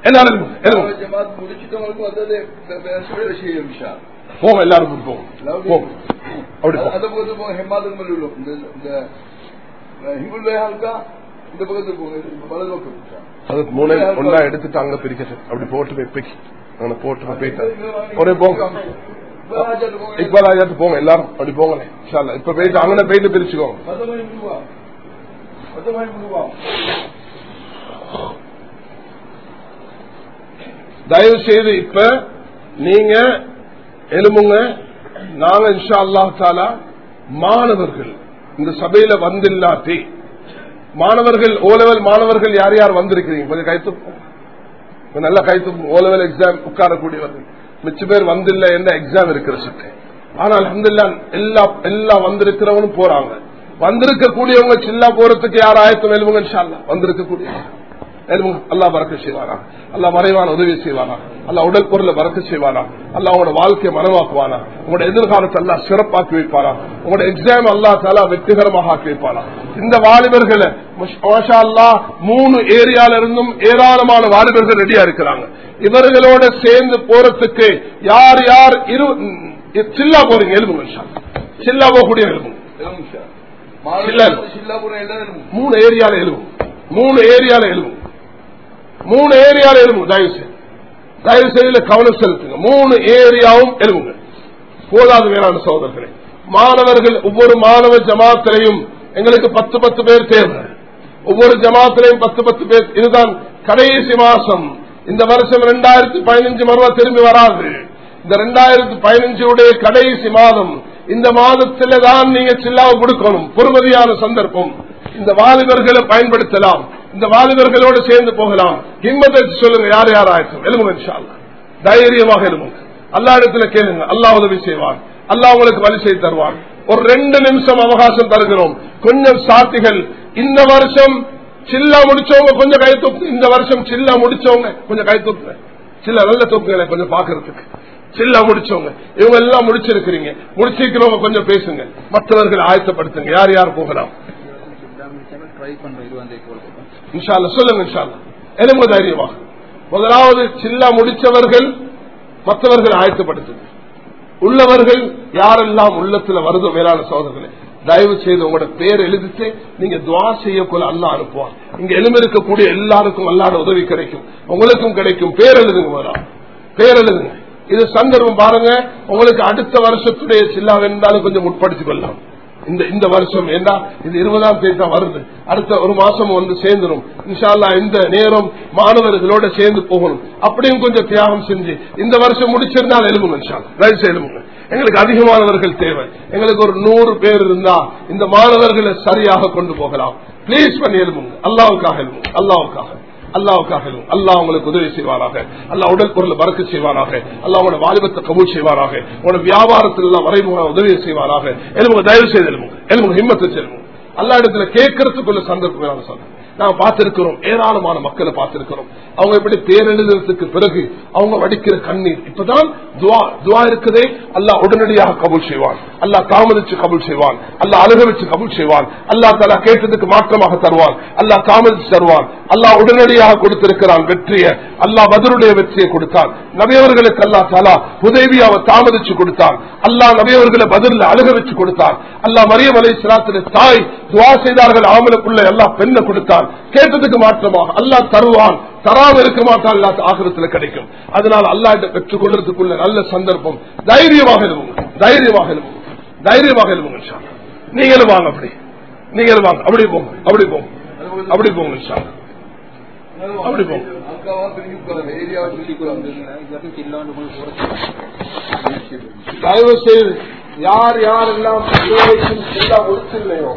எல்லாரும் எழும்புங்க, எழும்புங்க. ஜமாத் முடிச்சிட்டவங்களுக்கும் வந்தது வேற செய்யும் விஷா போங்க எல்லாரும் போங்க போங்க அப்படி போங்க அந்த பக்கத்து போங்க ஹெமாதுக்கு மேல உள்ள இந்த இந்த ஹிங்குல் வேஹால்கா இந்த பக்கத்துக்கு போங்க இந்த வலது பக்கம் விஷா. அது மூணு ஒன்னா எடுத்துட்டு அங்க பிரிக்கிறது அப்படி போட்டு போய் பிக்கி அங்க போட்டு போய் போயிட்டு ஒரே போங்க வேஹாஜாட்டு போங்க. இக்பால் ஆஜாத்து போங்க எல்லாரும் அப்படி போங்களேன் இன்ஷா அல்லாஹ். இப்ப போயிட்டு அங்கே போயிட்டு பிரிச்சுக்கோங்க பத்து மணி முழுவா பத்து மணி முழுவா தயவு செய்து இப்ப நீங்க எலும்புங்க நாங்க இன்ஷா அல்லாஹ் தாலா மாணவர்கள் இந்த சபையில வந்தில்லாட்டி மாணவர்கள் ஓலெவல் மாணவர்கள் யார் யார் வந்திருக்கிறீங்க கொஞ்சம் கைத்து நல்ல கைத்து ஓலெவல் எக்ஸாம் உட்காரக்கூடியவர்கள் மிச்ச பேர் வந்தில்ல என்ன எக்ஸாம் இருக்கிற சுட்டு ஆனால் அல்ஹம்துலில்லாஹ் எல்லா எல்லா வந்திருக்கிறவனும் போறாங்க வந்திருக்க கூடியவங்க சில்லா போறதுக்கு யார் ஆயத்தம் எழுவுங்க இன்ஷா அல்லாஹ் வந்திருக்க கூடியவங்க எழுவுங்க அல்லாஹ் பறக்க செய்வானா அல்லாஹ் மறைவான உதவி செய்வானா அல்லாஹ் உடல் பொருளை பறக்க செய்வானா அல்லாஹ் உங்களோட வாழ்க்கையை மனவாக்குவானா உங்களோட எதிர்காலத்தை அல்லாஹ் சிறப்பாக்கி வைப்பானா உங்களோட எக்ஸாம் அல்லாஹ் தாலா வெற்றிகரமாக ஆக்கி வைப்பானா இந்த வாலிபர்களை முஷ்- மாஷா அல்லாஹ் மூணு ஏரியால இருந்தும் ஏராளமான வாலிபர்கள் ரெடியா இருக்கிறாங்க இவர்களோட சேர்ந்து போறதுக்கு யார் யார் இரு ம், சில்லா போறீங்க எழுதுங்க இன்ஷா அல்லாஹ். சில்லா போகக்கூடிய எழுதுங்க எழுதுங்க விஷா. சில்லா. மாணவர்கள் சில்லாபுரம் எல்லாரும் எழுதுங்க. மூணு ஏரியால எழுதும் மூணு ஏரியால எழுதும் மூணு ஏரியால எழுதும் தயவு செய்து தயவு செய்து கவனம் செலுத்துங்க மூணு ஏரியாவும் எழுதுங்க போதாது வேளாண் சகோதரர்களே மாணவர்கள் ஒவ்வொரு மாணவ ஜமாத்திலையும் எங்களுக்கு பத்து பத்து பேர் தேவை ஒவ்வொரு ஜமாத்திலையும் பத்து பத்து பேர் இதுதான் கடைசி மாசம் இந்த வருஷம் ரெண்டாயிரத்தி பதினஞ்சு மறுவா திரும்பி வராது இந்த ரெண்டாயிரத்தி பதினஞ்சுடைய கடைசி மாதம் இந்த மாதத்தில தான் நீங்க சில்லாவை கொடுக்கணும் பொறுமதியான சந்தர்ப்பம் இந்த வாலிபர்களை பயன்படுத்தலாம் இந்த வாலிபர்களோடு சேர்ந்து போகலாம் ஹிம்மத்தை சொல்லுங்க யார் யார் ஆயிரத்தும் எழுமுங்க இன்ஷா அல்லாஹ். தைரியமாக எழுமுங்க அல்லா இடத்துல கேளுங்க அல்லாஹ் உதவி செய்வான் அல்லாஹ் உங்களுக்கு வழி செய்து தருவான் ஒரு ரெண்டு நிமிஷம் அவகாசம் தருகிறோம் கொஞ்சம் சாத்திகள் இந்த வருஷம் சில்லா முடிச்சவங்க கொஞ்சம் கை தூக்கு இந்த வருஷம் சில்லா முடிச்சவங்க கொஞ்சம் கை தூக்குங்க சில்ல நல்ல தூக்குங்களை கொஞ்சம் பாக்குறதுக்கு சில்லா முடிச்சவங்க இவங்க எல்லாம் முடிச்சிருக்கிறீங்க முடிச்சிருக்கிறவங்க கொஞ்சம் பேசுங்க மற்றவர்கள் ஆயத்தப்படுத்துங்க யார் யார் போகலாம் ட்ரை பண்றோம் இருபது கொடுப்போம் இன்ஷால்ல சொல்லுங்க இன்ஷால்ல எலும்பு தைரியமாக முதலாவது சில்லா முடிச்சவர்கள் மற்றவர்கள் ஆயத்தப்படுத்துங்க உள்ளவர்கள் யாரெல்லாம் உள்ளத்துல வருதோ மேலான சோதர்களே தயவு செய்து உங்களோட பேர் எழுதிட்டு நீங்க துவா செய்யக்குள்ள அல்லா அனுப்புவார் இங்க எலும்பு இருக்கக்கூடிய எல்லாருக்கும் அல்லாட உதவி கிடைக்கும் உங்களுக்கும் கிடைக்கும் பேர் எழுதுங்க முதல்ல. பேர் எழுதுங்க இது சந்தர்ப்பம் பாருங்க உங்களுக்கு அடுத்த வருஷத்துடைய சில்லா வேண்டாலும் கொஞ்சம் உட்படுத்திக் கொள்ளலாம் இந்த இந்த வருஷம் ஏன்னா இது இருபதாம் தேதி தான் வருது அடுத்த ஒரு மாசம் வந்து சேர்ந்துடும் இன்ஷால்லா இந்த நேரம் மாணவர்களோட சேர்ந்து போகணும் அப்படியும் கொஞ்சம் தியாகம் செஞ்சு இந்த வருஷம் முடிச்சிருந்தால் எழுதுங்க இன்ஷால்லா தயவுசெய்து எழுதுங்க எங்களுக்கு அதிகமானவர்கள் தேவை எங்களுக்கு ஒரு நூறு பேர் இருந்தா இந்த மாணவர்களை சரியாக கொண்டு போகலாம் பிளீஸ் பண்ணி எழுதுங்க அல்லாவுக்காக எழுதுங்க அல்லாவுக்காக அல்லாவுக்காக எழுதுங்க. அல்லாஹ் உங்களுக்கு உதவி செய்வாராக அல்லாஹ் உடல் பொருளை பறக்க செய்வாராக அல்லாஹ் உங்களோட வாலிபத்தை கபூல் செய்வாராக உங்களோட வியாபாரத்தில் எல்லாம் வரைமுறை உதவி செய்வாராக எழுமுங்க தயவு செய்து எழுமுங்க எழுமுங்க ஹிம்மத்தை செல்லுங்க அல்லா இடத்துல கேட்கறதுக்குள்ள சந்தர்ப்பம் சொல்றேன் நாங்க பார்த்திருக்கிறோம் ஏராளமான மக்களை பார்த்திருக்கிறோம் அவங்க இப்படி பேரெழுதுறதுக்கு பிறகு அவங்க வடிக்கிற கண்ணீர் இப்பதான் துவா துவா இருக்குதே அல்லாஹ் உடனடியாக கபூல் செய்வான் அல்லாஹ் தாமதிச்சு கபூல் செய்வான் அல்லாஹ் அழுக வச்சு கபூல் செய்வான் அல்லாஹ் தலா கேட்டதுக்கு மாற்றமாக தருவான் அல்லாஹ் தாமதிச்சு தருவான் அல்லாஹ் உடனடியாக கொடுத்திருக்கிறான் வெற்றியை அல்லாஹ் பதிலுடைய வெற்றியை கொடுத்தான் நபியவர்களுக்கு அல்லாஹ் தலா உதவியாவை தாமதிச்சு கொடுத்தான் அல்லாஹ் நபியவர்களை பதிலில் அழுக வச்சு கொடுத்தான் அல்லாஹ் மரியம் அலை சிலாத்தின தாய் துவா செய்தார்கள் ஆமலுக்குள்ள எல்லாம் பெண்ணை கொடுத்தான் கேட்டதுக்கு மாற்றமாக அல்லாஹ் தருவான் தராம இருக்க மாட்டான் அல்லா ஆகிரத்தில் கிடைக்கும் அதனால் அல்லாஹ் பெற்றுக் கொள்றதுக்குள்ள நல்ல சந்தர்ப்பம் தைரியமாக எழுவுங்க தைரியமாக எழுவுங்க தைரியமாக எழுவுங்க இன்ஷா அல்லாஹ். நீங்களும் வாங்க அப்படி நீங்களும் வாங்க அப்படி போங்க அப்படி போங்க அப்படி போங்க இன்ஷா அல்லாஹ். அப்படி போங்க. அக்காவா பிரிஞ்சு போறாங்க ஏரியாவை பிரிஞ்சு போறாங்க இதுவரைக்கும் சில்லாண்டு உங்களுக்கு போறது தயவு செய்து யார் யார் எல்லாம் இதுவரைக்கும் சில்லா முடிச்சில்லையோ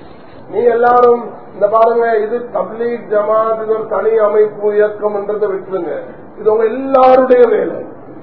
நீ எல்லாரும் இந்த பாருங்க இது தப்லீக் ஜமாத் இது ஒரு தனி அமைப்பு இயக்கம்ன்றதை விட்டுருங்க இது உங்க எல்லாருடைய வேலை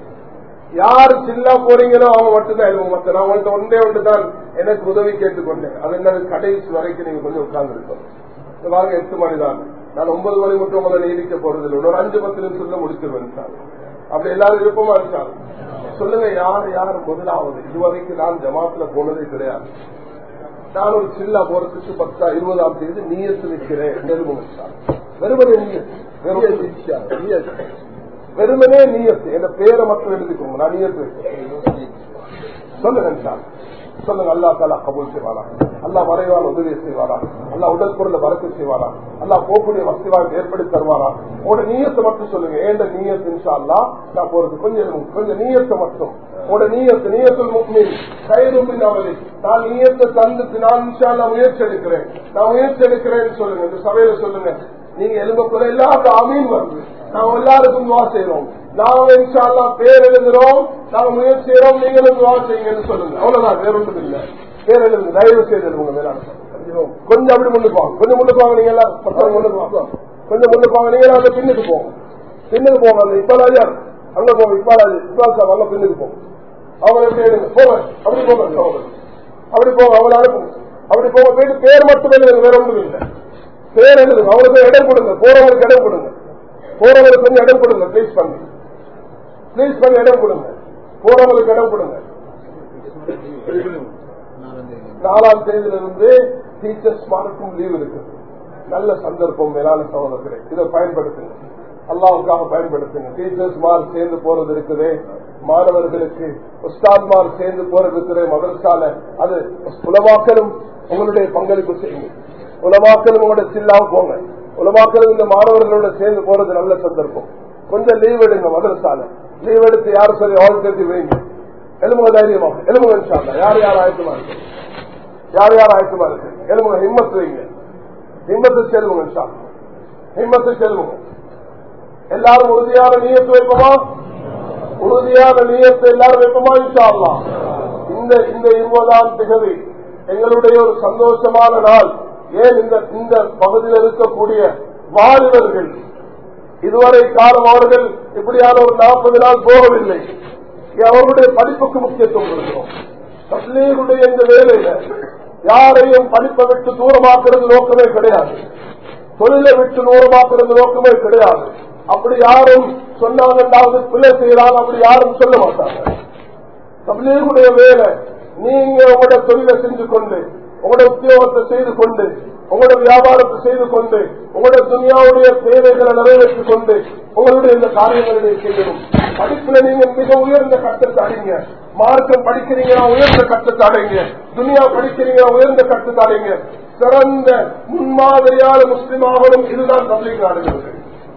யார் சில்லா போறீங்களோ அவங்க மட்டும்தான் எழுதுவோம் மத்த நான் உங்கள்ட்ட ஒன்றே ஒன்று தான் எனக்கு உதவி கேட்டுக்கொண்டேன் அது என்ன கடைசி வரைக்கும் நீங்க கொஞ்சம் உட்கார்ந்து இருக்கணும் இந்த பாருங்க எட்டு மணி தான் நான் ஒன்பது மணி மட்டும் உங்களை நீடிக்க போறது இல்லை ஒரு அஞ்சு பத்து நிமிஷத்துல முடிச்சிருவேன் சார் அப்படி எல்லாரும் விருப்பமா இருக்காங்க சொல்லுங்க யார் யார் முதலாவது இதுவரைக்கும் நான் ஜமாத்துல போனதே கிடையாது நான் ஒரு சில்லா போறதுக்கு பத்தா இருபதாம் தேதி நீயத்து நிற்கிறேன் எழுதுங்க சார் வெறுமனே நீயத்து வேற ஒண்ணும் இல்லை. வெறுமனே நீயத்து என் பேரை மட்டும் எழுதிக்கோங்க நான் நீயத்து வைக்கிறேன். சொல்லுங்க இன்ஷா அல்லாஹ். சொல்லுங்க அல்லா தாலா கபூல் செய்வாரா அல்லா மறைவான உதவி செய்வாரா அல்லா உடல் பொருளை வளர்க்க செய்வாரா அல்லா போக்கூடிய வசதி வாய்ப்பு ஏற்படுத்தி தருவாரா உங்களோட நீயத்தை மட்டும் சொல்லுங்க ஏண்ட நீயத்து இன்ஷா அல்லா நான் போறது கொஞ்சம் கொஞ்சம் நீயத்தை மட்டும் உங்களோட நீயத்து நீயத்தில் முக்மீன் கயிறுமின் அவளி நான் நீயத்தை தந்துட்டு நான் இன்ஷா அல்லா முயற்சி எடுக்கிறேன் நான் முயற்சி எடுக்கிறேன்னு சொல்லுங்க இந்த சபையில சொல்லுங்க நீங்க எலும்பக்குள்ள எல்லாருக்கும் அமீன் வருது நாங்க எல்லாருக்கும் துவா செய்யறோம் நாங்க இன்ஷால்லா பேர் எழுதுறோம் நாங்க முயற்சி செய்யறோம் நீங்களும் துவா செய்யுங்கன்னு சொல்லுங்க அவ்வளவுதான் வேற ஒன்றும் இல்ல பேர் எழுதுங்க தயவு செய்து எழுதுங்க மேலான கொஞ்சம் அப்படி முன்னுக்கு வாங்க கொஞ்சம் முன்னுக்கு வாங்க நீங்க எல்லாம் பசங்க முன்னுக்கு வாங்க கொஞ்சம் முன்னுக்கு வாங்க நீங்க எல்லாம் அந்த பின்னுக்கு போங்க பின்னுக்கு போங்க அந்த இப்பாலாஜியார் அங்க போங்க இப்பாலாஜி இப்பால் சார் அங்க பின்னுக்கு போங்க அவங்க எப்படி எழுதுங்க போங்க அப்படி போங்க அவங்க. அப்படி போங்க அவங்கள அனுப்புங்க அப்படி போங்க போயிட்டு பேர் மட்டும் எழுதுங்க வேற ஒன்றும் இல்லை பேர் எழுதுங்க அவங்களுக்கு இடம் கொடுங்க போறவங்களுக்கு இடம் கொடுங்க போறவங்களுக்கு கொஞ்சம் இடம் கொடுங்க ப்ளீஸ் பண்ணி ப்ளீஸ் பண்ணி இடம் கொடுங்க போறவங்களுக்கு இடம் கொடுங்க நாலாம் தேதியிலிருந்து டீச்சர்ஸ் மார்க்கும் லீவ் இருக்குது நல்ல சந்தர்ப்பம் மேலான சகோதரர்களே இதை பயன்படுத்துங்க அல்லாவுக்காக பயன்படுத்துங்க டீச்சர்ஸ் மார் சேர்ந்து போறது இருக்குது மாணவர்களுக்கு உஸ்தாத்மார் சேர்ந்து போறது இருக்குது மதரசால அது உலமாக்கலும் உங்களுடைய பங்களிப்பு செய்யுங்க உலமாக்கலும் உங்களுடைய சில்லாவும் போங்க உலமாக்கலும் இந்த மாணவர்களோட சேர்ந்து போறது நல்ல சந்தர்ப்பம் கொஞ்சம் லீவ் எடுங்க மதரசால லீவ் எடுத்து யாரும் சரி ஆள் கட்டி வைங்க எலும்புக தைரியமாக எலும்புக இன்ஷால்லா யார் யார் ஆயத்தமா இருக்கு யார் யார் ஆயத்தமா இருக்கு எலும்புக ஹிம்மத் வைங்க ஹிம்மத்தை செல்வங்க இன்ஷா ஹிம்மத்தை செல்வங்க எல்லாரும் உறுதியான நீயத்து வைப்போமா உறுதியான நீயத்தை எல்லாரும் வைப்போமா இன்ஷா அல்லாஹ். இந்த இந்த இருபதாம் திகதி எங்களுடைய ஒரு சந்தோஷமான நாள் ஏன் இந்த இந்த பகுதியில் இருக்கக்கூடிய வாலிபர்கள் இதுவரை காலம் அவர்கள் இப்படியான ஒரு நாற்பது நாள் போகவில்லை அவர்களுடைய படிப்புக்கு முக்கியத்துவம் கொடுக்கிறோம் தஸ்லீருடைய இந்த வேலையில யாரையும் படிப்பை விட்டு தூரமாக்குறது நோக்கமே கிடையாது தொழிலை விட்டு தூரமாக்குறது நோக்கமே கிடையாது அப்படி யாரும் சொன்னாங்கன்றாவது பிள்ளை செய்யலாம் அப்படி யாரும் சொல்ல மாட்டாங்க தப்லீகுடைய வேலை நீங்க உங்களோட தொழிலை செஞ்சு கொண்டு உங்களோட உத்தியோகத்தை செய்து கொண்டு உங்களோட வியாபாரத்தை செய்து கொண்டு உங்களோட துணியாவுடைய தேவைகளை நிறைவேற்றிக் கொண்டு உங்களுடைய இந்த காரியங்களை செய்யணும் படிப்புல நீங்க மிக உயர்ந்த கட்டத்தை அடைங்க மார்க்கம் படிக்கிறீங்கன்னா உயர்ந்த கட்டத்தை அடைங்க துனியா படிக்கிறீங்கன்னா உயர்ந்த கட்டத்தை அடைங்க சிறந்த முன்மாதிரியான முஸ்லிமாகவும் இதுதான் தப்லீக் நாடுகிறது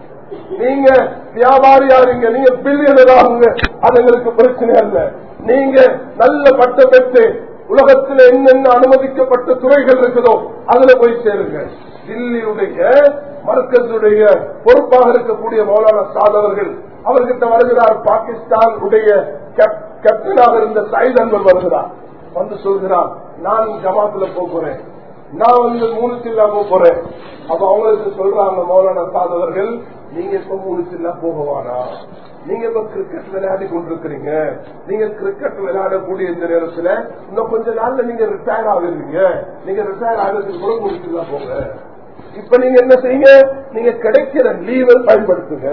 நீங்க வியாபாரியா இருங்க நீங்க பில்லியனர் ஆகுங்க அது எங்களுக்கு பிரச்சனை அல்ல நீங்க நல்ல பட்டம் பெற்று உலகத்தில் என்னென்ன அனுமதிக்கப்பட்ட துறைகள் இருக்குதோ அதுல போய் சேருங்க தில்லியுடைய மர்க்கத்துடைய பொறுப்பாக இருக்கக்கூடிய மௌலானா சாதவர்கள் அவர்கிட்ட வருகிறார் பாகிஸ்தான் உடைய கேப்- கேப்டனாக இருந்த சயித் அன்பர் வருகிறார் வந்து சொல்கிறார் நான் ஜமாத்துல போகிறேன் நான் வந்து மூணு சில்லா போறேன் அப்ப அவங்களுக்கு சொல்றாங்க மௌலானா சாதவர்கள் நீங்க இப்ப மூணு சில்லா போகவானா நீங்க இப்ப கிரிக்கெட் விளையாடி கொண்டிருக்கிறீங்க நீங்க கிரிக்கெட் விளையாடக்கூடிய இந்த நேரத்துல இன்னும் கொஞ்ச நாள்ல நீங்க ரிட்டையர் ஆகுறீங்க நீங்க ரிட்டையர் ஆகிறதுக்கு கூட மூணு சில்லா போங்க இப்ப நீங்க என்ன செய்யுங்க நீங்க கிடைக்கிற லீவை பயன்படுத்துங்க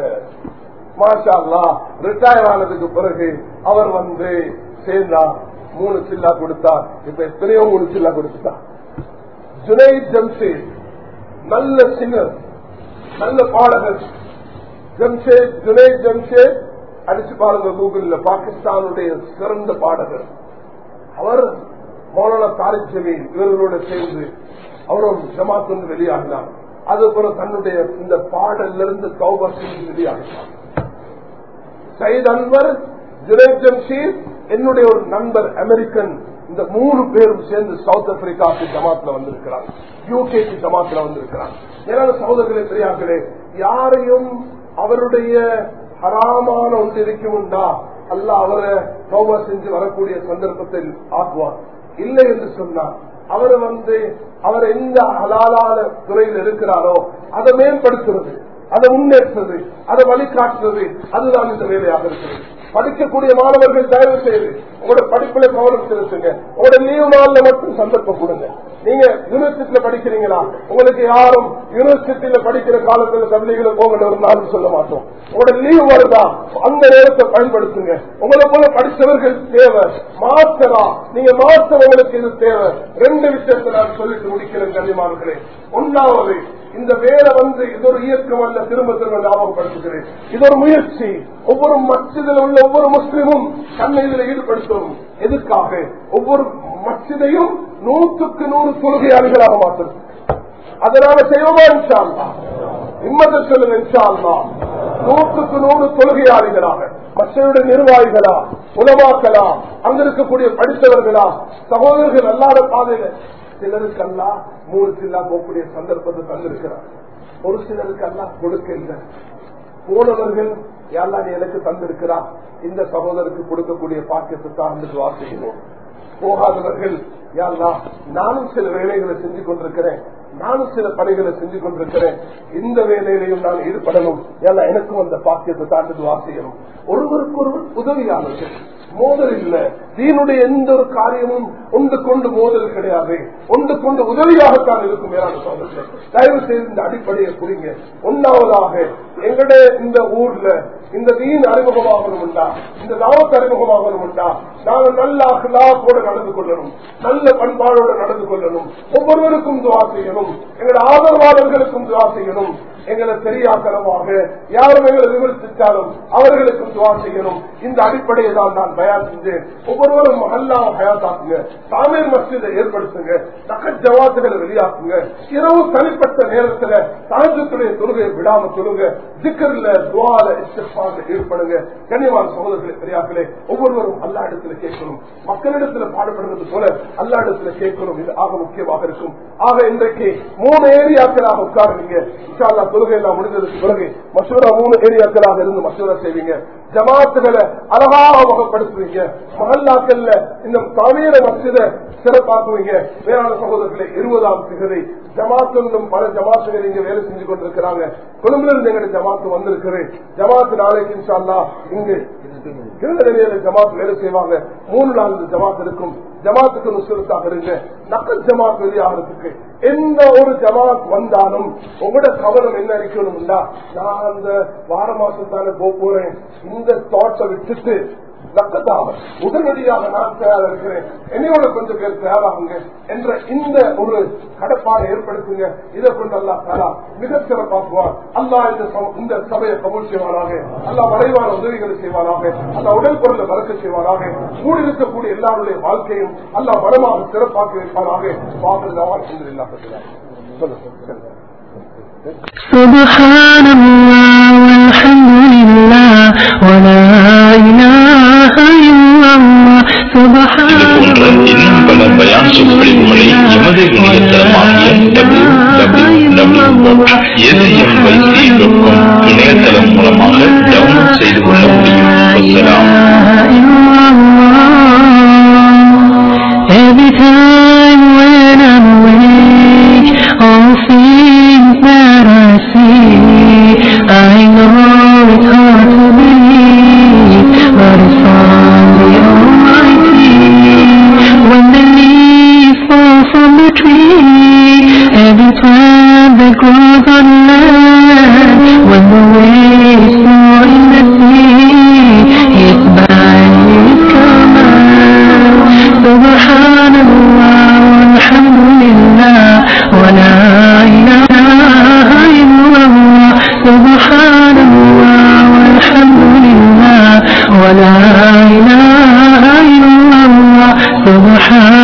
மாஷா ரிட்டையர் ஆனதுக்கு பிறகு அவர் வந்து சேர்ந்தா மூணு சில்லா கொடுத்தா இப்ப எத்தனையோ மூணு சில்லா கொடுத்துட்டா ஜுனைத் ஜம்ஷேத் நல்ல சிங்கர் நல்ல பாடகர் ஜம்ஷேத் ஜுனைத் ஜம்ஷேத் அடிச்சு பாருங்க கூகுள்ல பாகிஸ்தானுடைய சிறந்த பாடகர் அவர் மௌலானா தாரிக் ஜமீன் இவர்களோட சேர்ந்து அவரும் ஜமாத் வந்து வெளியாகினார் அதுபோல தன்னுடைய இந்த பாடல்ல இருந்து கௌபா செஞ்சு வெளியாகினார் சயித் அன்வர் ஜுனைத் ஜம்ஷீத் என்னுடைய ஒரு நண்பர் அமெரிக்கன் இந்த மூணு பேரும் சேர்ந்து சவுத் ஆப்பிரிக்காவுக்கு ஜமாத்ல வந்திருக்கிறாங்க யூகேக்கு ஜமாத்ல வந்திருக்கிறாங்க ஏன்னா சகோதரர்களே பெரியார்களே யாரையும் அவருடைய ஹராமான ஒன்று இருக்கும்டா அல்ல அவரை தௌபா செஞ்சு வரக்கூடிய சந்தர்ப்பத்தில் ஆக்குவார் இல்லை என்று சொன்னார் அவர் வந்து அவர் எந்த ஹலாலான துறையில் இருக்கிறாரோ அதை மேம்படுத்துறது அதை முன்னேற்றது அதை வழிகாட்டுறது அதுதான் இந்த வேலையாக இருக்கிறது படிக்கக்கூடிய மாணவர்கள் தயவு செய்து உங்களோட படிப்புல கவனம் செலுத்துங்க உங்களோட லீவ் நாள்ல மட்டும் சந்தர்ப்பம் கொடுங்க நீங்க யூனிவர்சிட்டியில படிக்கிறீங்களா உங்களுக்கு யாரும் யூனிவர்சிட்டியில படிக்கிற காலத்துல தம்பிகளை போகணும் ஒரு நாள் சொல்ல மாட்டோம் உங்களோட லீவ் வருதா அந்த நேரத்தை பயன்படுத்துங்க உங்களை போல படித்தவர்கள் தேவை மாஸ்டரா நீங்க மாஸ்டர் உங்களுக்கு இது தேவை ரெண்டு விஷயத்தை நான் சொல்லிட்டு முடிக்கிறேன் கண்ணியமானங்களே ஒன்னாவது இந்த வேலை வந்து இது ஒரு இயக்கம் அல்ல திரும்ப திரும்ப ஞாபகப்படுத்துகிறேன் இது ஒரு முயற்சி ஒவ்வொரு மச்சிதில் உள்ள ஒவ்வொரு முஸ்லிமும் தன்னை இதில் ஈடுபடுத்தும் எதுக்காக ஒவ்வொரு மச்சிதையும் நூற்றுக்கு நூறு தொழுகையாளிகளாக மாற்றும் அதனால செய்வோமா இன்ஷா அல்லாஹ்? நிம்மதி சொல்லுங்க இன்ஷா அல்லாஹ். நூற்றுக்கு நூறு தொழுகையாளிகளாக மற்றையுடைய நிர்வாகிகளா உலமாக்களா அங்க இருக்கக்கூடிய படித்தவர்களா சகோதரர்கள் அல்லாத பாதையில சிலருக்கு அல்லா மூணு சில்லா போகக்கூடிய சந்தர்ப்பத்தை தந்திருக்கிறார் ஒரு சிலருக்கு அல்லா கொடுக்க இல்லை போனவர்கள் யாரெல்லாம் நீ எனக்கு தந்திருக்கிறா இந்த சகோதரருக்கு கொடுக்கக்கூடிய பாக்கியத்தை சார்ந்து வாசிக்கணும் போகாதவர்கள் யாருலா நானும் சில வேலைகளை செஞ்சு கொண்டிருக்கிறேன் நானும் சில பணிகளை செஞ்சு கொண்டிருக்கிறேன் இந்த வேலையிலையும் நான் ஈடுபடணும் எல்லாம் எனக்கும் அந்த பாக்கியத்தை தாண்டு வாசிக்கணும் ஒருவருக்கு ஒருவர் உதவியாளர்கள் மோதல் இல்ல தீனுடைய எந்த ஒரு காரியமும் ஒன்று கொண்டு மோதல் கிடையாது ஒன்று கொண்டு உதவியாகத்தான் இருக்கும் மேலான சோதனை தயவு செய்து இந்த அடிப்படையை புரிங்க ஒன்னாவதாக எங்களுடைய இந்த ஊர்ல இந்த தீன் அறிமுகமாகணும்டா இந்த தாவத்து அறிமுகமாகணும்டா நாங்கள் நல்ல அகலாக்கோட நடந்து கொள்ளணும் நல்ல பண்பாடோட நடந்து கொள்ளணும் ஒவ்வொருவருக்கும் துவா செய்யணும் எங்கள் ஆதரவாளர்களுக்கும் துவா செய்யணும் எங்களை தெரியாத்தனமாக யாரும் எங்களை விமர்சித்தாலும் அவர்களுக்கும் துவா செய்யணும் இந்த அடிப்படையை தான் நான் பயான் செஞ்சேன் ஒவ்வொருவரும் அல்லாம பயாத்தாக்குங்க தாமீர் மஸ்ஜிதை ஏற்படுத்துங்க தக்க ஜவாத்துகளை வெளியாக்குங்க இரவு தனிப்பட்ட நேரத்துல தாஜத்துடைய தொழுகையை விடாம தொழுங்க திக்கர்ல துவால இஸ்திஃபார்ல ஈடுபடுங்க கண்ணியமான சகோதரர்களே பெரியாக்களே ஒவ்வொருவரும் அல்லா இடத்துல கேட்கணும் மக்களிடத்துல பாடுபடுறது போல அல்லா இடத்துல கேட்கணும் இது ஆக முக்கியமாக இருக்கும் ஆக இன்றைக்கு மூணு ஏரியாக்களாக உட்காருங்க இன்ஷால்லா தொழுகை எல்லாம் முடிஞ்சதுக்கு பிறகு மசூரா மூணு ஏரியாக்களாக இருந்து மசூரா செய்வீங்க ஜமாத்துகளை அழகாக வகைப்படுத்துவீங்க மகல்லாக்கள்ல இந்த தவீர மசித சிறப்பாக்குவீங்க வேளாண் சகோதரர்களே இருபதாம் திகதை ஜமாத்தும் பல ஜமாத்துகள் இங்க வேலை செஞ்சு கொண்டிருக்கிறாங்க கொழும்புல இருந்து எங்க ஜமாத்து வந்திருக்கிறேன் ஜமாத்து நாளைக்கு இன்ஷால்லா இங்கு திருநெல்வேலியில ஜமாத் வேலை செய்வாங்க மூணு நாள் இந்த ஜமாத் இருக்கும் ஜமாத்துக்கு நுசுரத்தாக இருங்க நக்கல் ஜமாத் வெளியாகிறதுக்கு எந்த ஒரு ஜமாத் வந்தாலும் உங்களோட கவனம் என்ன இருக்கணும்னா நான் அந்த வார மாசம் தானே போக போறேன் இந்த தாட்டை விட்டுட்டு நக்கத்தாக உடனடியாக நான் தயாரா இருக்கிறேன் என்னையோட கொஞ்சம் பேர் தயாராகுங்க என்ற இந்த ஒரு கடப்பாடை ஏற்படுத்துங்க இதை கொண்டு அல்லா தலா மிக சிறப்பாக்குவார் அல்லா இந்த சம- இந்த சபையை கபூல் செய்வாராக அல்லா மறைவான உதவிகளை செய்வாராக அல்லா உடல் பொருளை மறக்க செய்வாராக கூடியிருக்கக்கூடிய எல்லாருடைய வாழ்க்கையும் அல்லா மனமாக சிறப்பாக்கி வைப்பாராக வாக்குதான் சொல்லுங்க سبحان الله والحمد لله ولا إله إلا الله سبحان இது போன்ற இன்னும் பல பயான் சொற்பொழிவுகளை எமது இணையதளமாகிய டபிள்யூ டபிள்யூ டபிள்யூ இணையதளம் மூலமாக டவுன்லோட் செய்து கொள்ள முடியும் வசலாம் Every time when I'm awake, all things that I see, I know it's hard to believe, but it's from the Almighty. When the leaves fall from the tree, every plant that grows on land, when the waves flow in the sea, it's by His command. سبحان الله والحمد لله ولا إله إلا الله سبحان الله والحمد لله ولا إله إلا الله سبحان